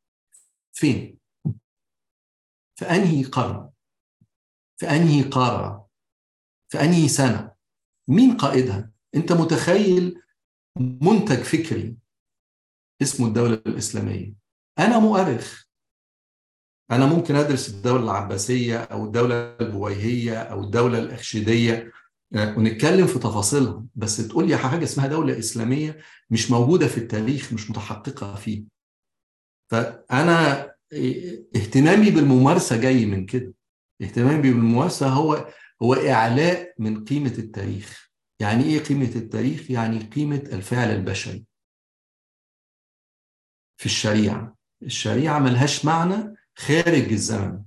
فين في انهي قرن في انهي قاره في انهي سنه مين قائدها انت متخيل منتج فكري اسمه الدوله الاسلاميه انا مؤرخ انا ممكن ادرس الدوله العباسيه او الدوله البويهيه او الدوله الاخشيديه ونتكلم في تفاصيلها بس تقول لي حاجه اسمها دوله اسلاميه مش موجوده في التاريخ مش متحققه فيه فانا اهتمامي بالممارسه جاي من كده اهتمامي بالممارسه هو هو اعلاء من قيمه التاريخ يعني ايه قيمه التاريخ يعني قيمه الفعل البشري في الشريعه الشريعه ملهاش معنى خارج الزمن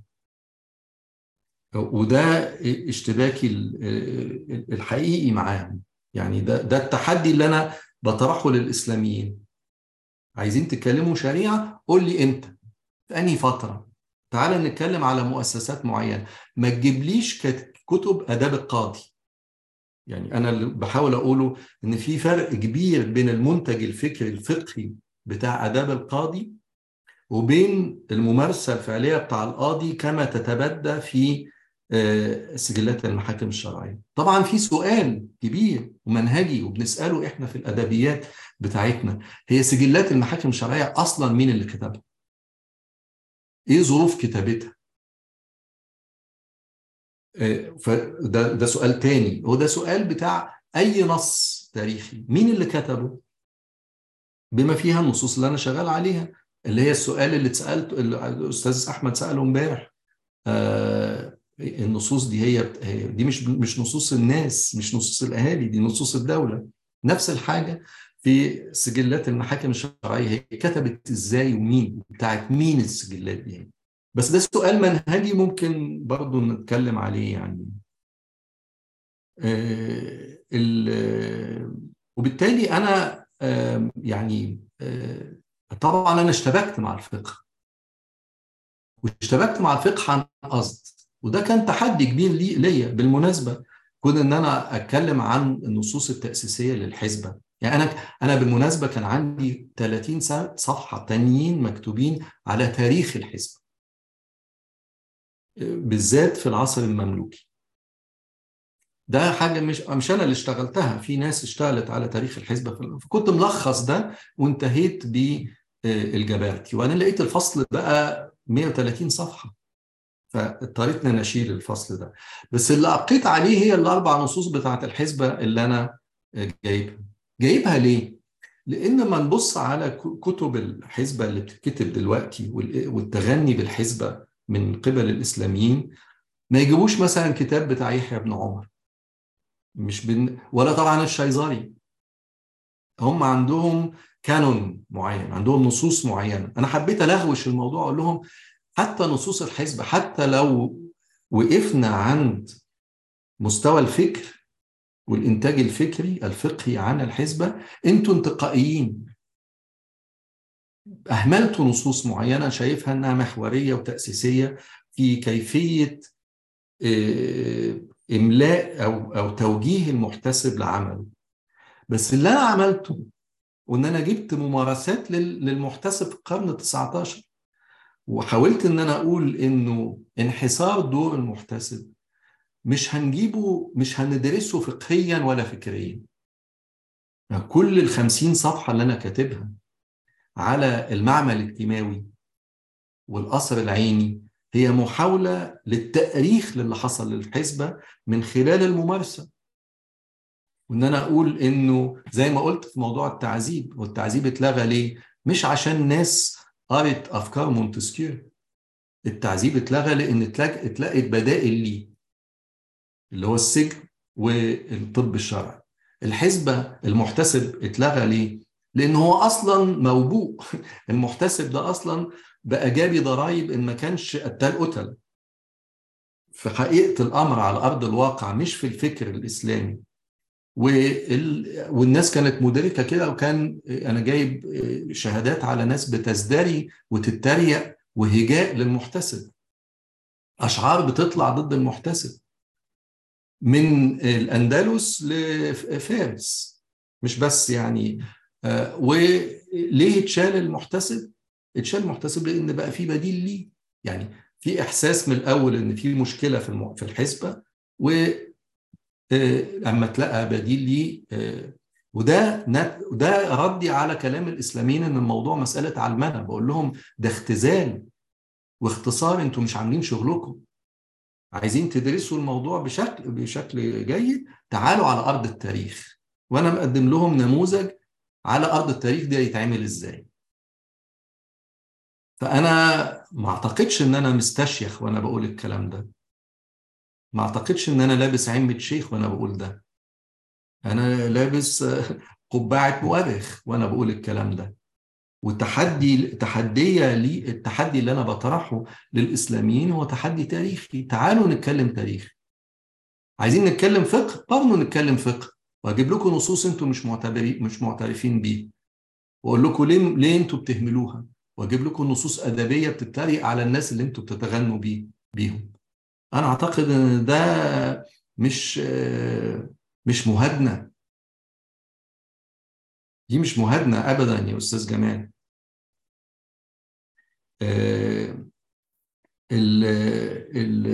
وده اشتباكي الحقيقي معاهم يعني ده ده التحدي اللي انا بطرحه للاسلاميين عايزين تتكلموا شريعه قول لي امتى في انهي فتره تعال نتكلم على مؤسسات معينه ما تجيبليش كتب اداب القاضي يعني انا اللي بحاول اقوله ان في فرق كبير بين المنتج الفكري الفقهي بتاع اداب القاضي وبين الممارسه الفعليه بتاع القاضي كما تتبدى في سجلات المحاكم الشرعيه. طبعا في سؤال كبير ومنهجي وبنساله احنا في الادبيات بتاعتنا هي سجلات المحاكم الشرعيه اصلا مين اللي كتبها؟ ايه ظروف كتابتها؟ فده ده سؤال تاني وده سؤال بتاع اي نص تاريخي مين اللي كتبه؟ بما فيها النصوص اللي انا شغال عليها اللي هي السؤال اللي اتسالته اللي الاستاذ احمد ساله امبارح آه النصوص دي هي دي مش مش نصوص الناس مش نصوص الاهالي دي نصوص الدوله نفس الحاجه في سجلات المحاكم الشرعيه هي كتبت ازاي ومين بتاعت مين السجلات دي بس ده سؤال منهجي ممكن برضو نتكلم عليه يعني آه وبالتالي انا آه يعني آه طبعا انا اشتبكت مع الفقه واشتبكت مع الفقه عن قصد وده كان تحدي كبير لي ليا بالمناسبه كون ان انا اتكلم عن النصوص التاسيسيه للحزبه يعني انا انا بالمناسبه كان عندي 30 صفحه تانيين مكتوبين على تاريخ الحزب بالذات في العصر المملوكي ده حاجه مش مش انا اللي اشتغلتها في ناس اشتغلت على تاريخ الحزب فكنت ملخص ده وانتهيت بالجبارتي وانا لقيت الفصل بقى 130 صفحه فاضطريت ان نشيل الفصل ده بس اللي ابقيت عليه هي الاربع نصوص بتاعه الحزبه اللي انا جايبها جايبها ليه لان ما نبص على كتب الحزبه اللي بتتكتب دلوقتي والتغني بالحزبه من قبل الاسلاميين ما يجيبوش مثلا كتاب بتاع يحيى بن عمر مش بن... ولا طبعا الشيزاري هم عندهم كانون معين عندهم نصوص معينه انا حبيت الغوش الموضوع اقول لهم حتى نصوص الحزب حتى لو وقفنا عند مستوى الفكر والإنتاج الفكري الفقهي عن الحزبة أنتوا انتقائيين أهملتوا نصوص معينة شايفها أنها محورية وتأسيسية في كيفية إملاء أو أو توجيه المحتسب لعمله بس اللي أنا عملته وإن أنا جبت ممارسات للمحتسب في القرن ال 19 وحاولت ان انا اقول انه انحسار دور المحتسب مش هنجيبه مش هندرسه فقهيا ولا فكريا كل الخمسين صفحة اللي أنا كاتبها على المعمل الاجتماعي والقصر العيني هي محاولة للتأريخ للي حصل للحزبة من خلال الممارسة وإن أنا أقول إنه زي ما قلت في موضوع التعذيب والتعذيب اتلغى ليه؟ مش عشان ناس قرت افكار مونتسكيو التعذيب اتلغى لان اتلقت بدائل ليه اللي هو السجن والطب الشرعي الحزبه المحتسب اتلغى ليه لان هو اصلا موبوء المحتسب ده اصلا بقى جابي ضرائب ان ما كانش قتال قتل في حقيقه الامر على ارض الواقع مش في الفكر الاسلامي وال... والناس كانت مدركه كده وكان انا جايب شهادات على ناس بتزدري وتتريق وهجاء للمحتسب اشعار بتطلع ضد المحتسب من الاندلس لفارس مش بس يعني وليه اتشال المحتسب؟ اتشال المحتسب لان بقى في بديل ليه يعني في احساس من الاول ان في مشكله في في الحسبه و اما تلاقى بديل ليه وده وده ردي على كلام الاسلاميين ان الموضوع مساله علمنه بقول لهم ده اختزال واختصار انتوا مش عاملين شغلكم عايزين تدرسوا الموضوع بشكل بشكل جيد تعالوا على ارض التاريخ وانا مقدم لهم نموذج على ارض التاريخ ده يتعمل ازاي فانا ما اعتقدش ان انا مستشيخ وانا بقول الكلام ده ما اعتقدش ان انا لابس عمة شيخ وانا بقول ده انا لابس قبعة مؤرخ وانا بقول الكلام ده والتحدي تحدية لي التحدي اللي انا بطرحه للاسلاميين هو تحدي تاريخي تعالوا نتكلم تاريخ عايزين نتكلم فقه برضه نتكلم فقه واجيب لكم نصوص انتم مش معتبرين مش معترفين بيه واقول لكم ليه ليه انتم بتهملوها واجيب لكم نصوص ادبيه بتتريق على الناس اللي انتم بتتغنوا بيه بيهم انا اعتقد ان ده مش مش مهادنه دي مش مهادنه ابدا يا استاذ جمال آه، ال ال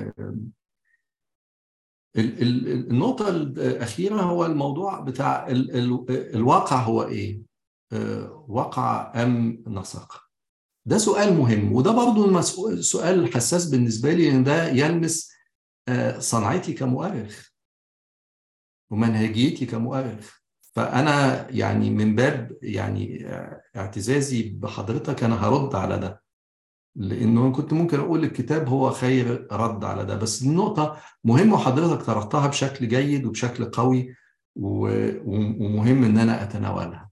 ال- ال- النقطة الأخيرة هو الموضوع بتاع ال- ال- الواقع هو إيه؟ آه، وقع أم نسق؟ ده سؤال مهم وده برضو المسؤول- سؤال حساس بالنسبة لي لأن ده يلمس آه، صنعتي كمؤرخ ومنهجيتي كمؤرخ فأنا يعني من باب يعني آه، اعتزازي بحضرتك أنا هرد على ده لانه كنت ممكن اقول الكتاب هو خير رد على ده بس النقطه مهمه وحضرتك طرحتها بشكل جيد وبشكل قوي و- ومهم ان انا اتناولها.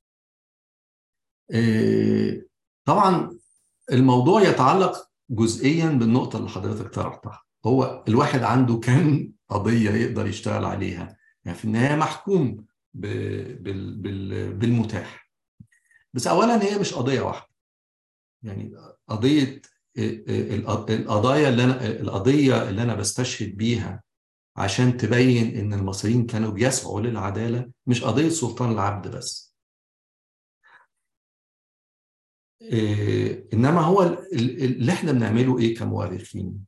إيه، طبعا الموضوع يتعلق جزئيا بالنقطه اللي حضرتك طرحتها هو الواحد عنده كم قضيه يقدر يشتغل عليها يعني في النهايه محكوم ب- بال- بال- بالمتاح بس اولا هي مش قضيه واحده يعني قضيه القضايا اللي انا القضيه اللي انا بستشهد بيها عشان تبين ان المصريين كانوا بيسعوا للعداله مش قضيه سلطان العبد بس إيه، انما هو ال- ال- اللي احنا بنعمله ايه كمؤرخين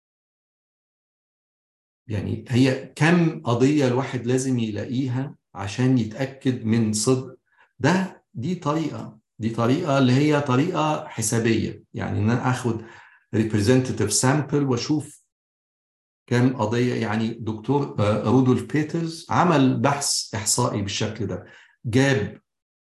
يعني هي كم قضيه الواحد لازم يلاقيها عشان يتاكد من صدق ده دي طريقه دي طريقه اللي هي طريقه حسابيه يعني ان انا اخد representative sample واشوف كم قضيه يعني دكتور آه، رودولف بيترز عمل بحث احصائي بالشكل ده جاب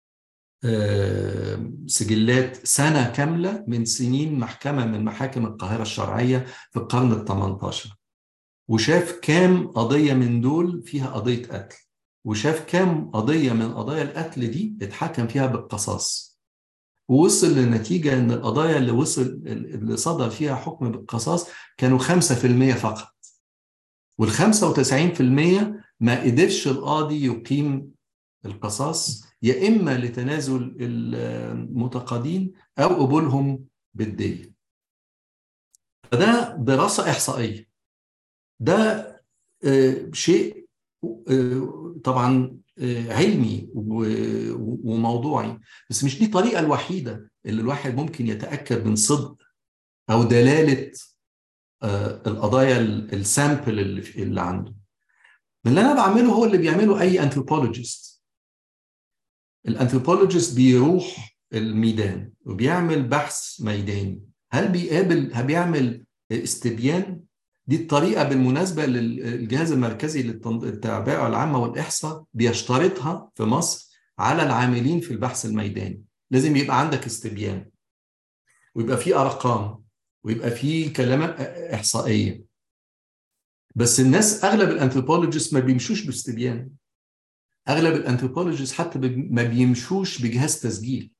آه، سجلات سنه كامله من سنين محكمه من محاكم القاهره الشرعيه في القرن ال 18 وشاف كام قضيه من دول فيها قضيه قتل وشاف كام قضيه من قضايا القتل دي اتحكم فيها بالقصاص ووصل للنتيجه ان القضايا اللي وصل اللي صدر فيها حكم بالقصاص كانوا 5% فقط وال 95% ما قدرش القاضي يقيم القصاص يا اما لتنازل المتقاضين او قبولهم بالديه. فده دراسه احصائيه. ده آه، شيء آه، طبعا آه، علمي و- وموضوعي بس مش دي الطريقه الوحيده اللي الواحد ممكن يتاكد من صدق او دلاله آه، القضايا ال- السامبل اللي في- اللي عنده. من اللي انا بعمله هو اللي بيعمله اي انثروبولوجيست. الانثروبولوجيست بيروح الميدان وبيعمل بحث ميداني هل بيقابل هل بيعمل استبيان دي الطريقه بالمناسبه للجهاز المركزي للتعبئه العامه والاحصاء بيشترطها في مصر على العاملين في البحث الميداني لازم يبقى عندك استبيان ويبقى في ارقام ويبقى في كلمات احصائيه بس الناس اغلب الانثروبولوجيست ما بيمشوش باستبيان اغلب الانثروبولوجيست حتى بي- ما بيمشوش بجهاز تسجيل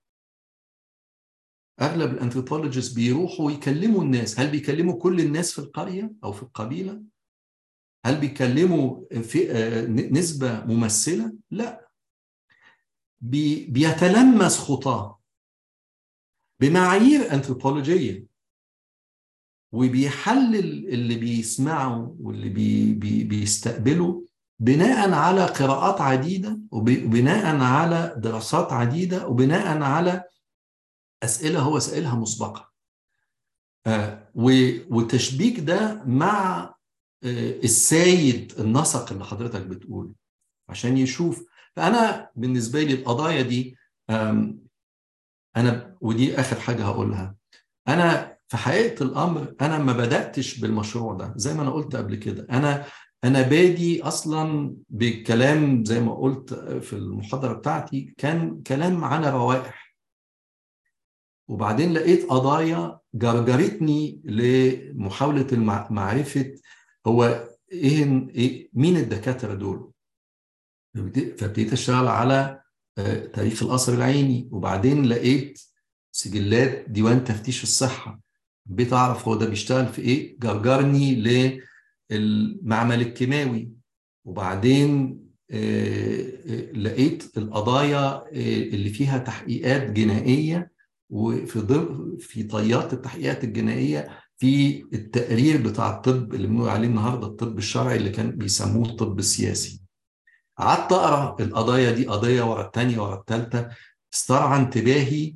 اغلب الانثروبولوجيست بيروحوا يكلموا الناس هل بيكلموا كل الناس في القريه او في القبيله هل بيكلموا في آه، ن- نسبه ممثله لا بي بيتلمس خطاه بمعايير انثروبولوجيه وبيحلل اللي بيسمعه واللي بي بي بيستقبله بناء على قراءات عديده وبناء على دراسات عديده وبناء على اسئله هو سائلها مسبقا آه، و- وتشبيك ده مع آه، السايد النسق اللي حضرتك بتقوله عشان يشوف فانا بالنسبه لي القضايا دي آم، انا ودي اخر حاجه هقولها انا في حقيقه الامر انا ما بداتش بالمشروع ده زي ما انا قلت قبل كده انا انا بادي اصلا بكلام زي ما قلت في المحاضره بتاعتي كان كلام عن الروائح وبعدين لقيت قضايا جرجرتني لمحاوله المع- معرفه هو ايه إيه- مين الدكاتره دول فبدي- فابتديت اشتغل على آه، تاريخ القصر العيني وبعدين لقيت سجلات ديوان تفتيش الصحه حبيت اعرف هو ده بيشتغل في ايه جرجرني للمعمل الكيماوي وبعدين آه، آه، لقيت القضايا آه، اللي فيها تحقيقات جنائيه وفي ضمن في طيات التحقيقات الجنائيه في التقرير بتاع الطب اللي بنقول عليه النهارده الطب الشرعي اللي كان بيسموه الطب السياسي قعدت اقرا القضايا دي قضيه ورا الثانيه ورا الثالثه استرعى انتباهي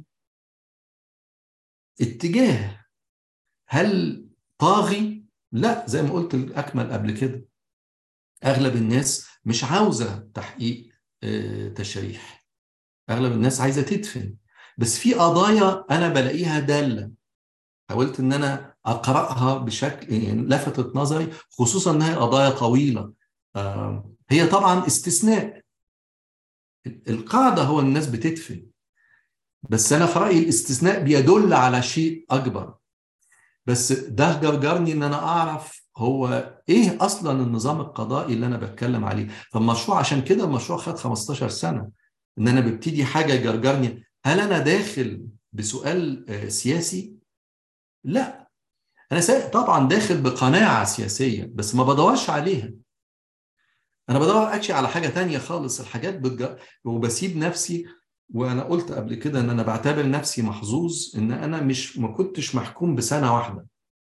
اتجاه هل طاغي؟ لا زي ما قلت الاكمل قبل كده اغلب الناس مش عاوزه تحقيق آه، تشريح اغلب الناس عايزه تدفن بس في قضايا انا بلاقيها داله حاولت ان انا اقراها بشكل يعني لفتت نظري خصوصا انها قضايا طويله آه، هي طبعا استثناء القاعده هو الناس بتدفن بس انا في رايي الاستثناء بيدل على شيء اكبر بس ده جرجرني ان انا اعرف هو ايه اصلا النظام القضائي اللي انا بتكلم عليه فالمشروع عشان كده المشروع خد 15 سنه ان انا ببتدي حاجه جرجرني هل انا داخل بسؤال آه، سياسي لا انا سا- طبعا داخل بقناعه سياسيه بس ما بدورش عليها انا بدور اكشي على حاجه تانية خالص الحاجات بتج... وبسيب نفسي وانا قلت قبل كده ان انا بعتبر نفسي محظوظ ان انا مش ما كنتش محكوم بسنه واحده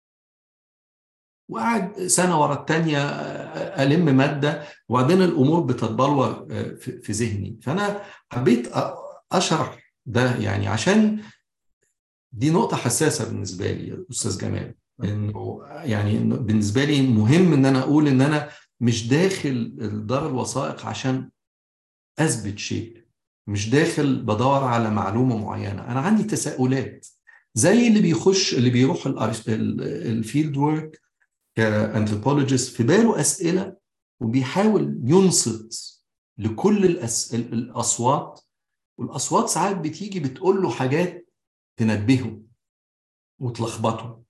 وقعد سنه ورا الثانيه الم ماده وبعدين الامور بتتبلور في في ذهني فانا حبيت أ- اشرح ده يعني عشان دي نقطه حساسه بالنسبه لي يا استاذ جمال انه يعني إنه بالنسبه لي مهم ان انا اقول ان انا مش داخل دار الوثائق عشان اثبت شيء مش داخل بدور على معلومه معينه انا عندي تساؤلات زي اللي بيخش اللي بيروح الأرش- ال- الفيلد وورك كانثروبولوجيست في باله اسئله وبيحاول ينصت لكل الأس... ال- الاصوات والاصوات ساعات بتيجي بتقول له حاجات تنبهه وتلخبطه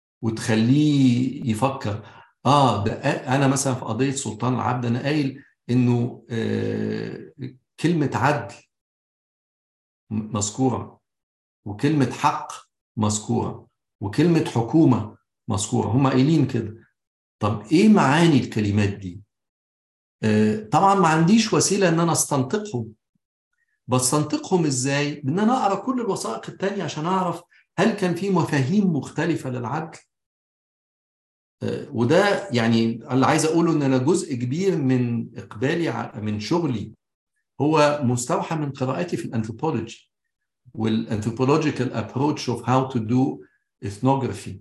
وتخليه يفكر اه ده أ- انا مثلا في قضيه سلطان العبد انا قايل انه آه كلمه عدل م- مذكوره وكلمه حق مذكوره وكلمه حكومه مذكوره هم قايلين كده طب ايه معاني الكلمات دي آه طبعا ما عنديش وسيله ان انا استنطقهم بستنطقهم ازاي بان انا اقرا كل الوثائق التانية عشان اعرف هل كان في مفاهيم مختلفه للعدل آه، وده يعني اللي عايز اقوله ان انا جزء كبير من اقبالي ع- من شغلي هو مستوحى من قراءاتي في الانثروبولوجي والانثروبولوجيكال ابروتش اوف هاو تو دو ethnography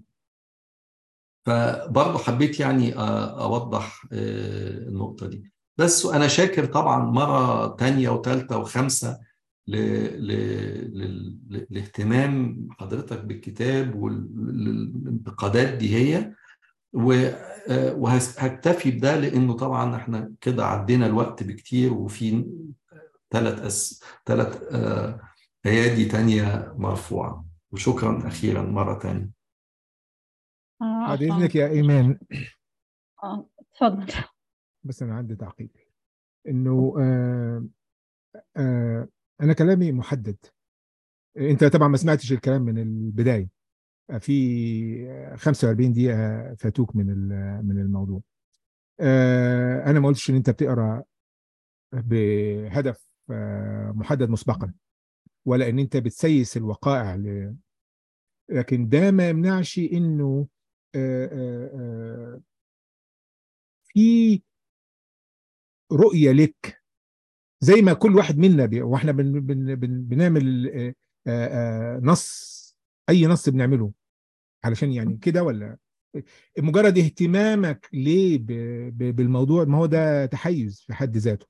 فبرضه حبيت يعني آه، اوضح آه، النقطه دي بس انا شاكر طبعا مره تانية وثالثه وخامسه ل... ل... ل... لاهتمام حضرتك بالكتاب والانتقادات دي هي و... آه، وهكتفي بده لانه طبعا احنا كده عدينا الوقت بكتير وفي ثلاث أس... ثلاث آه، ايادي تانية مرفوعه وشكرا اخيرا مره تانية آه، بعد عفواً. اذنك يا ايمان آه، اتفضل بس انا عندي تعقيب انه آه آه انا كلامي محدد انت طبعا ما سمعتش الكلام من البدايه آه، في 45 دقيقه فاتوك من ال- من الموضوع آه انا ما قلتش ان انت بتقرا بهدف آه محدد مسبقا ولا ان انت بتسيس الوقائع ل... لكن ده ما يمنعش انه آه آه آه في رؤيه لك زي ما كل واحد منا بي... واحنا بن... بن... بن... بنعمل آه، آه، آه، نص اي نص بنعمله علشان يعني كده ولا مجرد اهتمامك ليه ب... ب... بالموضوع ما هو ده تحيز في حد ذاته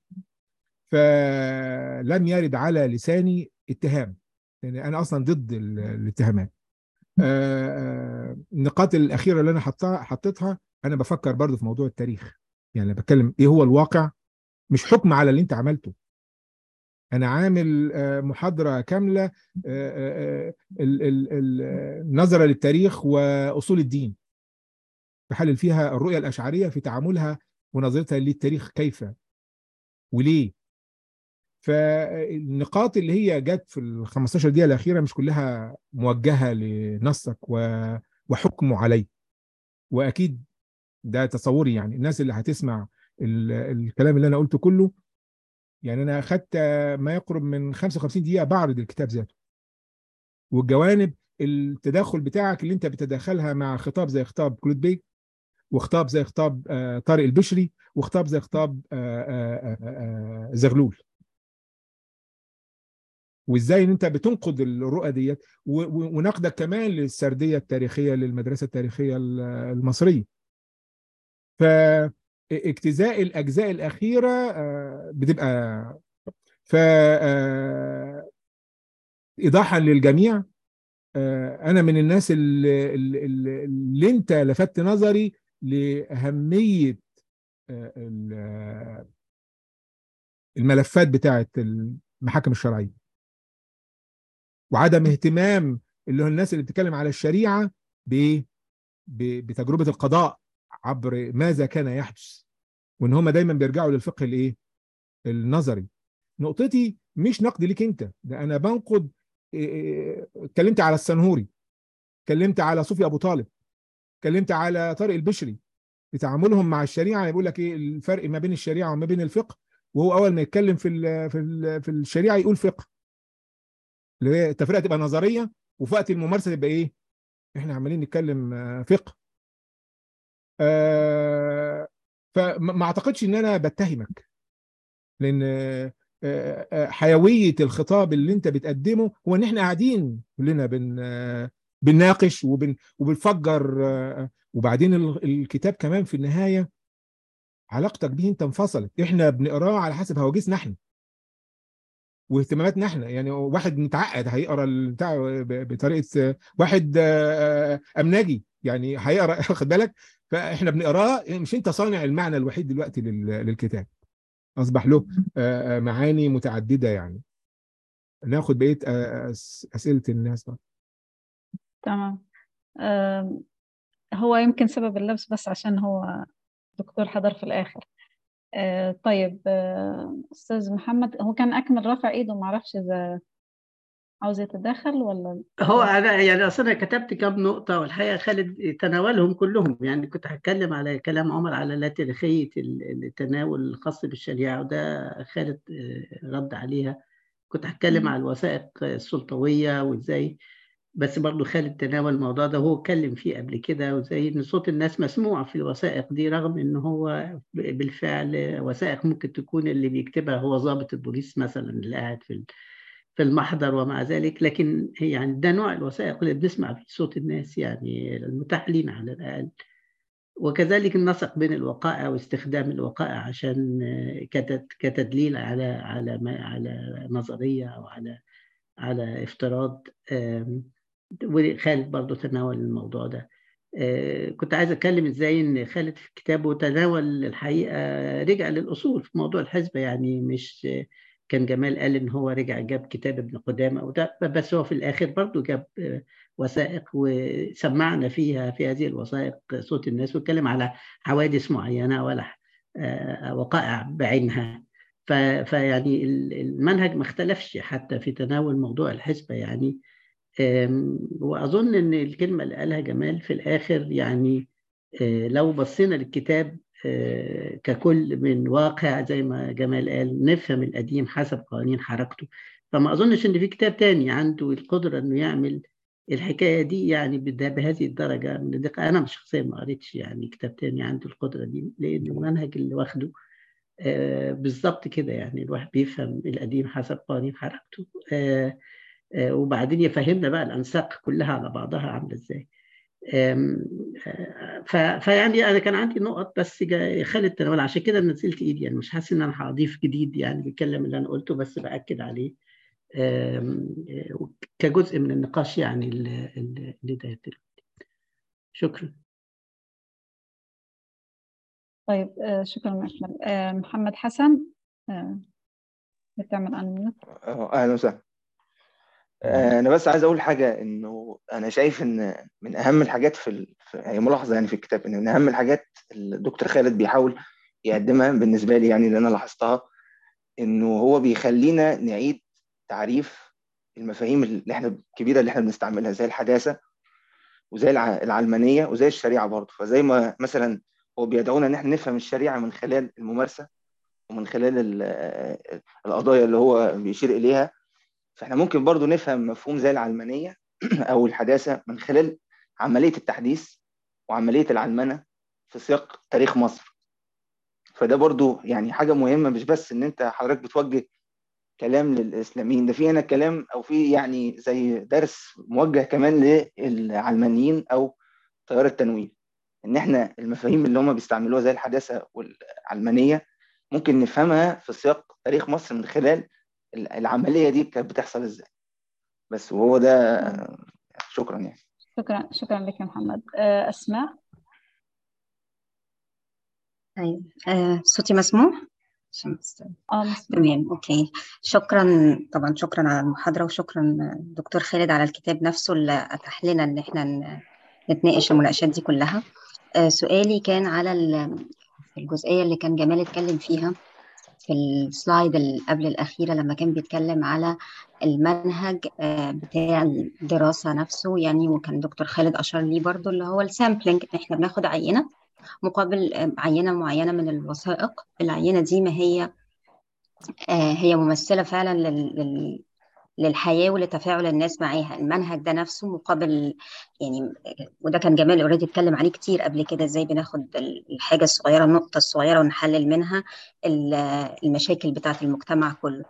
فلم يرد على لساني اتهام لان انا اصلا ضد ال... الاتهامات آه، آه، النقاط الاخيره اللي انا حطها حطيتها انا بفكر برضو في موضوع التاريخ يعني أنا بتكلم ايه هو الواقع مش حكم على اللي انت عملته انا عامل آه، محاضره كامله آه، آه، آه، ال- ال- ال- النظره للتاريخ واصول الدين بحلل فيها الرؤيه الاشعريه في تعاملها ونظرتها للتاريخ كيف وليه فالنقاط اللي هي جت في ال 15 دقيقه الاخيره مش كلها موجهه لنصك و- وحكمه عليه واكيد ده تصوري يعني الناس اللي هتسمع ال- الكلام اللي انا قلته كله يعني انا اخدت ما يقرب من 55 دقيقه بعرض الكتاب ذاته والجوانب التداخل بتاعك اللي انت بتتداخلها مع خطاب زي خطاب كلود بيك وخطاب زي خطاب طارق البشري وخطاب زي خطاب زغلول وازاي ان انت بتنقد الرؤى ديت ونقدك كمان للسرديه التاريخيه للمدرسه التاريخيه المصريه فاجتزاء الاجزاء الاخيره بتبقى ف ايضاحا للجميع انا من الناس اللي, اللي, اللي انت لفت نظري لاهميه الملفات بتاعه المحاكم الشرعيه وعدم اهتمام اللي هو الناس اللي بتتكلم على الشريعه ب بتجربه القضاء عبر ماذا كان يحدث وان هم دايما بيرجعوا للفقه الايه النظري نقطتي مش نقد ليك انت ده انا بنقد اتكلمت على السنهوري اتكلمت على صوفي ابو طالب اتكلمت على طارق البشري بتعاملهم مع الشريعه يقول لك ايه الفرق ما بين الشريعه وما بين الفقه وهو اول ما يتكلم في ال في ال في الشريعه يقول فقه اللي هي التفرقه تبقى نظريه وفي وقت الممارسه تبقى ايه احنا عمالين نتكلم فقه آه فما اعتقدش ان انا بتهمك لان حيويه الخطاب اللي انت بتقدمه هو ان احنا قاعدين كلنا بن بنناقش وبن وبنفجر وبعدين الكتاب كمان في النهايه علاقتك بيه انت انفصلت احنا بنقراه على حسب هواجسنا احنا واهتماماتنا احنا يعني واحد متعقد هيقرا بتاع بطريقه واحد امناجي يعني هيقرا خد بالك فاحنا بنقراه مش انت صانع المعنى الوحيد دلوقتي للكتاب اصبح له معاني متعدده يعني ناخد بقيه اسئله الناس بقى تمام هو يمكن سبب اللبس بس عشان هو دكتور حضر في الاخر طيب استاذ محمد هو كان اكمل رافع ايده ما اعرفش اذا عاوز يتدخل ولا هو انا يعني اصلا كتبت كام نقطه والحقيقه خالد تناولهم كلهم يعني كنت هتكلم على كلام عمر على لا تاريخيه التناول الخاص بالشريعه وده خالد رد عليها كنت هتكلم على الوثائق السلطويه وازاي بس برضه خالد تناول الموضوع ده وهو اتكلم فيه قبل كده وزي ان صوت الناس مسموع في الوثائق دي رغم ان هو بالفعل وثائق ممكن تكون اللي بيكتبها هو ضابط البوليس مثلا اللي قاعد في في المحضر ومع ذلك لكن يعني ده نوع الوثائق اللي بنسمع فيه صوت الناس يعني المتاح لنا على الاقل وكذلك النسق بين الوقائع واستخدام الوقائع عشان كتدليل على على على نظريه او على على افتراض وخالد برضو تناول الموضوع ده كنت عايز اتكلم ازاي ان خالد في كتابه تناول الحقيقه رجع للاصول في موضوع الحزبه يعني مش كان جمال قال ان هو رجع جاب كتاب ابن قدامه وده بس هو في الاخر برضو جاب وثائق وسمعنا فيها في هذه الوثائق صوت الناس واتكلم على حوادث معينه ولا وقائع بعينها فيعني المنهج ما اختلفش حتى في تناول موضوع الحسبة يعني وأظن أن الكلمة اللي قالها جمال في الآخر يعني لو بصينا للكتاب ككل من واقع زي ما جمال قال نفهم القديم حسب قوانين حركته فما أظنش أن في كتاب تاني عنده القدرة أنه يعمل الحكاية دي يعني بهذه الدرجة من الدقة أنا شخصيا ما قريتش يعني كتاب تاني عنده القدرة دي لأن المنهج اللي واخده آه بالظبط كده يعني الواحد بيفهم القديم حسب قوانين حركته آه آه وبعدين يفهمنا بقى الأنساق كلها على بعضها عاملة ازاي فيعني انا كان عندي نقط بس خالد تناول عشان كده نزلت ايدي يعني مش حاسس ان انا هضيف جديد يعني بيتكلم اللي انا قلته بس باكد عليه كجزء من النقاش يعني اللي داير دلوقتي شكرا طيب شكرا أحمد محمد حسن بتعمل أنميوت أهلا وسهلا أنا بس عايز أقول حاجة إنه أنا شايف إن من أهم الحاجات في, ال... في هي ملاحظة يعني في الكتاب إن من أهم الحاجات الدكتور خالد بيحاول يقدمها بالنسبة لي يعني اللي أنا لاحظتها إنه هو بيخلينا نعيد تعريف المفاهيم اللي إحنا الكبيرة اللي إحنا بنستعملها زي الحداثة وزي العلمانية وزي الشريعة برضه فزي ما مثلا هو بيدعونا ان احنا نفهم الشريعه من خلال الممارسه ومن خلال القضايا اللي هو بيشير اليها فاحنا ممكن برضو نفهم مفهوم زي العلمانيه او الحداثه من خلال عمليه التحديث وعمليه العلمنه في سياق تاريخ مصر فده برضو يعني حاجه مهمه مش بس ان انت حضرتك بتوجه كلام للاسلاميين ده في هنا كلام او في يعني زي درس موجه كمان للعلمانيين او تيار التنوير ان احنا المفاهيم اللي هم بيستعملوها زي الحداثه والعلمانيه ممكن نفهمها في سياق تاريخ مصر من خلال العمليه دي كانت بتحصل ازاي بس وهو ده شكرا يعني شكرا شكرا لك يا محمد آه، اسماء طيب آه، صوتي مسموع؟ عشان بس- اه مسموع تمام اوكي شكرا طبعا شكرا على المحاضرة وشكرا دكتور خالد على الكتاب نفسه اللي أتاح لنا إن احنا ن- نتناقش المناقشات دي كلها آه، سؤالي كان على ال- الجزئية اللي كان جمال اتكلم فيها في السلايد اللي قبل الأخيرة لما كان بيتكلم على المنهج آه، بتاع الدراسة نفسه يعني وكان دكتور خالد أشار ليه برضو اللي هو السامبلينج إن إحنا بناخد عينة مقابل آه، عينة معينة من الوثائق العينة دي ما هي آه، هي ممثلة فعلا لل... لل... للحياة ولتفاعل الناس معاها المنهج ده نفسه مقابل يعني وده كان جمال اوريدي اتكلم عليه كتير قبل كده ازاي بناخد الحاجة الصغيرة النقطة الصغيرة ونحلل منها ال- المشاكل بتاعة المجتمع كله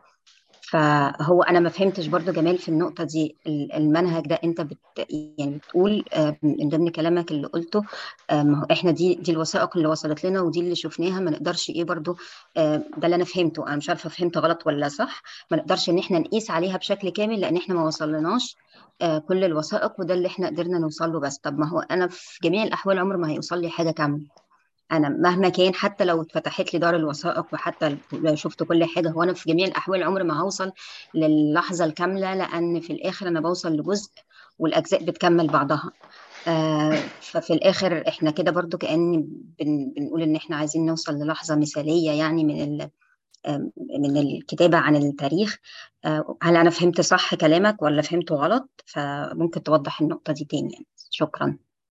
فهو انا ما فهمتش برضو جمال في النقطه دي ال- المنهج ده انت بت يعني بتقول آه، من ضمن كلامك اللي قلته آه، ما هو احنا دي دي الوثائق اللي وصلت لنا ودي اللي شفناها ما نقدرش ايه برضو آه، ده اللي انا فهمته انا مش عارفه فهمت غلط ولا صح ما نقدرش ان احنا نقيس عليها بشكل كامل لان احنا ما وصلناش آه، كل الوثائق وده اللي احنا قدرنا نوصل له بس طب ما هو انا في جميع الاحوال عمر ما هيوصل لي حاجه كامله انا مهما كان حتى لو اتفتحت لي دار الوثائق وحتى لو شفت كل حاجه هو انا في جميع الاحوال عمري ما هوصل للحظه الكامله لان في الاخر انا بوصل لجزء والاجزاء بتكمل بعضها آه ففي الاخر احنا كده برضو كأن بن بنقول ان احنا عايزين نوصل للحظه مثاليه يعني من ال آه، من الكتابه عن التاريخ آه هل انا فهمت صح كلامك ولا فهمته غلط فممكن توضح النقطه دي تاني يعني. شكرا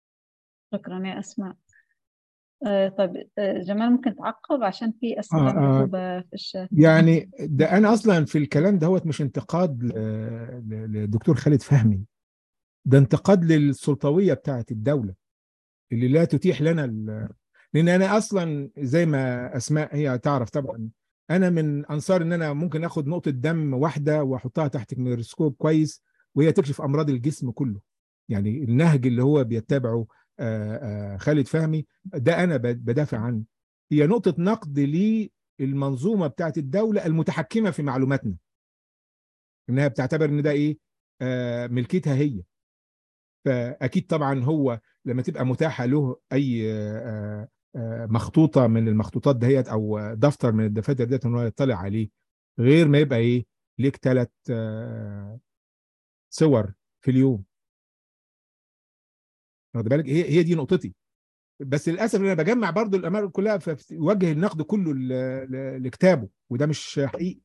شكرا يا اسماء آه، طيب آه، جمال ممكن تعقب عشان في اسئله آه، آه. مكتوبه في الشات يعني ده انا اصلا في الكلام دهوت مش انتقاد ل- ل- للدكتور خالد فهمي ده انتقاد للسلطويه بتاعت الدوله اللي لا تتيح لنا ال- لان انا اصلا زي ما اسماء هي تعرف طبعا انا من انصار ان انا ممكن اخد نقطه دم واحده واحطها تحت ميكروسكوب كويس وهي تكشف امراض الجسم كله يعني النهج اللي هو بيتبعه آه، آه، خالد فهمي ده انا ب- بدافع عنه هي نقطه نقد للمنظومه بتاعت الدوله المتحكمه في معلوماتنا انها بتعتبر ان ده ايه آه، ملكيتها هي فاكيد طبعا هو لما تبقى متاحه له اي آه، آه، مخطوطه من المخطوطات دهيت او دفتر من الدفاتر ديت ان هو يطلع عليه غير ما يبقى ايه ليك ثلاث صور في اليوم واخد بالك هي هي دي نقطتي بس للاسف انا بجمع برضو الامال كلها فوجه النقد كله ل- ل- لكتابه وده مش حقيقي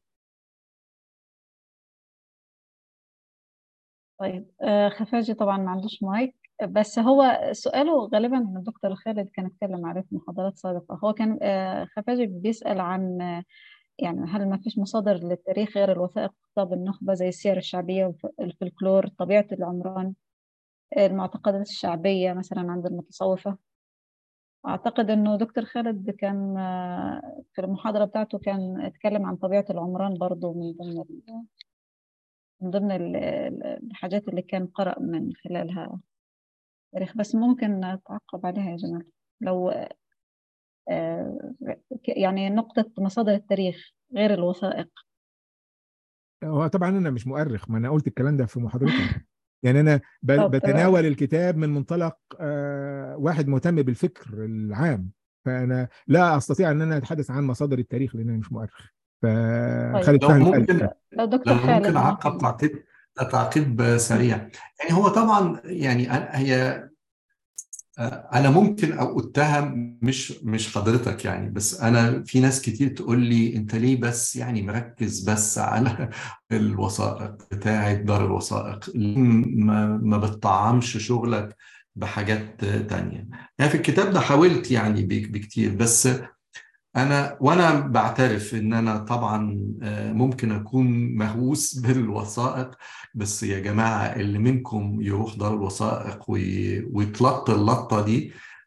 طيب آه، خفاجي طبعا ما عندوش مايك بس هو سؤاله غالبا الدكتور خالد كان اتكلم عليه في محاضرات سابقة هو كان آه، خفاجي بيسأل عن آه، يعني هل ما فيش مصادر للتاريخ غير الوثائق خطاب النخبة زي السير الشعبية والفلكلور طبيعة العمران المعتقدات الشعبية مثلا عند المتصوفة أعتقد إنه دكتور خالد كان آه، في المحاضرة بتاعته كان اتكلم عن طبيعة العمران برضو من ضمن ال- من ضمن ال- ال- الحاجات اللي كان قرأ من خلالها تاريخ بس ممكن تعقب عليها يا جمال لو آه، ك- يعني نقطة مصادر التاريخ غير الوثائق هو طبعا انا مش مؤرخ ما انا قلت الكلام ده في محاضرتي يعني انا ب- طب بتناول الكتاب من منطلق آه، واحد مهتم بالفكر العام فانا لا استطيع ان انا اتحدث عن مصادر التاريخ لان انا مش مؤرخ فخالد لو فهمي قال ممكن كده. لو دكتور لو خالد ممكن اعقب ممكن تعقيب تعقيب سريع يعني هو طبعا يعني أنا- هي انا ممكن او اتهم مش مش حضرتك يعني بس انا في ناس كتير تقول لي انت ليه بس يعني مركز بس على الوثائق بتاعه دار الوثائق ليه ما ما بتطعمش شغلك بحاجات تانية يعني في الكتاب ده حاولت يعني بك- بكتير بس انا وانا بعترف ان انا طبعا آه، ممكن اكون مهووس بالوثائق بس يا جماعه اللي منكم يروح دار الوثائق وي- ويتلط اللطه دي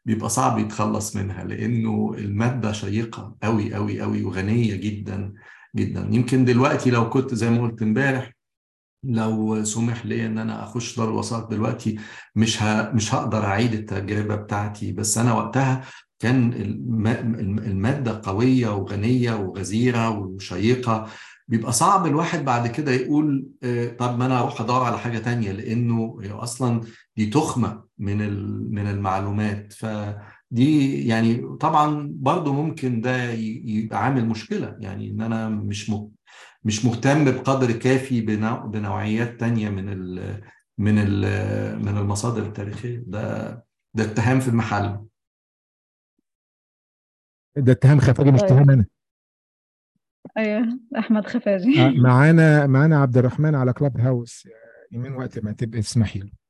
بيبقى صعب يتخلص منها لانه الماده شيقه قوي قوي قوي وغنيه جدا جدا يمكن دلوقتي لو كنت زي ما قلت امبارح لو سمح لي ان انا اخش دار الوسائط دلوقتي مش ه... مش هقدر اعيد التجربه بتاعتي بس انا وقتها كان الم... الماده قويه وغنيه وغزيره وشيقه بيبقى صعب الواحد بعد كده يقول طب ما انا اروح ادور على حاجه تانية لانه اصلا دي تخمه من من المعلومات فدي يعني طبعا برضو ممكن ده يبقى عامل مشكله يعني ان انا مش مش مهتم بقدر كافي بنوعيات تانية من ال من ال من المصادر التاريخيه ده ده اتهام في المحل ده اتهام خفاجي مش اتهام انا ايوه احمد خفاجي معانا معانا عبد الرحمن على كلاب هاوس يمين وقت ما تبقى تسمحي له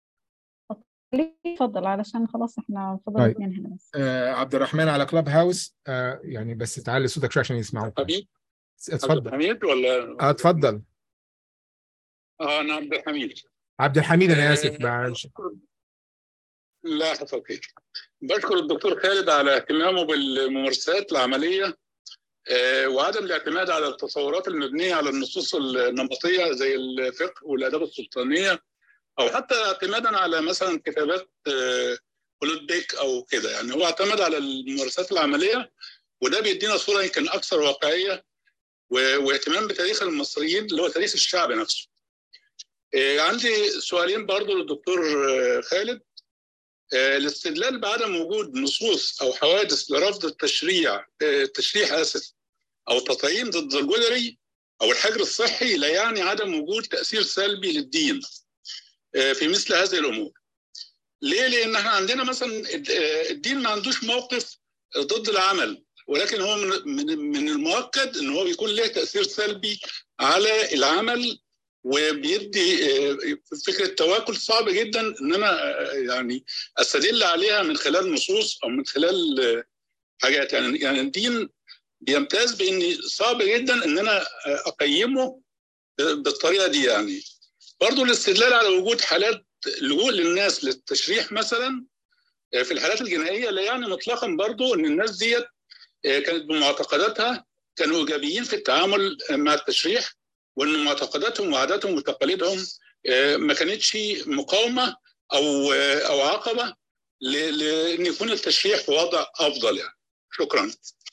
اتفضل علشان خلاص احنا فضل طيب. اثنين هنا بس آه عبد الرحمن على كلاب هاوس آه يعني بس تعلي صوتك شويه عشان يسمعوك حميد اتفضل حميد ولا اه اتفضل اه انا عبد الحميد عبد الحميد انا اسف معلش لا حصل خير بشكر الدكتور خالد على اهتمامه بالممارسات العمليه آه وعدم الاعتماد على التصورات المبنيه على النصوص النمطيه زي الفقه والاداب السلطانيه او حتى اعتمادا على مثلا كتابات بوليت او كده يعني هو اعتمد على الممارسات العمليه وده بيدينا صوره يمكن اكثر واقعيه واهتمام بتاريخ المصريين اللي هو تاريخ الشعب نفسه. عندي سؤالين برضو للدكتور خالد الاستدلال بعدم وجود نصوص او حوادث لرفض التشريع التشريح اسف او تطعيم ضد الجدري او الحجر الصحي لا يعني عدم وجود تاثير سلبي للدين في مثل هذه الامور. ليه؟ لان احنا عندنا مثلا الدين ما عندوش موقف ضد العمل ولكن هو من من المؤكد ان هو بيكون له تاثير سلبي على العمل وبيدي فكره تواكل صعب جدا ان انا يعني استدل عليها من خلال نصوص او من خلال حاجات يعني يعني الدين بيمتاز بان صعب جدا ان انا اقيمه بالطريقه دي يعني برضه الاستدلال على وجود حالات لجوء للناس للتشريح مثلا في الحالات الجنائيه لا يعني مطلقا برضه ان الناس ديت كانت بمعتقداتها كانوا ايجابيين في التعامل مع التشريح وان معتقداتهم وعاداتهم وتقاليدهم ما كانتش مقاومه او او عقبه لان يكون التشريح في وضع افضل يعني شكرا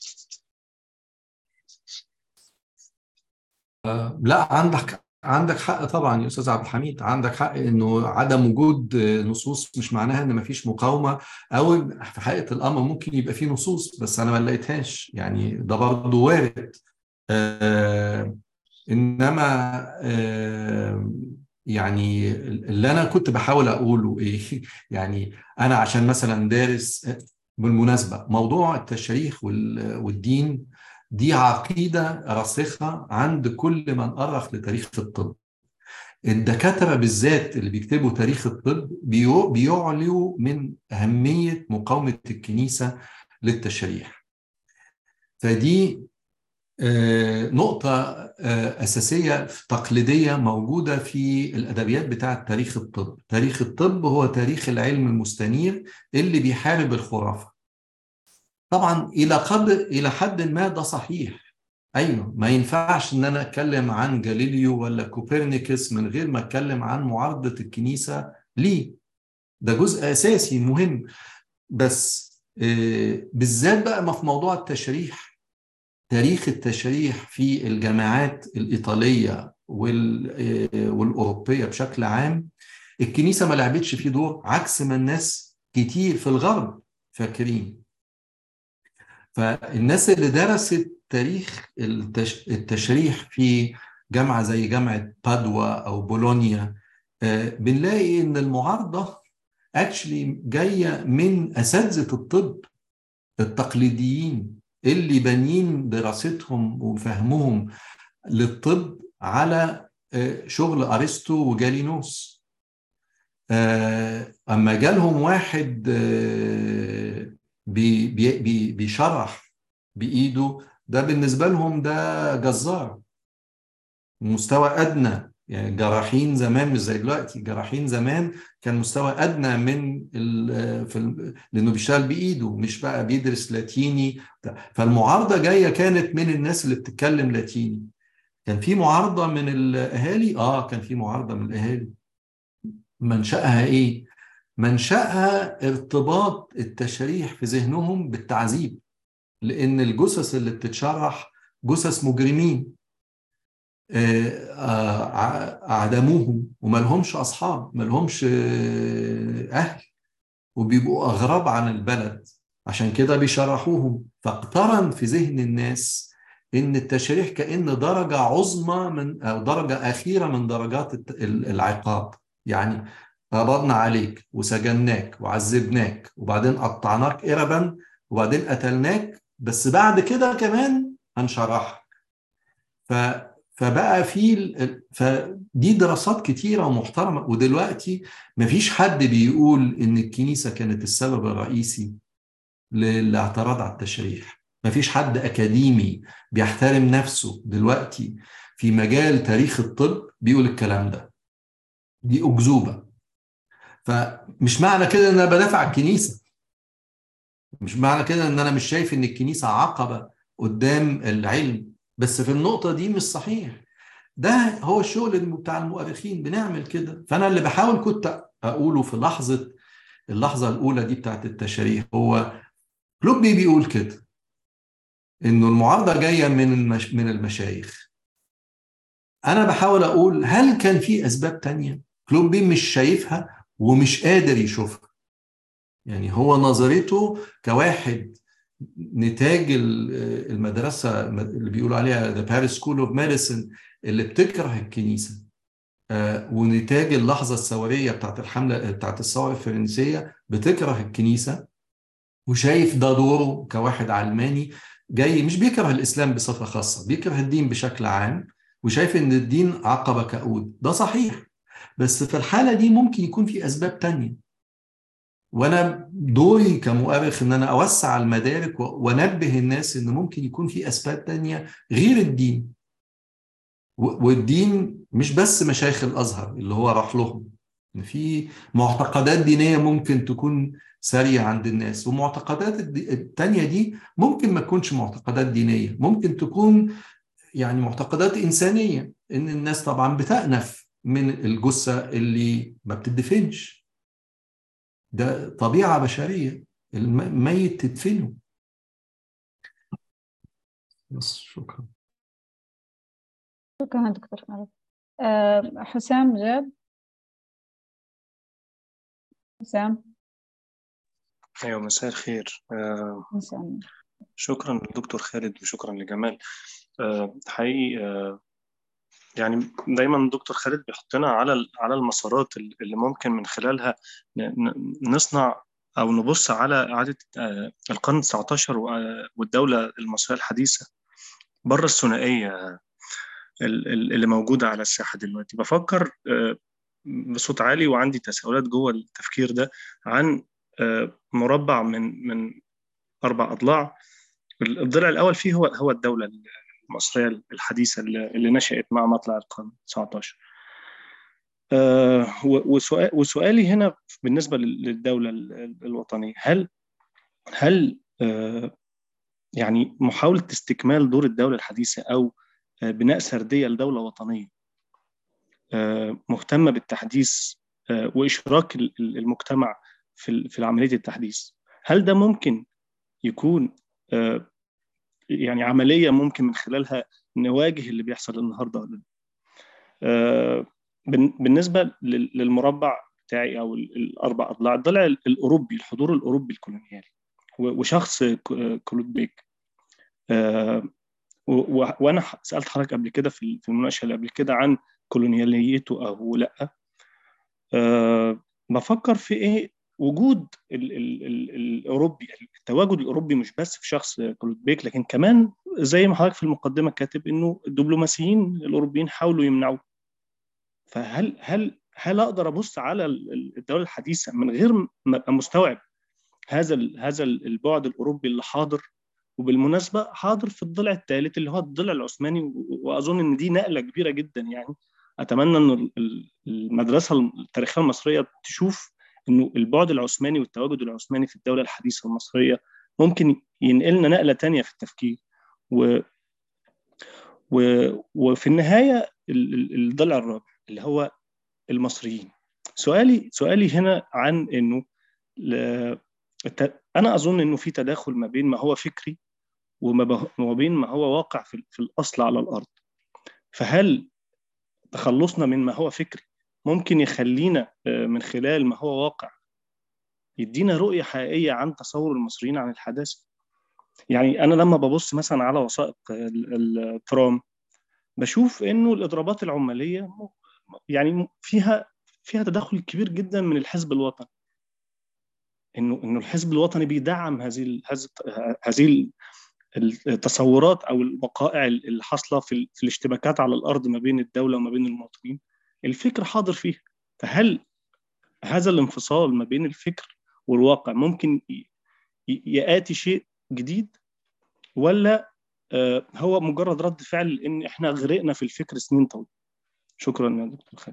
لا عندك عندك حق طبعا يا استاذ عبد الحميد عندك حق انه عدم وجود نصوص مش معناها ان مفيش مقاومه او في حقيقه الامر ممكن يبقى فيه نصوص بس انا ما لقيتهاش يعني ده برضه وارد آه انما آه يعني اللي انا كنت بحاول اقوله ايه يعني انا عشان مثلا دارس بالمناسبه موضوع التشريح والدين دي عقيدة راسخة عند كل من أرخ لتاريخ الطب الدكاترة بالذات اللي بيكتبوا تاريخ الطب بيعلوا من أهمية مقاومة الكنيسة للتشريح فدي نقطة أساسية تقليدية موجودة في الأدبيات بتاعة تاريخ الطب تاريخ الطب هو تاريخ العلم المستنير اللي بيحارب الخرافة طبعا الى قدر الى حد ما ده صحيح ايوه ما ينفعش ان انا اتكلم عن جاليليو ولا كوبرنيكوس من غير ما اتكلم عن معارضه الكنيسه ليه ده جزء اساسي مهم بس بالذات بقى ما في موضوع التشريح تاريخ التشريح في الجامعات الايطاليه والاوروبيه بشكل عام الكنيسه ما لعبتش فيه دور عكس ما الناس كتير في الغرب فاكرين فالناس اللي درست تاريخ التشريح في جامعة زي جامعة بادوا أو بولونيا بنلاقي إن المعارضة اكشلي جاية من أساتذة الطب التقليديين اللي بانيين دراستهم وفهمهم للطب على شغل أرسطو وجالينوس أما جالهم واحد بي بي بيشرح بايده ده بالنسبه لهم ده جزار مستوى ادنى يعني الجراحين زمان مش زي دلوقتي الجراحين زمان كان مستوى ادنى من ال في ال لانه بيشتغل بايده مش بقى بيدرس لاتيني فالمعارضه جايه كانت من الناس اللي بتتكلم لاتيني كان في معارضه من الاهالي اه كان في معارضه من الاهالي منشأها ايه منشأها ارتباط التشريح في ذهنهم بالتعذيب لان الجثث اللي بتتشرح جثث مجرمين أعدموهم وما لهمش أصحاب ما لهمش أهل وبيبقوا أغراب عن البلد عشان كده بيشرحوهم فاقترن في ذهن الناس إن التشريح كأن درجة عظمى من أو درجة أخيرة من درجات العقاب يعني قبضنا عليك وسجناك وعذبناك وبعدين قطعناك إربا وبعدين قتلناك بس بعد كده كمان هنشرحك ف فبقى في فدي دراسات كتيره ومحترمه ودلوقتي مفيش حد بيقول ان الكنيسه كانت السبب الرئيسي للاعتراض على التشريح مفيش حد اكاديمي بيحترم نفسه دلوقتي في مجال تاريخ الطب بيقول الكلام ده دي اكذوبه فمش معنى كده ان انا بدافع عن الكنيسه مش معنى كده ان انا مش شايف ان الكنيسه عقبه قدام العلم بس في النقطة دي مش صحيح ده هو الشغل بتاع المؤرخين بنعمل كده فأنا اللي بحاول كنت أقوله في لحظة اللحظة الأولى دي بتاعت التشريح هو كلوبي بيقول كده إنه المعارضة جاية من المش... من المشايخ أنا بحاول أقول هل كان في أسباب تانية كلوبي مش شايفها ومش قادر يشوفها يعني هو نظرته كواحد نتاج المدرسة اللي بيقولوا عليها The Paris School of Medicine اللي بتكره الكنيسة ونتاج اللحظة الثورية بتاعت الحملة بتاعت الثورة الفرنسية بتكره الكنيسة وشايف ده دوره كواحد علماني جاي مش بيكره الإسلام بصفة خاصة بيكره الدين بشكل عام وشايف إن الدين عقبة كؤود ده صحيح بس في الحالة دي ممكن يكون في أسباب تانية وانا دوري كمؤرخ ان انا اوسع المدارك وانبه الناس ان ممكن يكون في اسباب تانية غير الدين والدين مش بس مشايخ الازهر اللي هو راح لهم في معتقدات دينيه ممكن تكون ساريه عند الناس ومعتقدات التانية دي ممكن ما تكونش معتقدات دينيه ممكن تكون يعني معتقدات انسانيه ان الناس طبعا بتأنف من الجثه اللي ما بتدفنش ده طبيعة بشرية الميت تدفنه بس شكرا شكرا دكتور خالد أه حسام جاد حسام ايوه مساء الخير آه مساء شكرا للدكتور خالد وشكرا لجمال آه حقيقي آه يعني دايما الدكتور خالد بيحطنا على على المسارات اللي ممكن من خلالها نصنع او نبص على اعاده القرن 19 والدوله المصريه الحديثه بره الثنائيه اللي موجوده على الساحه دلوقتي بفكر بصوت عالي وعندي تساؤلات جوه التفكير ده عن مربع من من اربع اضلاع الضلع الاول فيه هو هو الدوله المصرية الحديثة اللي نشأت مع مطلع القرن 19 أه وسؤال وسؤالي هنا بالنسبة للدولة الوطنية هل هل أه يعني محاولة استكمال دور الدولة الحديثة أو أه بناء سردية لدولة وطنية مهتمة بالتحديث وإشراك المجتمع في في عملية التحديث هل ده ممكن يكون يعني عمليه ممكن من خلالها نواجه اللي بيحصل النهارده ولا آه بالنسبه للمربع بتاعي او الاربع اضلاع الضلع الاوروبي الحضور الاوروبي الكولونيالي وشخص كلود بيك آه وانا سالت حضرتك قبل كده في المناقشه اللي قبل كده عن كولونياليته او لا آه بفكر في ايه وجود ال ال ال الاوروبي التواجد الاوروبي مش بس في شخص كلود بيك لكن كمان زي ما حضرتك في المقدمه كاتب انه الدبلوماسيين الاوروبيين حاولوا يمنعوه فهل هل هل اقدر ابص على الدوله الحديثه من غير ما ابقى مستوعب هذا هذا البعد الاوروبي اللي حاضر وبالمناسبه حاضر في الضلع الثالث اللي هو الضلع العثماني واظن ان دي نقله كبيره جدا يعني اتمنى انه المدرسه التاريخيه المصريه تشوف انه البعد العثماني والتواجد العثماني في الدوله الحديثه المصريه ممكن ينقلنا نقله تانية في التفكير و و وفي النهايه الضلع الرابع اللي هو المصريين سؤالي سؤالي هنا عن انه ل... انا اظن انه في تداخل ما بين ما هو فكري وما بين ما هو واقع في, في الاصل على الارض فهل تخلصنا من ما هو فكري ممكن يخلينا من خلال ما هو واقع يدينا رؤية حقيقية عن تصور المصريين عن الحداثة يعني أنا لما ببص مثلا على وثائق الترام بشوف إنه الإضرابات العمالية يعني فيها فيها تدخل كبير جدا من الحزب الوطني إنه إنه الحزب الوطني بيدعم هذه هذه التصورات او الوقائع اللي حاصله في, في الاشتباكات على الارض ما بين الدوله وما بين المواطنين الفكر حاضر فيها فهل هذا الانفصال ما بين الفكر والواقع ممكن ياتي شيء جديد ولا هو مجرد رد فعل ان احنا غرقنا في الفكر سنين طويله شكرا يا دكتور خالد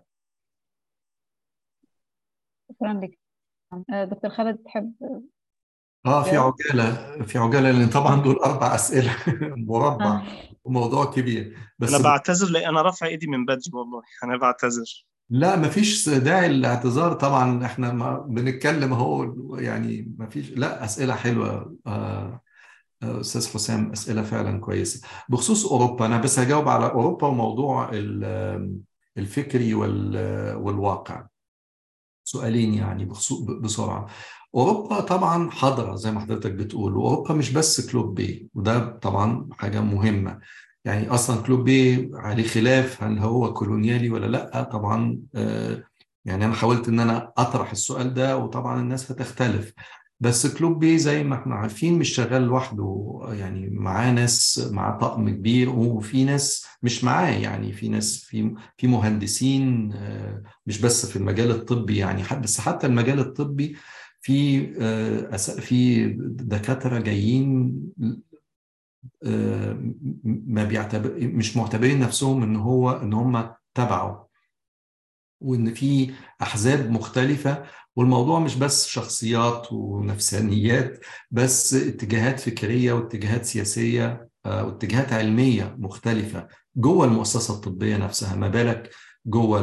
شكرا لك دكتور خالد تحب اه في عجاله في عجاله لان طبعا دول اربع اسئله مربع وموضوع كبير بس انا بعتذر لان انا رافع ايدي من بدري والله انا بعتذر لا مفيش داعي للاعتذار طبعا احنا ما بنتكلم اهو يعني مفيش لا اسئله حلوه آه استاذ حسام اسئله فعلا كويسه بخصوص اوروبا انا بس هجاوب على اوروبا وموضوع الفكري والواقع سؤالين يعني بسرعه اوروبا طبعا حاضره زي ما حضرتك بتقول واوروبا مش بس كلوب بي وده طبعا حاجه مهمه يعني اصلا كلوب بي عليه خلاف هل هو كولونيالي ولا لا طبعا يعني انا حاولت ان انا اطرح السؤال ده وطبعا الناس هتختلف بس كلوب بي زي ما احنا عارفين مش شغال لوحده يعني معاه ناس مع طقم كبير وفي ناس مش معاه يعني في ناس في في مهندسين مش بس في المجال الطبي يعني بس حتى المجال الطبي في في دكاتره جايين ما بيعتبر مش معتبرين نفسهم ان هو ان هم تبعه وان في احزاب مختلفه والموضوع مش بس شخصيات ونفسانيات بس اتجاهات فكريه واتجاهات سياسيه واتجاهات علميه مختلفه جوه المؤسسه الطبيه نفسها ما بالك جوه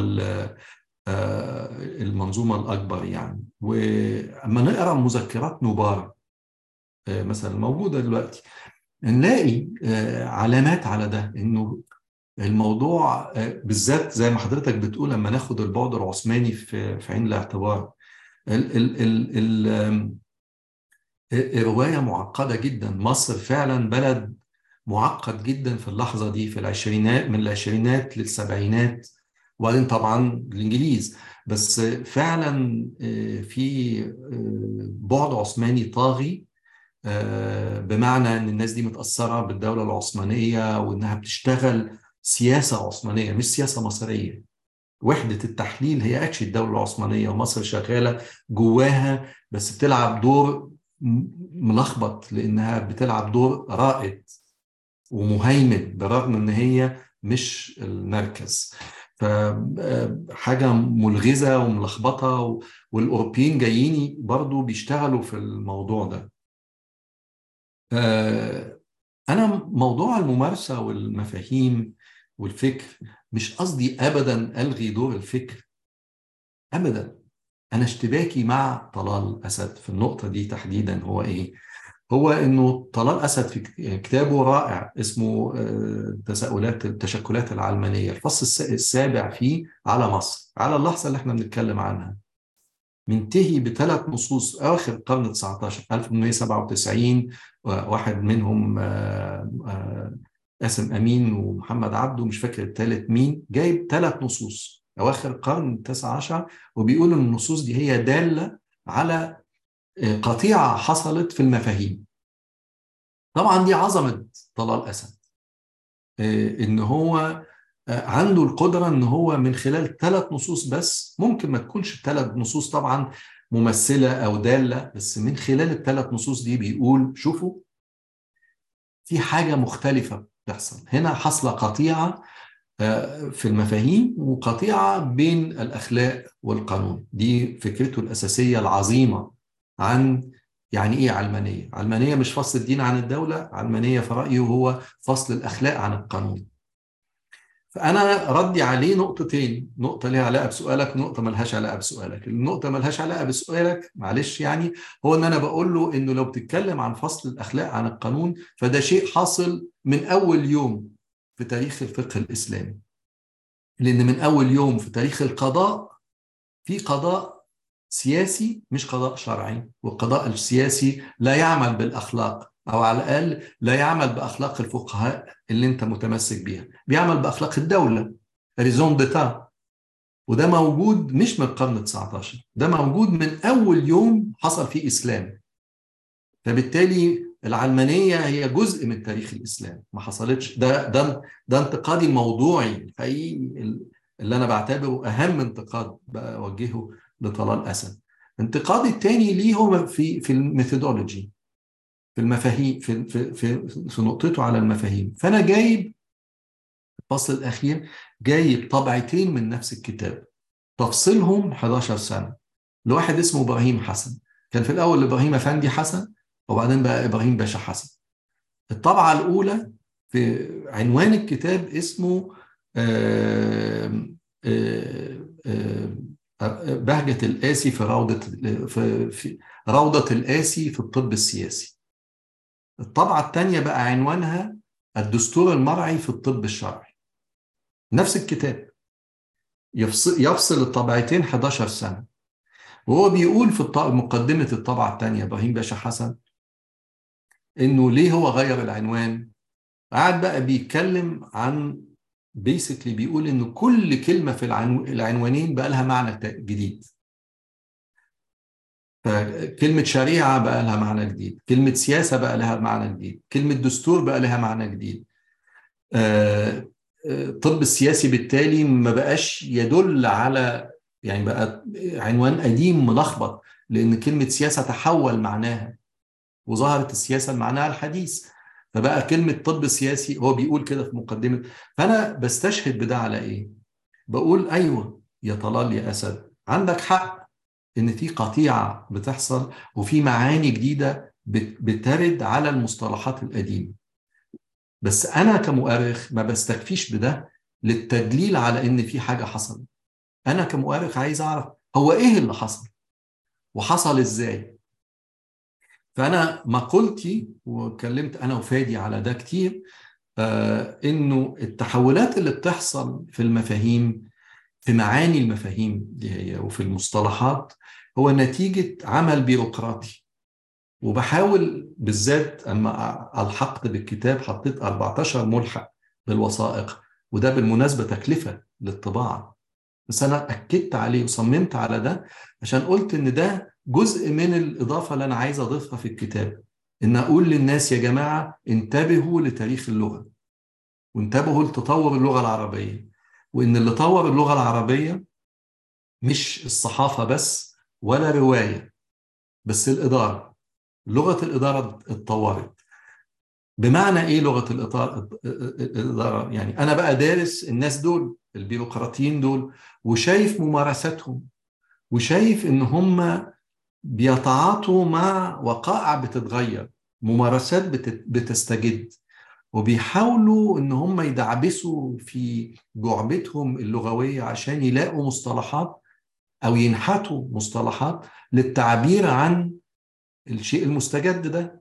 المنظومه الاكبر يعني واما نقرا مذكرات مبارك مثلا موجوده دلوقتي نلاقي علامات على ده انه الموضوع بالذات زي ما حضرتك بتقول لما ناخد البعد العثماني في في عين الاعتبار ال ال ال ال الروايه معقده جدا مصر فعلا بلد معقد جدا في اللحظه دي في العشرينات من العشرينات للسبعينات وبعدين طبعا الانجليز بس فعلا في بعد عثماني طاغي بمعنى ان الناس دي متاثره بالدوله العثمانيه وانها بتشتغل سياسه عثمانيه مش سياسه مصريه وحده التحليل هي اكشلي الدوله العثمانيه ومصر شغاله جواها بس بتلعب دور ملخبط لانها بتلعب دور رائد ومهيمن بالرغم ان هي مش المركز فحاجة ملغزة وملخبطة والأوروبيين جايين برضو بيشتغلوا في الموضوع ده أنا موضوع الممارسة والمفاهيم والفكر مش قصدي أبدا ألغي دور الفكر أبدا أنا اشتباكي مع طلال أسد في النقطة دي تحديدا هو إيه؟ هو انه طلال اسد في كتابه رائع اسمه تساؤلات التشكلات العلمانيه الفصل السابع فيه على مصر على اللحظه اللي احنا بنتكلم عنها منتهي بثلاث نصوص اواخر القرن 19 1897 واحد منهم قاسم امين ومحمد عبده مش فاكر الثالث مين جايب ثلاث نصوص اواخر القرن 19 وبيقول ان النصوص دي هي داله على قطيعة حصلت في المفاهيم طبعا دي عظمة طلال أسد إن هو عنده القدرة إن هو من خلال ثلاث نصوص بس ممكن ما تكونش الثلاث نصوص طبعا ممثلة أو دالة بس من خلال الثلاث نصوص دي بيقول شوفوا في حاجة مختلفة بتحصل هنا حصل قطيعة في المفاهيم وقطيعة بين الأخلاق والقانون دي فكرته الأساسية العظيمة عن يعني إيه علمانية علمانية مش فصل الدين عن الدولة علمانية في رأيه هو فصل الأخلاق عن القانون فأنا ردي عليه نقطتين نقطة ليها علاقة بسؤالك نقطة ملهاش علاقة بسؤالك النقطة ملهاش علاقة بسؤالك معلش يعني هو إن أنا بقول له إنه لو بتتكلم عن فصل الأخلاق عن القانون فده شيء حاصل من أول يوم في تاريخ الفقه الإسلامي لأن من أول يوم في تاريخ القضاء في قضاء سياسي مش قضاء شرعي والقضاء السياسي لا يعمل بالأخلاق أو على الأقل لا يعمل بأخلاق الفقهاء اللي أنت متمسك بيها بيعمل بأخلاق الدولة ريزون ديتا وده موجود مش من القرن 19 ده موجود من أول يوم حصل فيه إسلام فبالتالي العلمانية هي جزء من تاريخ الإسلام ما حصلتش ده ده ده انتقادي الموضوعي الحقيقي اللي أنا بعتبره أهم انتقاد بوجهه لطلال أسد انتقادي الثاني ليه هو في في الميثودولوجي في المفاهيم في في في, في نقطته على المفاهيم فأنا جايب الفصل الأخير جايب طبعتين من نفس الكتاب تفصيلهم 11 سنة لواحد اسمه إبراهيم حسن كان في الأول إبراهيم أفندي حسن وبعدين بقى إبراهيم باشا حسن الطبعة الأولى في عنوان الكتاب اسمه آآ آآ بهجة القاسي في روضة في, في روضة القاسي في الطب السياسي الطبعة الثانية بقى عنوانها الدستور المرعي في الطب الشرعي نفس الكتاب يفصل, يفصل الطبعتين 11 سنة وهو بيقول في مقدمة الطبعة الثانية إبراهيم باشا حسن إنه ليه هو غير العنوان قعد بقى بيتكلم عن بيسكلي بيقول إنه كل كلمة في العنو... العنوانين بقى لها معنى جديد فكلمة شريعة بقى لها معنى جديد كلمة سياسة بقى لها معنى جديد كلمة دستور بقى لها معنى جديد الطب السياسي بالتالي ما بقاش يدل على يعني بقى عنوان قديم ملخبط لأن كلمة سياسة تحول معناها وظهرت السياسة معناها الحديث فبقى كلمة طب سياسي هو بيقول كده في مقدمة فأنا بستشهد بده على إيه؟ بقول أيوه يا طلال يا أسد عندك حق إن في قطيعة بتحصل وفي معاني جديدة بترد على المصطلحات القديمة بس أنا كمؤرخ ما بستكفيش بده للتدليل على إن في حاجة حصلت أنا كمؤرخ عايز أعرف هو إيه اللي حصل وحصل إزاي فأنا مقولتي واتكلمت أنا وفادي على ده كتير آه إنه التحولات اللي بتحصل في المفاهيم في معاني المفاهيم دي هي وفي المصطلحات هو نتيجة عمل بيروقراطي وبحاول بالذات أما ألحقت بالكتاب حطيت 14 ملحق بالوثائق وده بالمناسبة تكلفة للطباعة بس أنا أكدت عليه وصممت على ده عشان قلت إن ده جزء من الإضافة اللي أنا عايز أضيفها في الكتاب إن أقول للناس يا جماعة انتبهوا لتاريخ اللغة وانتبهوا لتطور اللغة العربية وإن اللي طور اللغة العربية مش الصحافة بس ولا رواية بس الإدارة لغة الإدارة اتطورت بمعنى إيه لغة الإدارة؟ يعني أنا بقى دارس الناس دول البيروقراطيين دول وشايف ممارساتهم وشايف إن هم بيتعاطوا مع وقائع بتتغير ممارسات بتستجد وبيحاولوا ان هم يدعبسوا في جعبتهم اللغويه عشان يلاقوا مصطلحات او ينحتوا مصطلحات للتعبير عن الشيء المستجد ده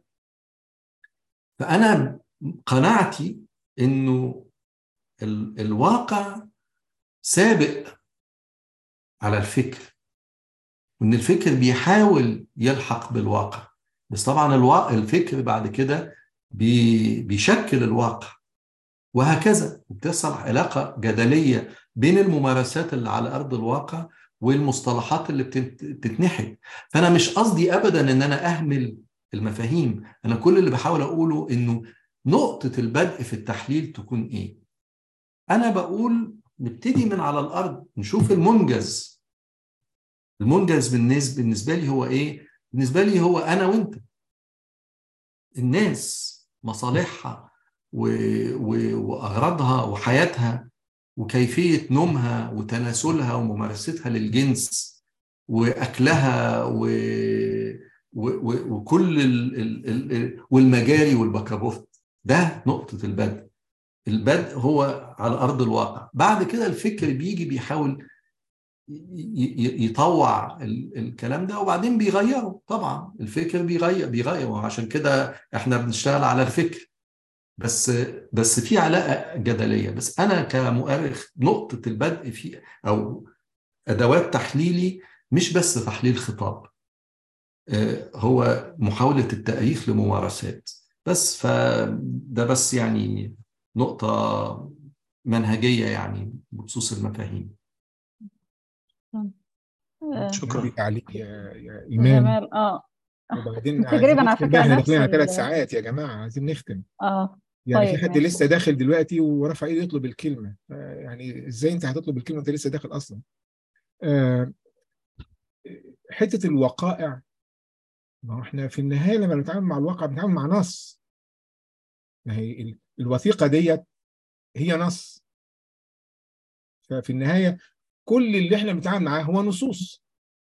فانا قناعتي انه الواقع سابق على الفكر وان الفكر بيحاول يلحق بالواقع بس طبعا الواقع الفكر بعد كده بيشكل الواقع وهكذا بتحصل علاقه جدليه بين الممارسات اللي على ارض الواقع والمصطلحات اللي بتتنحت فانا مش قصدي ابدا ان انا اهمل المفاهيم انا كل اللي بحاول اقوله انه نقطه البدء في التحليل تكون ايه انا بقول نبتدي من على الارض نشوف المنجز المنجز بالنسبه بالنسبه لي هو ايه بالنسبه لي هو انا وانت الناس مصالحها و... و... واغراضها وحياتها وكيفيه نومها وتناسلها وممارستها للجنس واكلها و... و... و... وكل ال... ال... ال... والمجاري والبكابوت ده نقطه البدء البدء هو على ارض الواقع بعد كده الفكر بيجي بيحاول يطوع الكلام ده وبعدين بيغيره طبعا الفكر بيغير بيغير عشان كده احنا بنشتغل على الفكر بس بس في علاقه جدليه بس انا كمؤرخ نقطه البدء في او ادوات تحليلي مش بس تحليل خطاب هو محاوله التاريخ لممارسات بس فده بس يعني نقطه منهجيه يعني بخصوص المفاهيم شكرا عليك يا, يا ايمان جمال اه وبعدين تقريبا على فكره احنا نفس داخلين على ثلاث ال- ساعات يا جماعه عايزين نختم اه يعني طيب في حد ماشي. لسه داخل دلوقتي ورفع ايده يطلب الكلمه آه، يعني ازاي انت هتطلب الكلمه وانت لسه داخل اصلا آه، حته الوقائع ما هو احنا في النهايه لما بنتعامل مع الواقع بنتعامل مع نص ما هي ال- الوثيقه ديت هي نص ففي النهايه كل اللي احنا بنتعامل معاه هو نصوص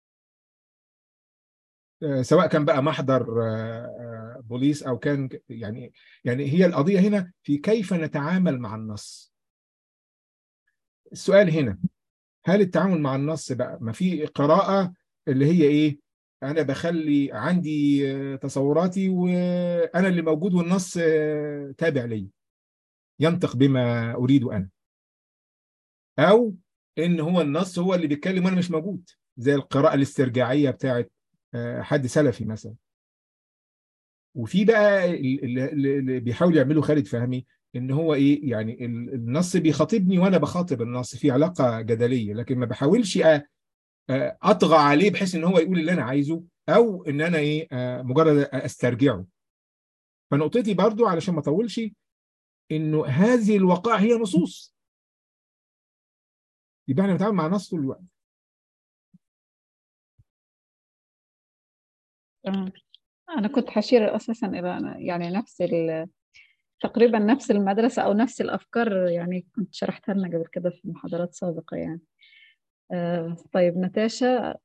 آه، سواء كان بقى محضر آه، آه، بوليس او كان ك- يعني يعني هي القضيه هنا في كيف نتعامل مع النص السؤال هنا هل التعامل مع النص بقى ما في قراءه اللي هي ايه انا بخلي عندي آه، تصوراتي وانا اللي موجود والنص آه، تابع لي ينطق بما اريد انا او ان هو النص هو اللي بيتكلم وانا مش موجود زي القراءه الاسترجاعيه بتاعت آه، حد سلفي مثلا وفي بقى اللي اللي بيحاول يعمله خالد فهمي ان هو ايه يعني ال- النص بيخاطبني وانا بخاطب النص في علاقه جدليه لكن ما بحاولش أ- آه، اطغى عليه بحيث ان هو يقول اللي انا عايزه او ان انا ايه آه، مجرد استرجعه فنقطتي برضو علشان ما اطولش انه هذه الوقائع هي نصوص يبقى احنا بنتعامل مع نص طول الوقت تمام أنا كنت حشير أساسا إلى يعني نفس ال تقريبا نفس المدرسة أو نفس الأفكار يعني كنت شرحتها لنا قبل كده في محاضرات سابقة يعني آه طيب نتاشا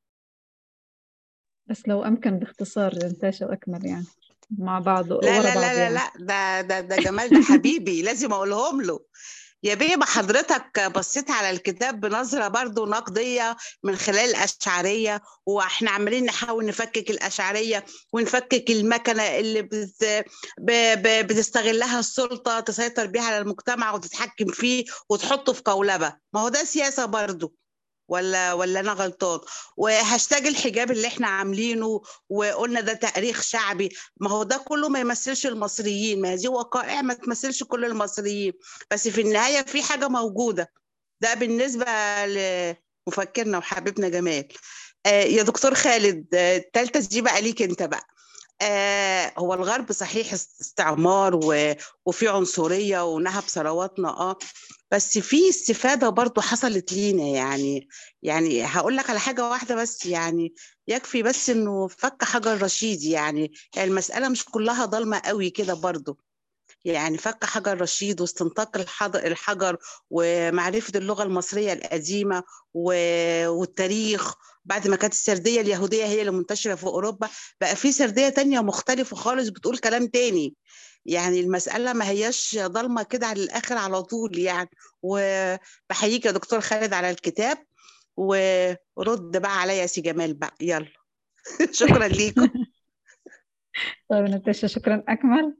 بس لو أمكن باختصار نتاشا وأكمل يعني مع بعض لا ورا لا بعض لا لا يعني لا ده ده ده جمال ده حبيبي لازم اقولهم له يا بيه ما حضرتك بصيت على الكتاب بنظرة برضو نقدية من خلال الأشعرية وإحنا عمالين نحاول نفكك الأشعرية ونفكك المكنة اللي بت... ب... ب... بتستغلها السلطة تسيطر بيها على المجتمع وتتحكم فيه وتحطه في قولبة ما هو ده سياسة برضو ولا ولا انا غلطان وهاشتاج الحجاب اللي احنا عاملينه وقلنا ده تاريخ شعبي ما هو ده كله ما يمثلش المصريين ما هي دي وقائع ما تمثلش كل المصريين بس في النهايه في حاجه موجوده ده بالنسبه لمفكرنا وحبيبنا جمال آه يا دكتور خالد آه، التالتة دي بقى ليك انت بقى آه هو الغرب صحيح استعمار و... وفي عنصرية ونهب ثرواتنا اه بس في استفادة برضو حصلت لينا يعني يعني هقول لك على حاجة واحدة بس يعني يكفي بس انه فك حجر رشيد يعني يعني المسألة مش كلها ضلمة قوي كده برضو يعني فك حجر رشيد واستنطاق الحض- الحجر ومعرفة اللغة المصرية القديمة و- والتاريخ بعد ما كانت السردية اليهودية هي اللي منتشرة في أوروبا بقى في سردية تانية مختلفة خالص بتقول كلام تاني يعني المسألة ما هياش ضلمة كده على الآخر على طول يعني وبحييك يا دكتور خالد على الكتاب ورد بقى عليا يا سي جمال بقى يلا شكرا ليكم طيب نتاشا شكرا أكمل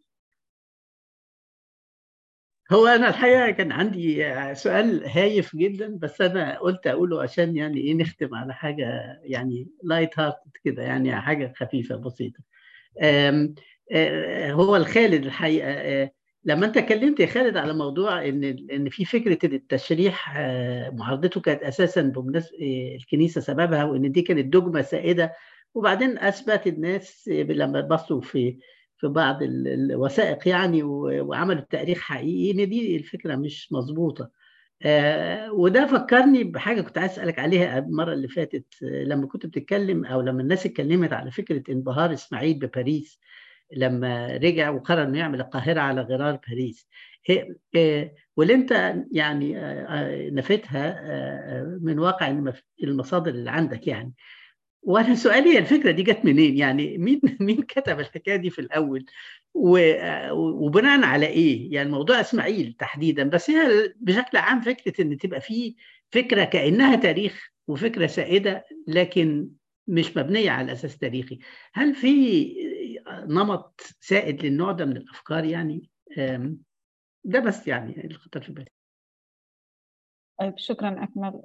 هو أنا الحقيقة كان عندي سؤال هايف جدا بس أنا قلت أقوله عشان يعني إيه نختم على حاجة يعني لايت هارت كده يعني حاجة خفيفة بسيطة. آم، آه، هو الخالد الحقيقة آه، لما أنت اتكلمت يا خالد على موضوع إن إن في فكرة إن التشريح آه، معارضته كانت أساسا بمناسبة الكنيسة سببها وإن دي كانت دogma سائدة وبعدين أثبت الناس لما بصوا في في بعض ال- الوثائق يعني و- وعملوا تاريخ حقيقي ان دي الفكره مش مظبوطه آه، وده فكرني بحاجه كنت عايز اسالك عليها المره اللي فاتت آه، لما كنت بتتكلم او لما الناس اتكلمت على فكره انبهار اسماعيل بباريس لما رجع وقرر انه يعمل القاهره على غرار باريس واللي انت يعني نفيتها من واقع المصادر اللي عندك يعني وانا سؤالي الفكره دي جت منين يعني مين مين كتب الحكايه دي في الاول وبناء على ايه يعني موضوع اسماعيل تحديدا بس هي بشكل عام فكره ان تبقى في فكره كانها تاريخ وفكره سائده لكن مش مبنيه على اساس تاريخي هل في نمط سائد للنوع ده من الافكار يعني ده بس يعني اللي خطر في بالي طيب شكرا اكمل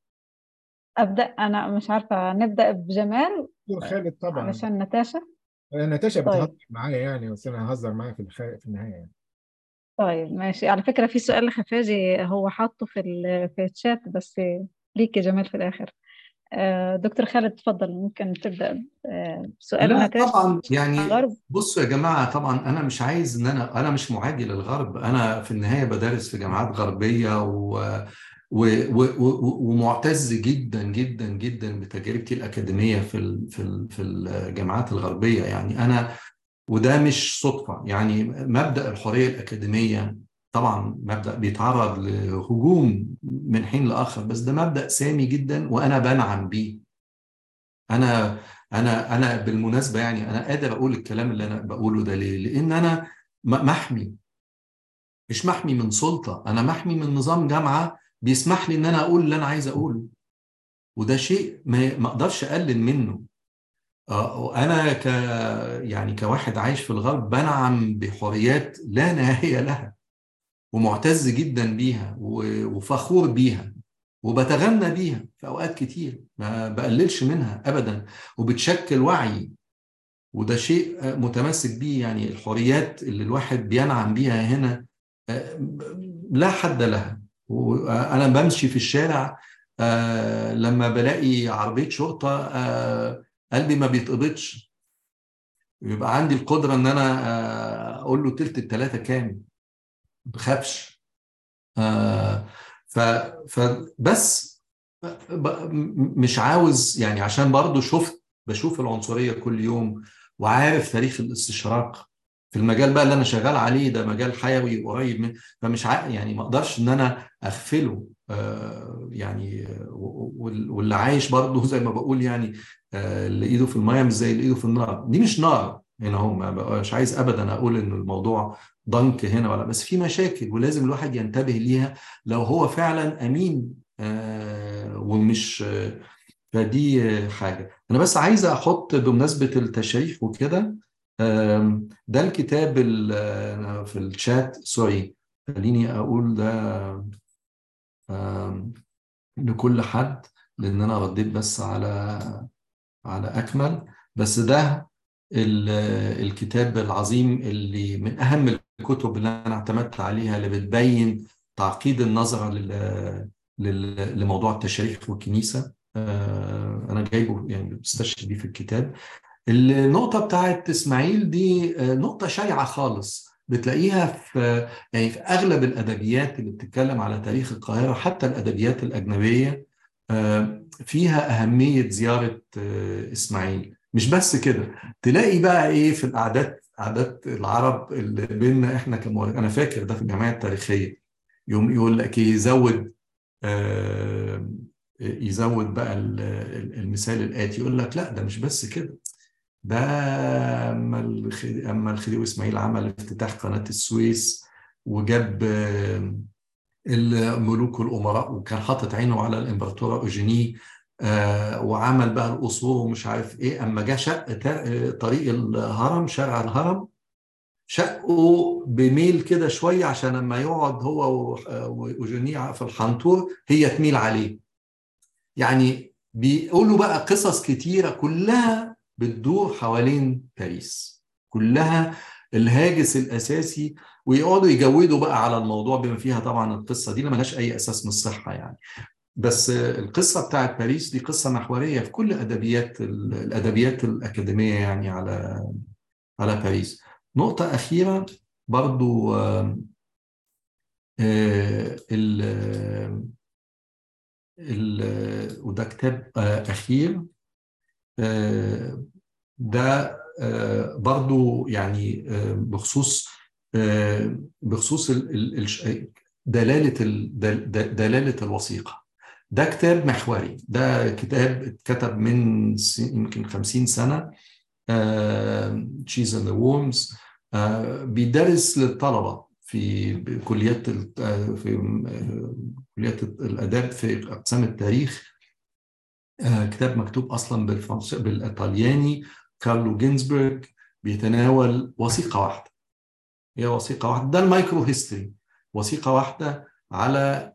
ابدا انا مش عارفه نبدا بجمال دكتور خالد طبعا علشان نتاشا نتاشا طيب. بتهزر معايا يعني بس انا هزر معايا في الخ... في النهايه يعني طيب ماشي على فكره في سؤال خفاجي هو حاطه في ال... في الشات بس ليك يا جمال في الاخر دكتور خالد تفضل ممكن تبدا بسؤال لا نتاشا طبعا يعني الغرب بصوا يا جماعه طبعا انا مش عايز ان انا انا مش معادي للغرب انا في النهايه بدرس في جامعات غربيه و و و و ومعتز جدا جدا جدا بتجربتي الاكاديميه في ال في ال في الجامعات الغربيه يعني انا وده مش صدفه يعني مبدا الحريه الاكاديميه طبعا مبدا بيتعرض لهجوم من حين لاخر بس ده مبدا سامي جدا وانا بنعم بيه انا انا انا بالمناسبه يعني انا قادر اقول الكلام اللي انا بقوله ده ليه لان انا محمي مش محمي من سلطه انا محمي من نظام جامعه بيسمح لي ان انا اقول اللي انا عايز اقوله وده شيء ما اقدرش اقلل منه انا ك يعني كواحد عايش في الغرب بنعم بحريات لا نهايه لها ومعتز جدا بيها وفخور بيها وبتغنى بيها في اوقات كتير ما بقللش منها ابدا وبتشكل وعي وده شيء متمسك بيه يعني الحريات اللي الواحد بينعم بيها هنا لا حد لها وانا بمشي في الشارع لما بلاقي عربيه شرطه قلبي ما بيتقبضش يبقى عندي القدره ان انا اقول له تلت التلاته كام بخافش ف فبس مش عاوز يعني عشان برضو شفت بشوف العنصريه كل يوم وعارف تاريخ الاستشراق في المجال بقى اللي انا شغال عليه ده مجال حيوي قريب من فمش ع... يعني ما اقدرش ان انا اغفله آه يعني واللي عايش برضه زي ما بقول يعني آه اللي ايده في الميه مش زي اللي ايده في النار دي مش نار هنا هم مش عايز ابدا اقول ان الموضوع ضنك هنا ولا بس في مشاكل ولازم الواحد ينتبه ليها لو هو فعلا امين آه ومش آه فدي حاجه انا بس عايز احط بمناسبه التشريح وكده ده الكتاب في الشات سوري خليني اقول ده لكل حد لان انا رديت بس على على اكمل بس ده الكتاب العظيم اللي من اهم الكتب اللي انا اعتمدت عليها اللي بتبين تعقيد النظره لموضوع التشريح والكنيسه انا جايبه يعني بستشهد بيه في الكتاب النقطة بتاعت إسماعيل دي نقطة شائعة خالص بتلاقيها في يعني في أغلب الأدبيات اللي بتتكلم على تاريخ القاهرة حتى الأدبيات الأجنبية فيها أهمية زيارة إسماعيل مش بس كده تلاقي بقى إيه في الأعداد عادات العرب اللي بيننا إحنا كمؤرخ أنا فاكر ده في الجمعية التاريخية يوم يقول لك يزود يزود بقى المثال الآتي يقول لك لا ده مش بس كده ده اما الخديوي اما الخديوي اسماعيل عمل افتتاح قناه السويس وجاب الملوك والامراء وكان حاطط عينه على الامبراطوره اوجيني وعمل بقى القصور ومش عارف ايه اما جه شق طريق الهرم شارع الهرم شقه بميل كده شويه عشان لما يقعد هو واوجيني في الحنطور هي تميل عليه يعني بيقولوا بقى قصص كتيره كلها بتدور حوالين باريس كلها الهاجس الاساسي ويقعدوا يجودوا بقى على الموضوع بما فيها طبعا القصه دي ملهاش اي اساس من الصحه يعني بس القصه بتاعت باريس دي قصه محوريه في كل ادبيات الادبيات الاكاديميه يعني على على باريس نقطه اخيره برضو ال ال وده كتاب اخير ده برضو يعني بخصوص بخصوص دلاله دلاله الوثيقه ده كتاب محوري ده كتاب اتكتب من يمكن 50 سنه تشيز اند ذا وورمز بيدرس للطلبه في كليات في كليات الاداب في اقسام التاريخ كتاب مكتوب اصلا بالفرنسي بالايطالياني كارلو جينزبرج بيتناول وثيقه واحده هي وثيقه واحده ده المايكرو هيستوري وثيقه واحده على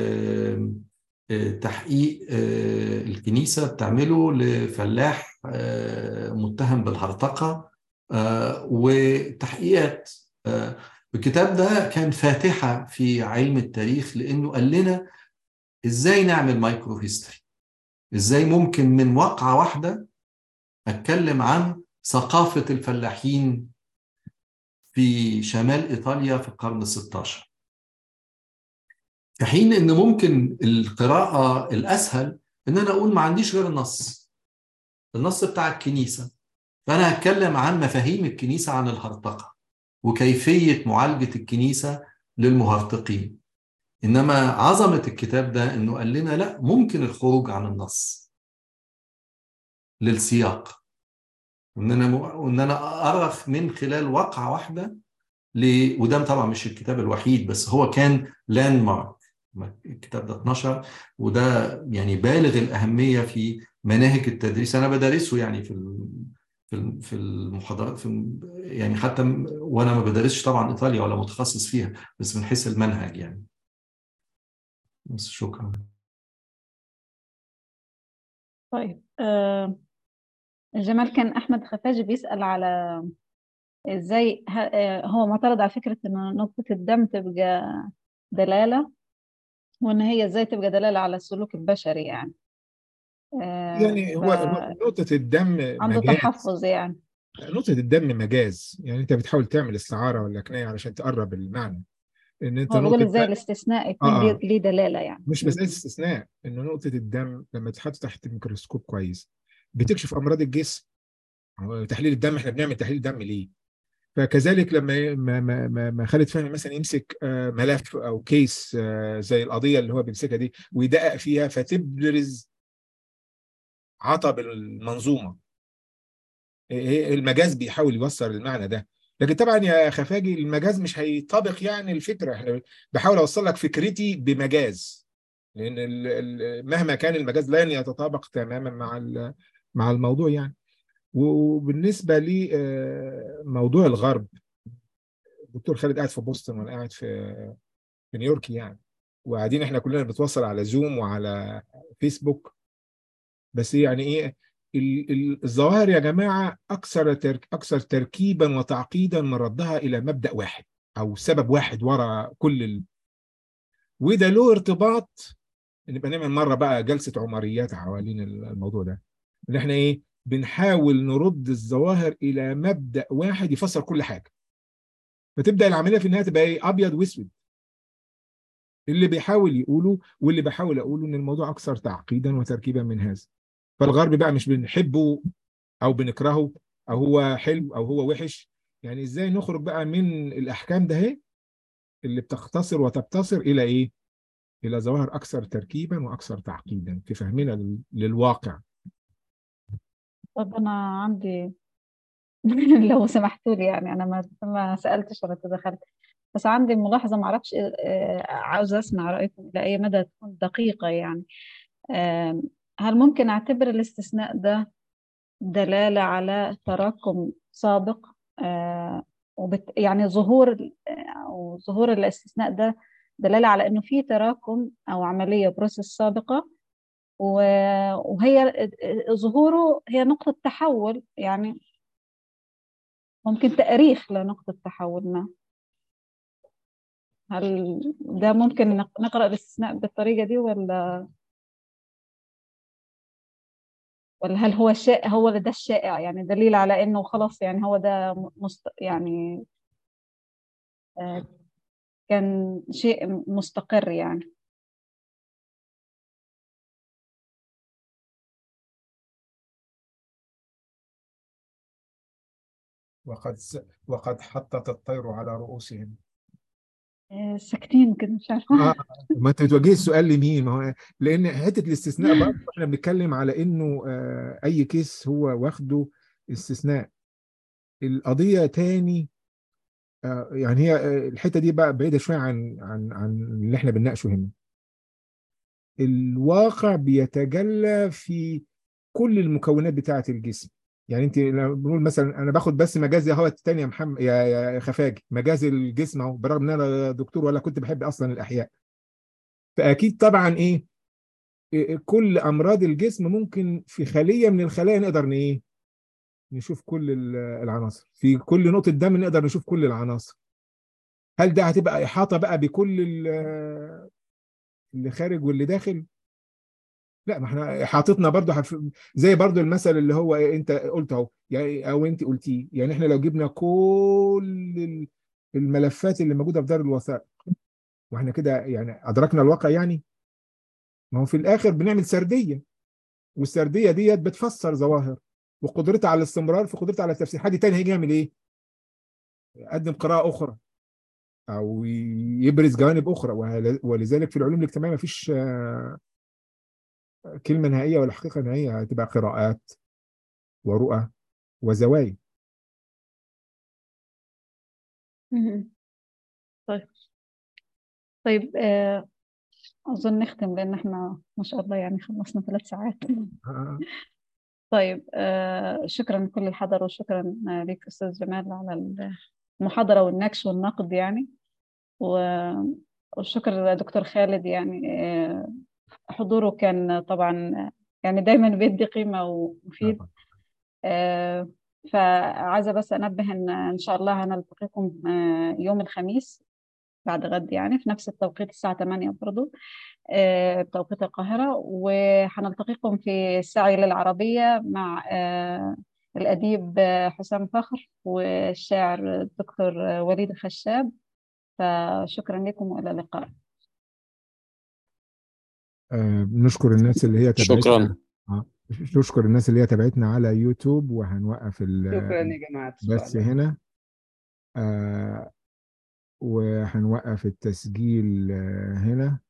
تحقيق الكنيسه بتعمله لفلاح متهم بالهرطقه وتحقيقات الكتاب ده كان فاتحه في علم التاريخ لانه قال لنا ازاي نعمل مايكرو هيستوري ازاي ممكن من واقعه واحده اتكلم عن ثقافه الفلاحين في شمال ايطاليا في القرن ال 16 في حين ان ممكن القراءه الاسهل ان انا اقول ما عنديش غير النص النص بتاع الكنيسه فانا هتكلم عن مفاهيم الكنيسه عن الهرطقه وكيفيه معالجه الكنيسه للمهرطقين انما عظمه الكتاب ده انه قال لنا لا ممكن الخروج عن النص للسياق وان انا وان انا ارخ من خلال واقعه واحده ل... وده طبعا مش الكتاب الوحيد بس هو كان لاند مارك الكتاب ده 12 وده يعني بالغ الاهميه في مناهج التدريس انا بدرسه يعني في في في المحاضرات في يعني حتى وانا ما بدرسش طبعا ايطاليا ولا متخصص فيها بس من حيث المنهج يعني بس شكرا طيب آه جمال كان احمد خفاجي بيسال على ازاي هو معترض على فكره ان نقطه الدم تبقى دلاله وان هي ازاي تبقى دلاله على السلوك البشري يعني آه يعني هو نقطه الدم عنده مجاز. تحفظ يعني نقطه الدم مجاز يعني انت بتحاول تعمل استعاره ولا كنايه علشان تقرب المعنى ان انت هو بيقول نقطة ازاي دم- الاستثناء يكون آه، ليه آه. ليه دلاله يعني مش مسألة استثناء إن نقطة الدم لما تتحط تحت الميكروسكوب كويس بتكشف أمراض الجسم هو تحليل الدم إحنا بنعمل تحليل دم ليه؟ فكذلك لما ما ما ما, ما خالد فهمي مثلا يمسك آه، ملف أو كيس آه، زي القضية اللي هو بيمسكها دي ويدقق فيها فتبرز عطب المنظومة إيه- المجاز بيحاول يوصل المعنى ده لكن طبعا يا خفاجي المجاز مش هيطابق يعني الفكرة احنا بحاول اوصل لك فكرتي بمجاز لان ال- ال- مهما كان المجاز لن يتطابق تماما مع ال- مع الموضوع يعني وبالنسبه لموضوع الغرب الدكتور خالد قاعد في بوسطن وانا قاعد في في نيويورك يعني وقاعدين احنا كلنا بنتواصل على زوم وعلى فيسبوك بس يعني ايه ال- ال- الظواهر يا جماعه اكثر ترك اكثر تركيبا وتعقيدا من ردها الى مبدا واحد او سبب واحد ورا كل ال... وده له ارتباط نبقى نعمل مره بقى جلسه عمريات حوالين الموضوع ده ان احنا ايه بنحاول نرد الظواهر الى مبدا واحد يفسر كل حاجه فتبدا العمليه في النهايه تبقى ايه ابيض واسود اللي بيحاول يقوله واللي بحاول اقوله ان الموضوع اكثر تعقيدا وتركيبا من هذا فالغرب بقى مش بنحبه او بنكرهه او هو حلو او هو وحش يعني ازاي نخرج بقى من الاحكام ده اهي اللي بتختصر وتبتصر الى ايه الى ظواهر اكثر تركيبا واكثر تعقيدا في فهمنا لل- للواقع طب انا عندي لو سمحتوا لي يعني انا ما ما سالتش ولا تدخلت بس عندي ملاحظه ما اعرفش آه، عاوزه اسمع رايكم الى اي مدى تكون دقيقه يعني آم، هل ممكن اعتبر الاستثناء ده دلاله على تراكم سابق آه، وبت يعني ظهور ال- او ظهور الاستثناء ده دلاله على انه في تراكم او عمليه بروسيس سابقه و- وهي ظهوره هي نقطه تحول يعني ممكن تأريخ لنقطة تحول ما هل ده ممكن نق- نقرأ الاستثناء بالطريقة دي ولا ولا هل هو شائع هو ده الشائع يعني دليل على انه خلاص يعني هو ده م- مست يعني آه، كان شيء مستقر يعني وقد س... وقد حطت الطير على رؤوسهم آه، ساكتين كده مش عارفة اه ما انت بتوجهي السؤال لمين ما هو لان حته الاستثناء برضه احنا بنتكلم على انه آه اي كيس هو واخده استثناء القضيه تاني آه يعني هي آه، الحته دي بقى بعيده شويه عن عن عن اللي احنا بنناقشه هنا الواقع بيتجلى في كل المكونات بتاعه الجسم يعني انت لما بنقول مثلا انا باخد بس مجاز اهو التاني يا محمد يا يا خفاجي مجاز الجسم اهو برغم ان انا دكتور ولا كنت بحب اصلا الاحياء فاكيد طبعا ايه إيه- كل امراض الجسم ممكن في خليه من الخلايا نقدر ن- ايه نشوف كل ال- العناصر في كل نقطه دم نقدر نشوف كل العناصر هل ده هتبقى احاطه بقى بكل ال- اللي خارج واللي داخل لا ما احنا احاطتنا برضو حف... زي برضو المثل اللي هو إيه انت قلت اهو يعني او انت قلتيه يعني احنا لو جبنا كل ال- الملفات اللي موجوده في دار الوثائق واحنا كده يعني ادركنا الواقع يعني ما هو في الاخر بنعمل سرديه والسرديه ديت بتفسر ظواهر وقدرتها على الاستمرار في قدرتها على التفسير حد تاني هيجي يعمل ايه؟ يقدم قراءه اخرى او يبرز جوانب اخرى وهل- ولذلك في العلوم الاجتماعيه ما فيش كلمه نهائيه ولا حقيقه نهائيه هتبقى قراءات ورؤى وزوايا مهم. طيب طيب آه، أظن نختم لأن احنا ما شاء الله يعني خلصنا ثلاث ساعات آه. طيب آه، شكرا لكل اللي حضر وشكرا آه، لك أستاذ جمال على المحاضرة والنقش والنقد يعني و- والشكر لدكتور خالد يعني آه، حضوره كان طبعا يعني دايما بيدي قيمة ومفيد آه، فعايزة بس أنبه إن إن شاء الله هنلتقيكم آه، يوم الخميس بعد غد يعني في نفس التوقيت الساعة 8 برضو آه، بتوقيت القاهرة وهنلتقيكم في الساعة للعربية مع آه، الأديب آه، حسام فخر والشاعر الدكتور آه، وليد الخشاب فشكرا لكم وإلى اللقاء آه، بنشكر الناس اللي هي تابعتنا شكرا آه، نشكر الناس اللي هي تابعتنا على يوتيوب وهنوقف ال- شكرا يا جماعة بس هنا آه، وهنوقف التسجيل آه، هنا